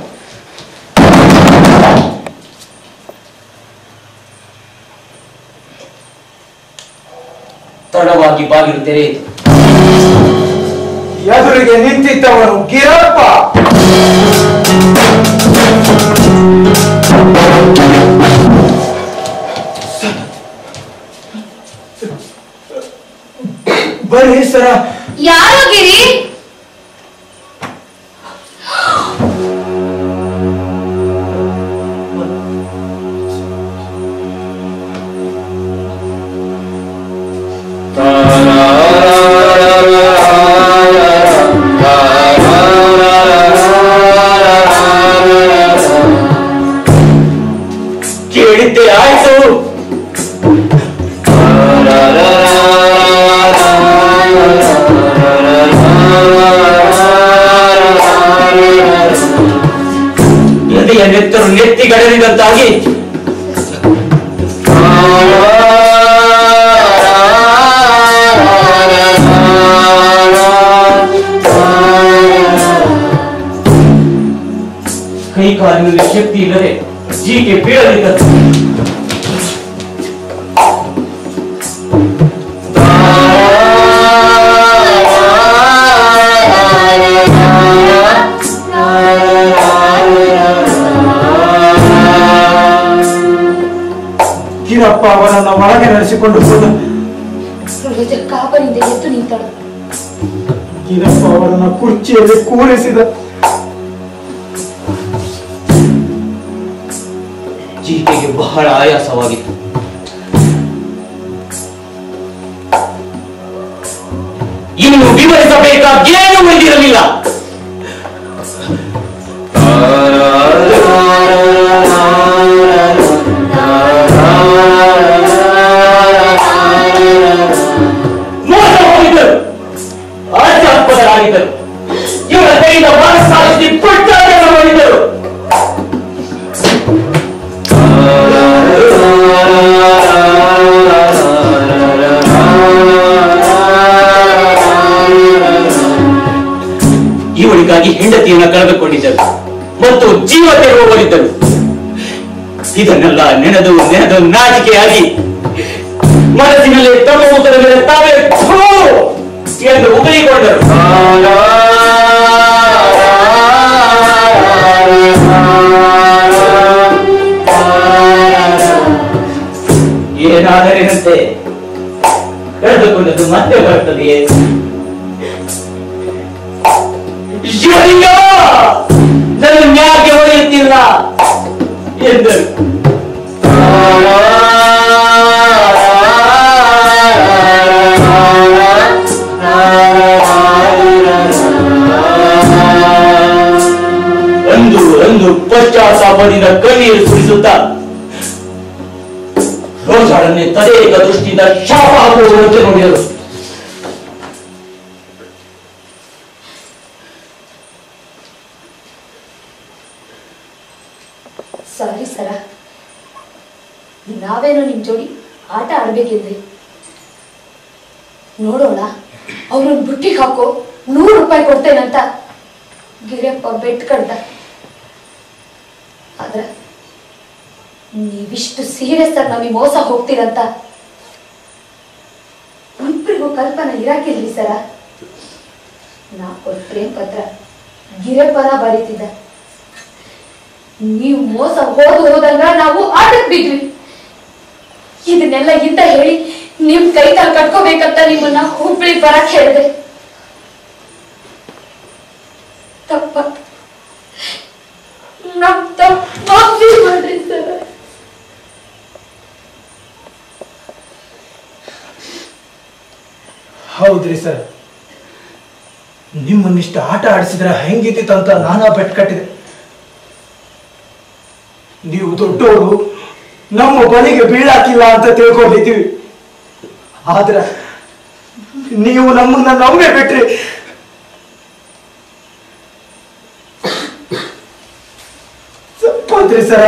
ತಡವಾಗಿ ಬಾಗಿಲು ತೆರೆಯಿತು ಎದುರಿಗೆ ನಿಂತಿದ್ದವನು ಗಿರಪ್ಪ ಬರೀ ಸರ ಯಾರು ಗಿರಿ ಕೇಳಿದ್ದೆ ಆಯ್ತು ಎದೆಯ ನೆತ್ತರು ನೆತ್ತಿಗಡರಿದಂತಾಗಿ ಕೈ ಕಾಲಿನಲ್ಲಿ ಶಕ್ತಿ ಇಲ್ಲದೆ ಜೀಕೆ ಬೀಳಲಿದ್ದರು ಗಿರಪ್ಪ ಅವನನ್ನ ಒಳಗೆ ನಡೆಸಿಕೊಂಡು ಹೋದ ರೋಜ ಕಾಬರಿಂದ ಎದ್ದು ನಿಂತಳು ಗಿರಪ್ಪ ಅವರನ್ನ ಕುರ್ಚಿಯಲ್ಲಿ ಕೂರಿಸಿದ ಜೀಕೆಗೆ ಬಹಳ ಆಯಾಸವಾಗಿತ್ತು ಇನ್ನು ವಿವರಿಸಬೇಕಾದೇನು ಉಳಿದಿರಲಿಲ್ಲ ಮೋಸ ಹೋಗಿದ್ದರು ಅಧ್ಯಾತ್ಮದರಾಗಿದ್ದರು ಇವರ ಕೈಯಿಂದ ಮಾನ ಸಾಧಿಸಿ ಪುಟ್ಟಾಟವನ್ನು ಮಾಡಿದ್ದರು ಇವಳಿಗಾಗಿ ಹೆಂಡತಿಯನ್ನು ಕಳೆದುಕೊಂಡಿದ್ದರು ಮತ್ತು ಜೀವ ತೆರವುಗಳಿದ್ದರು ಇದನ್ನೆಲ್ಲ ನೆನೆದು ನೆನೆದು ನಾಚಿಕೆಯಾಗಿ ಮನಸ್ಸಿನಲ್ಲಿ ತಮ್ಮ ಮುಖದ ಮೇಲೆ ತಾವೇ ಥೂ ಎಂದು ಉಗುಳಿಕೊಂಡರು ಏನಾದರೇನಂತೆ ಕಳೆದುಕೊಂಡದ್ದು ಮತ್ತೆ ಬರುತ್ತದೆಯೇ ಶಿವಲಿಂಗ ನನ್ನ ನ್ಯಾಯಕ್ಕೆ ಹೊಡೆಯುತ್ತಿಲ್ಲ ಎಂದರು ಒಂದು ಒಂದು ಪಶ್ಚಾತ್ತಾಪದಿಂದ ಕಣ್ಣೀರು ಸುರಿಸುತ್ತಾ ರೋಜಾಳನ್ನೇ ತದೇಕ ದೃಷ್ಟಿಯಿಂದ ಶಾಪ ಹಾಕುವಂತೆ ನೋಡಿದರು ಸಾರಿ ಸರ ನಾವೇನೋ ನಿಮ್ ಜೋಡಿ ಆಟ ಆಡ್ಬೇಕಿದ್ವಿ ನೋಡೋಣ ಅವ್ರನ್ನ ಬುಟ್ಟಿಗೆ ಹಾಕೋ ನೂರು ರೂಪಾಯಿ ಕೊಡ್ತೇನಂತ ಗಿರಪ್ಪ ಬೆಟ್ ಕಡ್ದ ಆದ್ರೆ ನೀವಿಷ್ಟು ಸೀರಿಯಸ್ ಆಗಿ ನಮಗೆ ಮೋಸ ಹೋಗ್ತೀರಂತ ಇಬ್ಬರಿಗೂ ಕಲ್ಪನೆ ಇರಾಕಿಲ್ರಿ ಸರ ನಾ ಕೊಟ್ಟ ಪ್ರೇಮ್ ಪತ್ರ ಗಿರಪ್ಪನ ಬರೀತಿದ್ದ ನೀವು ಮೋಸ ಹೋದ್ ಹೋದಂಗ ನಾವು ಆಟಕ್ ಬಿದ್ವಿ ಇದನ್ನೆಲ್ಲ ಇಂತ ಹೇಳಿ ನಿಮ್ ಕೈ ಕಾಲ್ ಕಟ್ಕೋಬೇಕಂತ ನಿಮ್ಮನ್ನ ಹುಬ್ಳಿ ಬರಕ್ ಹೇಳಿದೆ ತಪ್ಪ ನಮ್ ತಪ್ಪ ಮಾಫಿ ಮಾಡ್ರಿ ಸರ್ ಹೌದ್ರಿ ಸರ್ ನಿಮ್ಮನ್ನಿಷ್ಟು ಆಟ ಆಡಿಸಿದ್ರೆ ಹೆಂಗಿದ್ದಿತ್ತು ಅಂತ ನಾನಾ ಬೆಟ್ ಕಟ್ಟಿದೆ ನೀವು ದೊಡ್ಡವರು ನಮ್ಮ ಬಲಿಗೆ ಬೀಳಾಕಿಲ್ಲ ಅಂತ ತಿಳ್ಕೊಂಡಿದ್ದೀವಿ ಆದ್ರೆ ನೀವು ನಮ್ಮನ್ನ ನಂಬೆ ಬಿಟ್ರಿ ತಪ್ಪಾದ್ರಿ ಸರ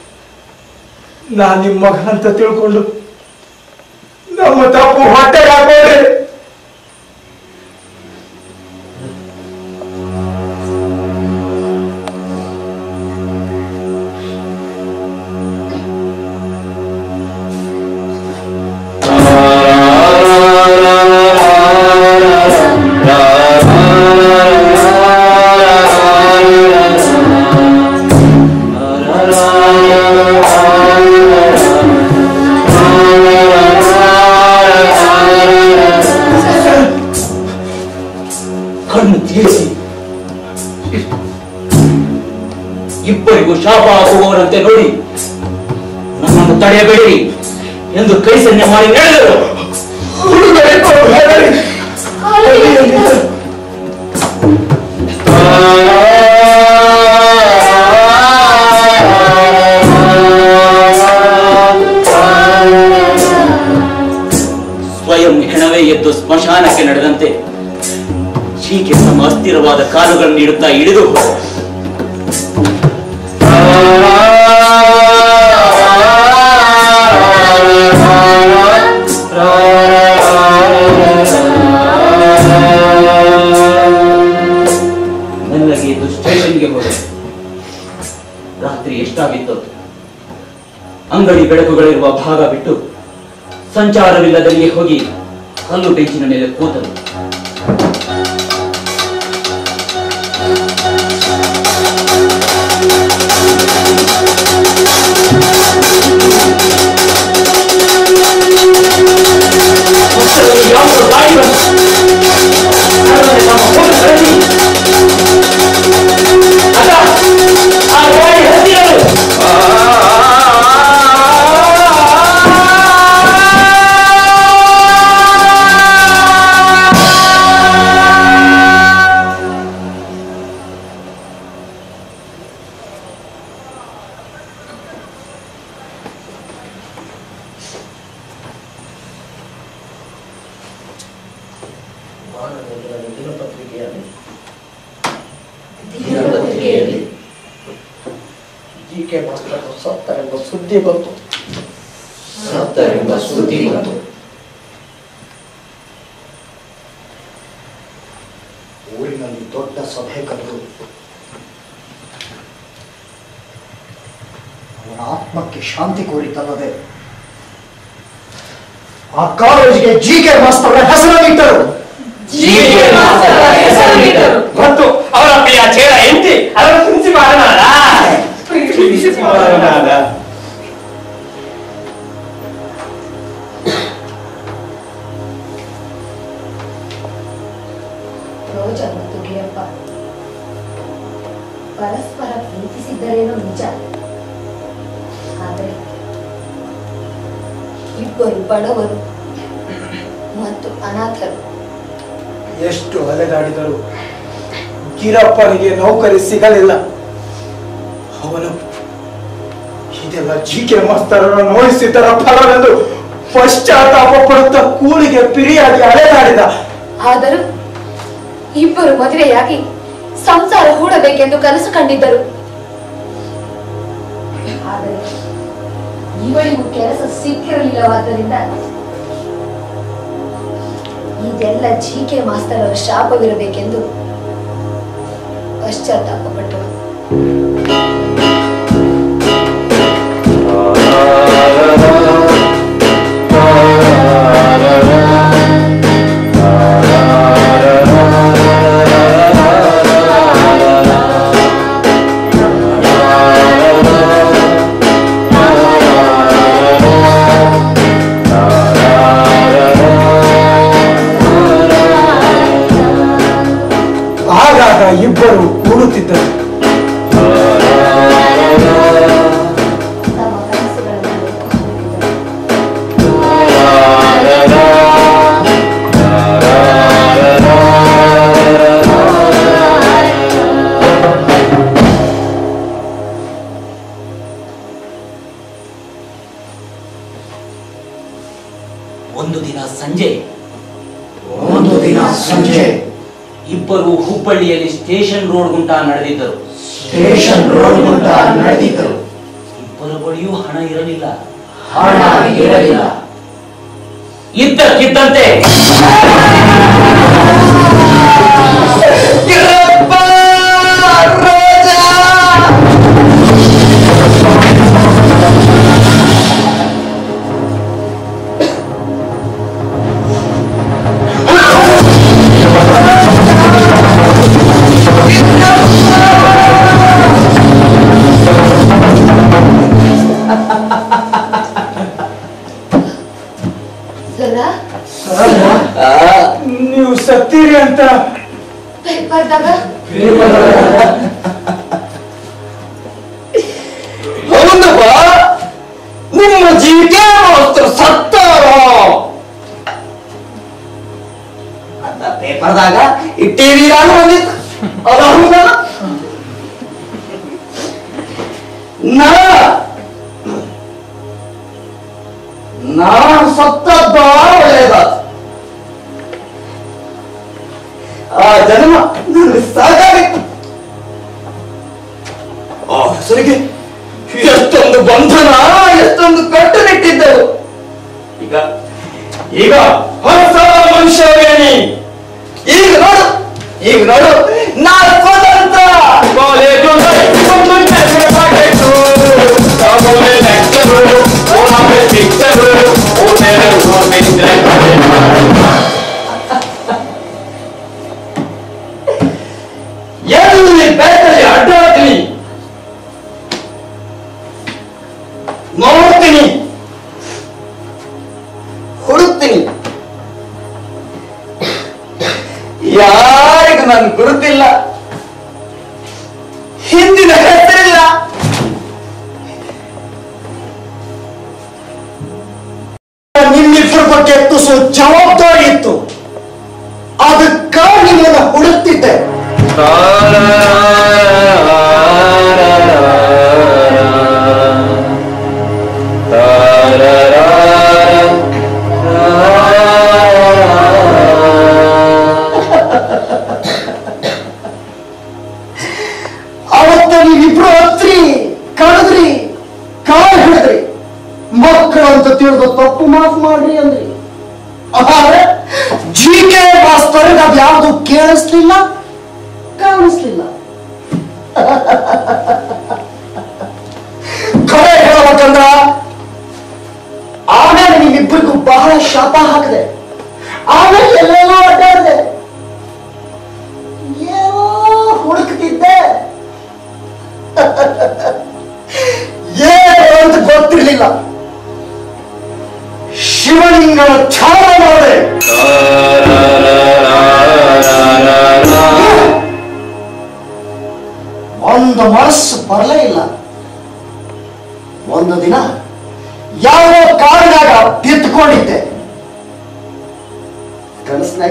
ನಾ ನಿಮ್ಮ ಮಗ ಅಂತ ತಿಳ್ಕೊಂಡು ನಮ್ಮ ತಪ್ಪು ಹೊಟ್ಟೆ ಹಾಕೋರಿ ಕಣ್ಣು ತೀರಿಸಿ ಇಬ್ಬರಿಗೂ ಶಾಪ ಆಗುವವರಂತೆ ನೋಡಿ ನನ್ನನ್ನು ತಡೆಯಬೇಡಿ ಎಂದು ಕೈ ಸನ್ನೆ ಮಾಡಿ ನಡೆದರು ಸ್ವಯಂ ಹೆಣವೇ ಎದ್ದು ಸ್ಮಶಾನಕ್ಕೆ ನಡೆದಂತೆ ಹೀಗೆ ತಮ್ಮ ಅಸ್ಥಿರವಾದ ಕಾಲುಗಳನ್ನು ನೀಡುತ್ತಾ ಇಳಿದು ಹೋದರು. ಮೆಲ್ಲಗೆ ಎದ್ದು ಸ್ಟೇಷನ್ಗೆ ಹೋದರು ರಾತ್ರಿ ಎಷ್ಟಾಗಿತ್ತು ಅಂಗಡಿ ಬೆಳಕುಗಳಿರುವ ಭಾಗ ಬಿಟ್ಟು ಸಂಚಾರವಿಲ್ಲದಲ್ಲಿಯೇ ಹೋಗಿ ಕಲ್ಲು ಬೆಂಚಿನ ಮೇಲೆ ಕೂತರು ಹೊಸದಾಗಿ ಯಾವುದೋ ಗಾಡಿ ಬಂತು. ಅದರಲ್ಲಿ ನಮ್ಮ ಹೋಗಿ ಕರೆದಿ. ಅಕ್ಕ, ಆ ಗಾಡಿ ಹತ್ತಿರಲು. ದಿನಪತ್ರಿಕೆಯಲ್ಲಿ ಜಿ ಕೆ ಮಾಸ್ಟರ್ ಸತ್ತರೆಂಬ ಸುದ್ದಿ ಬಂತು ಸತ್ತರೆಂಬ ಸುದ್ದಿ ಬಂತು ಊರಿನಲ್ಲಿ ದೊಡ್ಡ ಸಭೆ ಕರೆದು ಅವನ ಆತ್ಮಕ್ಕೆ ಶಾಂತಿ ಕೋರಿತಲ್ಲದೆ ಆ ಕಾಲೇಜಿಗೆ ಜಿ ಕೆ ಮಾಸ್ತರ್ ಹೆಸರನ್ನಿಟ್ಟರು ಜೀವಿಗೆ ಮಾಸ್ತರ ಹೆಸರನ್ನಿಟ್ಟರು. ಮತ್ತು ಅವರ ಪ್ರಿಯ ಚೇರ ಎಂಟಿ ಅದರ ಪ್ರಿನ್ಸಿಪಾಲನಾದ ಪ್ರಿನ್ಸಿಪಾಲನಾದ ರೋಜ ಮತ್ತು ಗಿರಪ್ಪ ಪರಸ್ಪರ ಪ್ರೀತಿಸಿದ್ದರೇನೋ ನಿಜ ಆದರೆ ಇಬ್ಬರು ಬಡವರು ಮತ್ತು ಅನಾಥರು ಎಷ್ಟು ಅಲೆದಾಡಿದರು ಗಿರಪ್ಪನಿಗೆ ನೌಕರಿ ಸಿಗಲಿಲ್ಲ ಅವನು ಇದೆಲ್ಲ ಜಿ ಕೆ ಮಾಸ್ತರನ್ನು ನೋಯಿಸಿದ್ದರ ಫಲವೆಂದು ಪಶ್ಚಾತ್ತಾಪ ಪಡುತ್ತಾ ಕೂಲಿಗೆ ಪಿರಿಯಾಗಿ ಅಲೆದಾಡಿದ ಆದರೂ ಇಬ್ಬರು ಮದುವೆಯಾಗಿ ಸಂಸಾರ ಹೂಡಬೇಕೆಂದು ಕನಸು ಕಂಡಿದ್ದರು ಆದರೆ ಇವಳಿಗೂ ಕೆಲಸ ಸಿಕ್ಕಿರಲಿಲ್ಲವಾದ್ದರಿಂದ ಇದೆಲ್ಲ ಜಿ ಕೆ ಮಾಸ್ತರ್ ಅವರ ಶಾಪವಿರಬೇಕೆಂದು ಪಶ್ಚಾತ್ತಾಪಪಟ್ಟಳು ಆಗಾಗ ಇಬ್ಬರು ಕೂಡುತ್ತಿದ್ದರು ತಮ್ಮ ಕನಸುಗಳನ್ನು ಹೊತ್ತುಕೊಂಡಿದ್ದರು. ಒಂದು ದಿನ ಸಂಜೆ ಒಂದು ದಿನ ಸಂಜೆ ಇಬ್ಬರು ಹುಬ್ಬಳ್ಳಿಯಲ್ಲಿ ಸ್ಟೇಷನ್ ರೋಡ್ ಗುಂಟ ನಡೆದಿದ್ದರು ಸ್ಟೇಷನ್ ರೋಡ್ ಗುಂಟ ನಡೆದಿದ್ದರು ಇಬ್ಬರ ಬಳಿಯೂ ಹಣ ಇರಲಿಲ್ಲ ಹಣ ಇರಲಿಲ್ಲ ಇದ್ದಕ್ಕಿದ್ದಂತೆ ಸರ ನೀವು ಸತ್ತೀರಿ ಅಂತ ಪೇಪರ್ದಾಗ ಹೌದಪ್ಪ ನಿಮ್ಮ ಜೀವಿಕೆ ಮಾಸ್ತರ್ ಸತ್ತಾರೋ ಅಂತ ಪೇಪರ್ದಾಗ ಈ ಟಿವಿದಾಗ ಬಂದಿತ್ತು ಅದು ಹೌದಾ ನಾ ನಾನು ಸತ್ತದ್ದ ಒಳ್ಳೆಯದಾದ ಆ ಜನ್ಮ ನನಗೆ ಸಾಕಾಗಿತ್ತು ಆ ಹೆಸರಿಗೆ ಎಷ್ಟೊಂದು ಬಂಧನ ಎಷ್ಟೊಂದು ಕಟ್ಟುನಿಟ್ಟಿದ್ದೆವು ಈಗ ಈಗ ಹೊಸ ಮನುಷ್ಯವೇನಿ ಈಗ ನೋಡು ಈಗ ನೋಡು ನಾ ಸ್ವತಂತ್ರ ಕಾಲೇಜು ಒಂದು ಕೆಲಸ ಮಾಡಿತು. ಆಮೇಲೆ lecture, ಆಮೇಲೆ picture, ಆಮೇಲೆ ಹೋಗಿದ್ರೆ ಎಲ್ಲಿ ಬೇಕಾದ್ರೆ ಅಡ್ಡಾಡ್ತೀನಿ ನೋಡ್ತೀನಿ ಹುಡುಕ್ತೀನಿ ಯಾರಿಗೂ ನನ್ ಗುರುತಿಲ್ಲ ಹಿಂದಿನ ಹೆಸರಿಲ್ಲ ನಿಮ್ಮಿಬ್ಬರ ಬಗ್ಗೆ ತುಸು ಜವಾಬ್ದಾರಿ ಇತ್ತು ಅದಕ್ಕಾಗಿ ನಿಮ್ಮನ್ನ ಹುಡುಕ್ತಿದ್ದೆ ಅವತ್ತ ನೀವಿಬ್ರು ಹತ್ರಿ ಕಳೆದ್ರಿ ಕಾಲ್ ಹಿಡಿದ್ರಿ ಮಕ್ಕಳು ಅಂತ ತಿಳಿದು ತಪ್ಪು ಮಾಫ್ ಮಾಡ್ರಿ ಅಂದ್ರಿ ಆದ್ರೆ ಜಿ ಕೆ ಮಾಸ್ತರ್ಗೆ ಅದು ಯಾವುದು ಕೇಳಿಸ್ಲಿಲ್ಲ ಕಾಣಿಸ್ಲಿಲ್ಲ ಕಡೆ ಹೇಳ್ಬೇಕಂದ್ರ ಆಮೇಲೆ ನಿಮ್ಮಿಬ್ಬರಿಗೂ ಬಹಳ ಶಾಪ ಹಾಕಿದೆ ಆಮೇಲೆ ಎಲ್ಲೆಲ್ಲೋ ಅಡ್ಡಾಡಿದೆ ಏನೋ ಹುಡುಕ್ತಿದ್ದೆ ಏನು ಅಂತ ಗೊತ್ತಿರ್ಲಿಲ್ಲ ಶಿವಲಿಂಗನ ಛಾವ ಮಾಡಿದೆ ಒಂದು ಮನಸ್ಸು ಬರಲೇ ಇಲ್ಲ ಒಂದು ದಿನ ಯಾವ ಕಾಡಿನಾಗ ಬಿತ್ಕೊಂಡಿದ್ದೆ ಕನಸ್ನಾಗ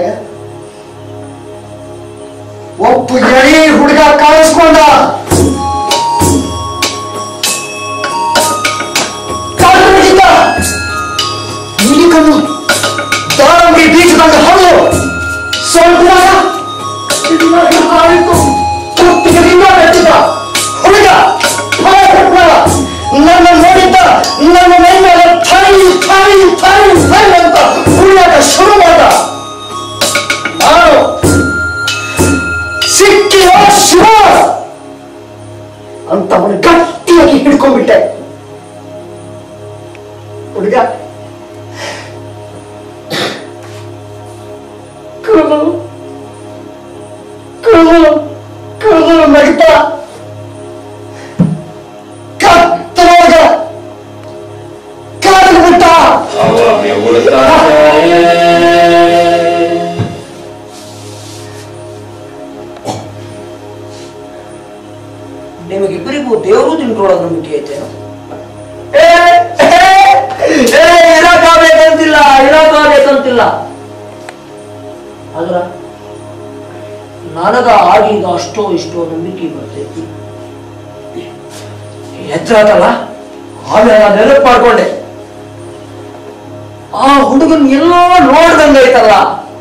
ಒಬ್ಬ ಎಳಿ ಹುಡುಗ ಕಾಣಿಸ್ಕೊಂಡ ಕಾಡು ಹಿಡಿದ ನೀಲಿ ಕಣ್ಣು ದಾಳಂಬಿ ಬೀಜದಾಗ ಹಣ್ಣು ಸ್ವಲ್ಪ ಹಾರಿತು ಕುತ್ತಿಗೆಯಿಂದ ಬೆಟ್ಟಿದ್ದ ಹುಡುಗ ನನ್ನ ನೋಡಿದ್ದ ನನ್ನ ಫೈಲ್ ಫೈಲ್ ಫೈಲ್ ಅಂತ ಹುಡುಗಾಟ ಶುರು ಮಾಡ ನಾನು ಸಿಕ್ಕಿರೋ ಶಿವ ಅಂತ ಅವನು ಗಟ್ಟಿಯಾಗಿ ಹಿಡ್ಕೊಂಡ್ಬಿಟ್ಟೆ ಹುಡುಗ ಕೂದಲು ಕೂದಲು ಕೂದಲು ನಗ್ತಾ ಕತ್ತರಾಗ ಕಾಲಿಗೆ ಬಿಟ್ಟ ನಿಮಗಿಬ್ಬರಿಗೂ ದೇವರು ತಿಳ್ಕೊಳ್ಳೋದು ನಂಬಿಕೆ ಐತೇನೋ ಏ ಏ, ಏ ಇರಕ್ಕಾಗಬೇಕಂತಿಲ್ಲ ಇರಕ್ಕಾಗಬೇಕಂತಿಲ್ಲ ಆದ್ರ ನನಗ ಆಗೀಗ ಅಷ್ಟೋ ಇಷ್ಟೋ ನಂಬಿಕೆ ಬರ್ತೈತಿ ಎತ್ತಾತಲ್ಲ ಆಮೇಲೆ ನಾನು ನೆನಪು ಮಾಡ್ಕೊಂಡೆ ಆ ಹುಡುಗನ್ ಎಲ್ಲೋ ನೋಡ್ದಂಗೈತಲ್ಲ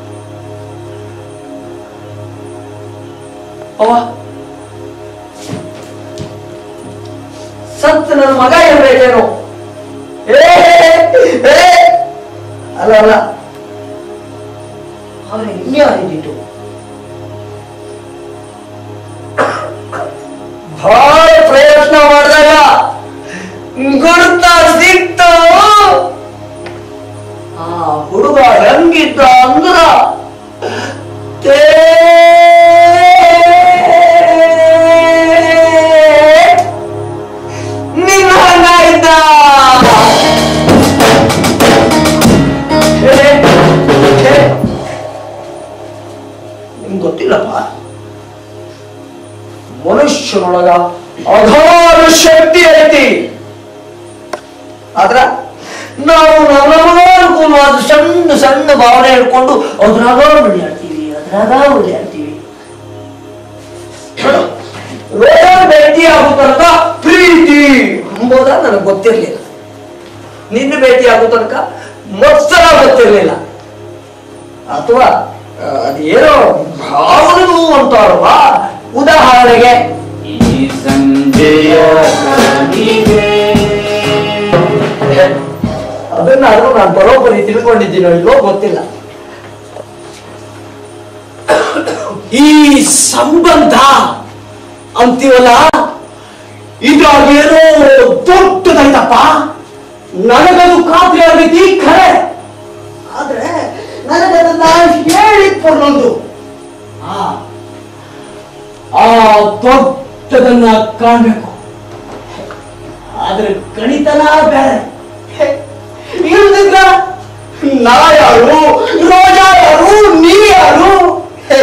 ಅವ ಸತ್ ನನ್ನ ಮಗ ಇರ್ಬೇಕೇನು ಏ ಏ, ಅಲ್ಲ ಅಲ್ಲ ಆದ್ರೆ ಇನ್ನೇ ಆಗಿದ್ದು ಬಹಳ ಪ್ರಯತ್ನ ಮಾಡಿದಾಗ ಗುರುತ ಸಿಕ್ತು ಆ ಹುಡುಗ ಹೆಂಗಿದ್ದ ಅಂದ್ರ ತೇ ನಿನ್ನ ಹಂಗಾಯ್ತ ನಿಮ್ಗೆ ಗೊತ್ತಿಲ್ಲಪ್ಪ ಮನುಷ್ಯನೊಳಗ ಅಗಾಧ ಶಕ್ತಿ ಐತಿ ಆದ್ರ ನಾವು ನಮಗನುಕೂಲವಾದ ಸಣ್ಣ ಸಣ್ಣ ಭಾವನೆ ಹಿಡ್ಕೊಂಡು ಅದ್ರಾಗ ಉಳಿಯಾಡ್ತೀವಿ ಅದ್ರಾಗ ಉಳಿಯಾಡ್ತೀವಿ ರೋಗ ಭೇಟಿ ಆಗೋ ತನಕ ಪ್ರೀತಿ ಎಂಬುದ ನನಗೆ ಗೊತ್ತಿರ್ಲಿಲ್ಲ ನಿನ್ನ ಭೇಟಿ ಆಗೋ ತನಕ ಮತ್ಸರ ಗೊತ್ತಿರ್ಲಿಲ್ಲ ಅಥವಾ ಆ, ಅದೇನೋ ಭಾವನೆಗಳು ಅಂತಾರಲ್ವಾ ಉದಾಹರಣೆಗೆ ಈ ಸಂಜೆಯ ಅದನ್ನಾದ್ರೂ ನಾನು ಬರೋಬ್ಬರಿ ತಿಳ್ಕೊಂಡಿದ್ದೀನೋ ಇಲ್ವೋ ಗೊತ್ತಿಲ್ಲ ಈ ಸಂಬಂಧ ಅಂತೀವಲ್ಲ ಇದಾಗೇನೋ ದೊಡ್ಡದೈತಪ್ಪ ನನಗದು ಖಾತ್ರಿ ಆಗೈತಿ ಖರೆ ಆದ್ರೆ ನನಗದನ್ನ ಹೇಳಿದ್ ಕೊಡೊಂದು ಆ ದೊಡ್ಡದನ್ನ ಕಾಣ್ಬೇಕು ಆದ್ರೆ ಗಣಿತನ ಬೇರೆ ಇಲ್ದಿದ್ರ ನಾ ಯಾರು ರೋಜಾ ಯಾರು ನೀ ಯಾರು ಹೇ.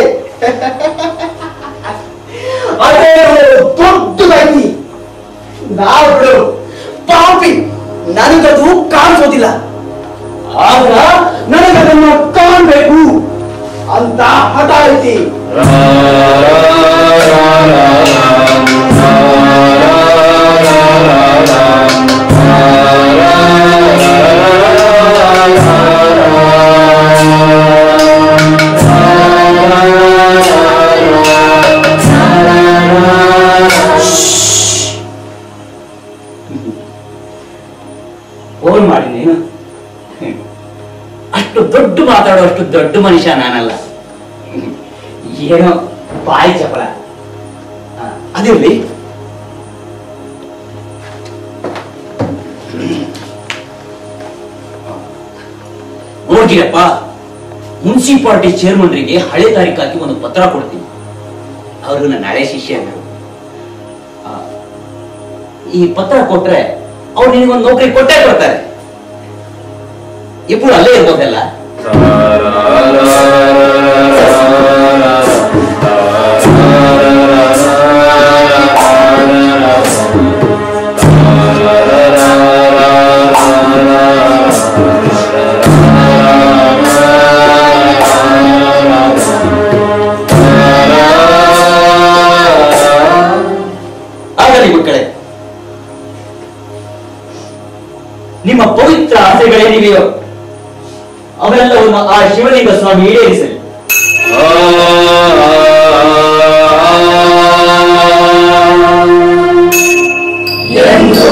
ಅದೇ ದೊಡ್ಡದಾಗಿ ನಾವು ಪಾಪಿ ನನಗದು ಕಾಣಿಸೋದಿಲ್ಲ ಆಗ ನನಗದನ್ನ ಕಾಣ್ಬೇಕು ಅಂತ ಹಠ ಐತಿ ಫೋನ್ ಮಾಡಿ ನೀನು ಅಷ್ಟು ದೊಡ್ಡ ಮಾತಾಡುವಷ್ಟು ದೊಡ್ಡ ಮನುಷ್ಯ ನಾನಲ್ಲ ಏನೋ ಬಾಯಿ ಚಪಲ ಆ, ಅದಿರ್ಲಿ ನೋಡ್ತೀರಪ್ಪ ಮುನ್ಸಿಪಾಲಿಟಿ ಚೇರ್ಮನ್ರಿಗೆ ಹಳೆ ತಾರೀಕು ಹಾಕಿ ಒಂದು ಪತ್ರ ಕೊಡ್ತೀನಿ ಅವರು ನನ್ನ ಹಳೆ ಶಿಷ್ಯರು ಆ, ಈ ಪತ್ರ ಕೊಟ್ರೆ ಅವ್ರು ನಿನಗೊಂದು ನೌಕರಿ ಕೊಟ್ಟೇ ಕೊಡ್ತಾರೆ ಇಬ್ರು ಅಲ್ಲೇ ಇರ್ಬೋದಲ್ಲ ಆಗಲಿ ಮಕ್ಕಳೇ ನಿಮ್ಮ ಪವಿತ್ರ ಆಸೆಗಳೇನಿವೆಯೋ ಅವೆಲ್ಲವನ್ನು ಆ ಶಿವಲಿಂಗ ಸ್ವಾಮಿ ಈಡೇರಿಸಲಿ ಎಂದ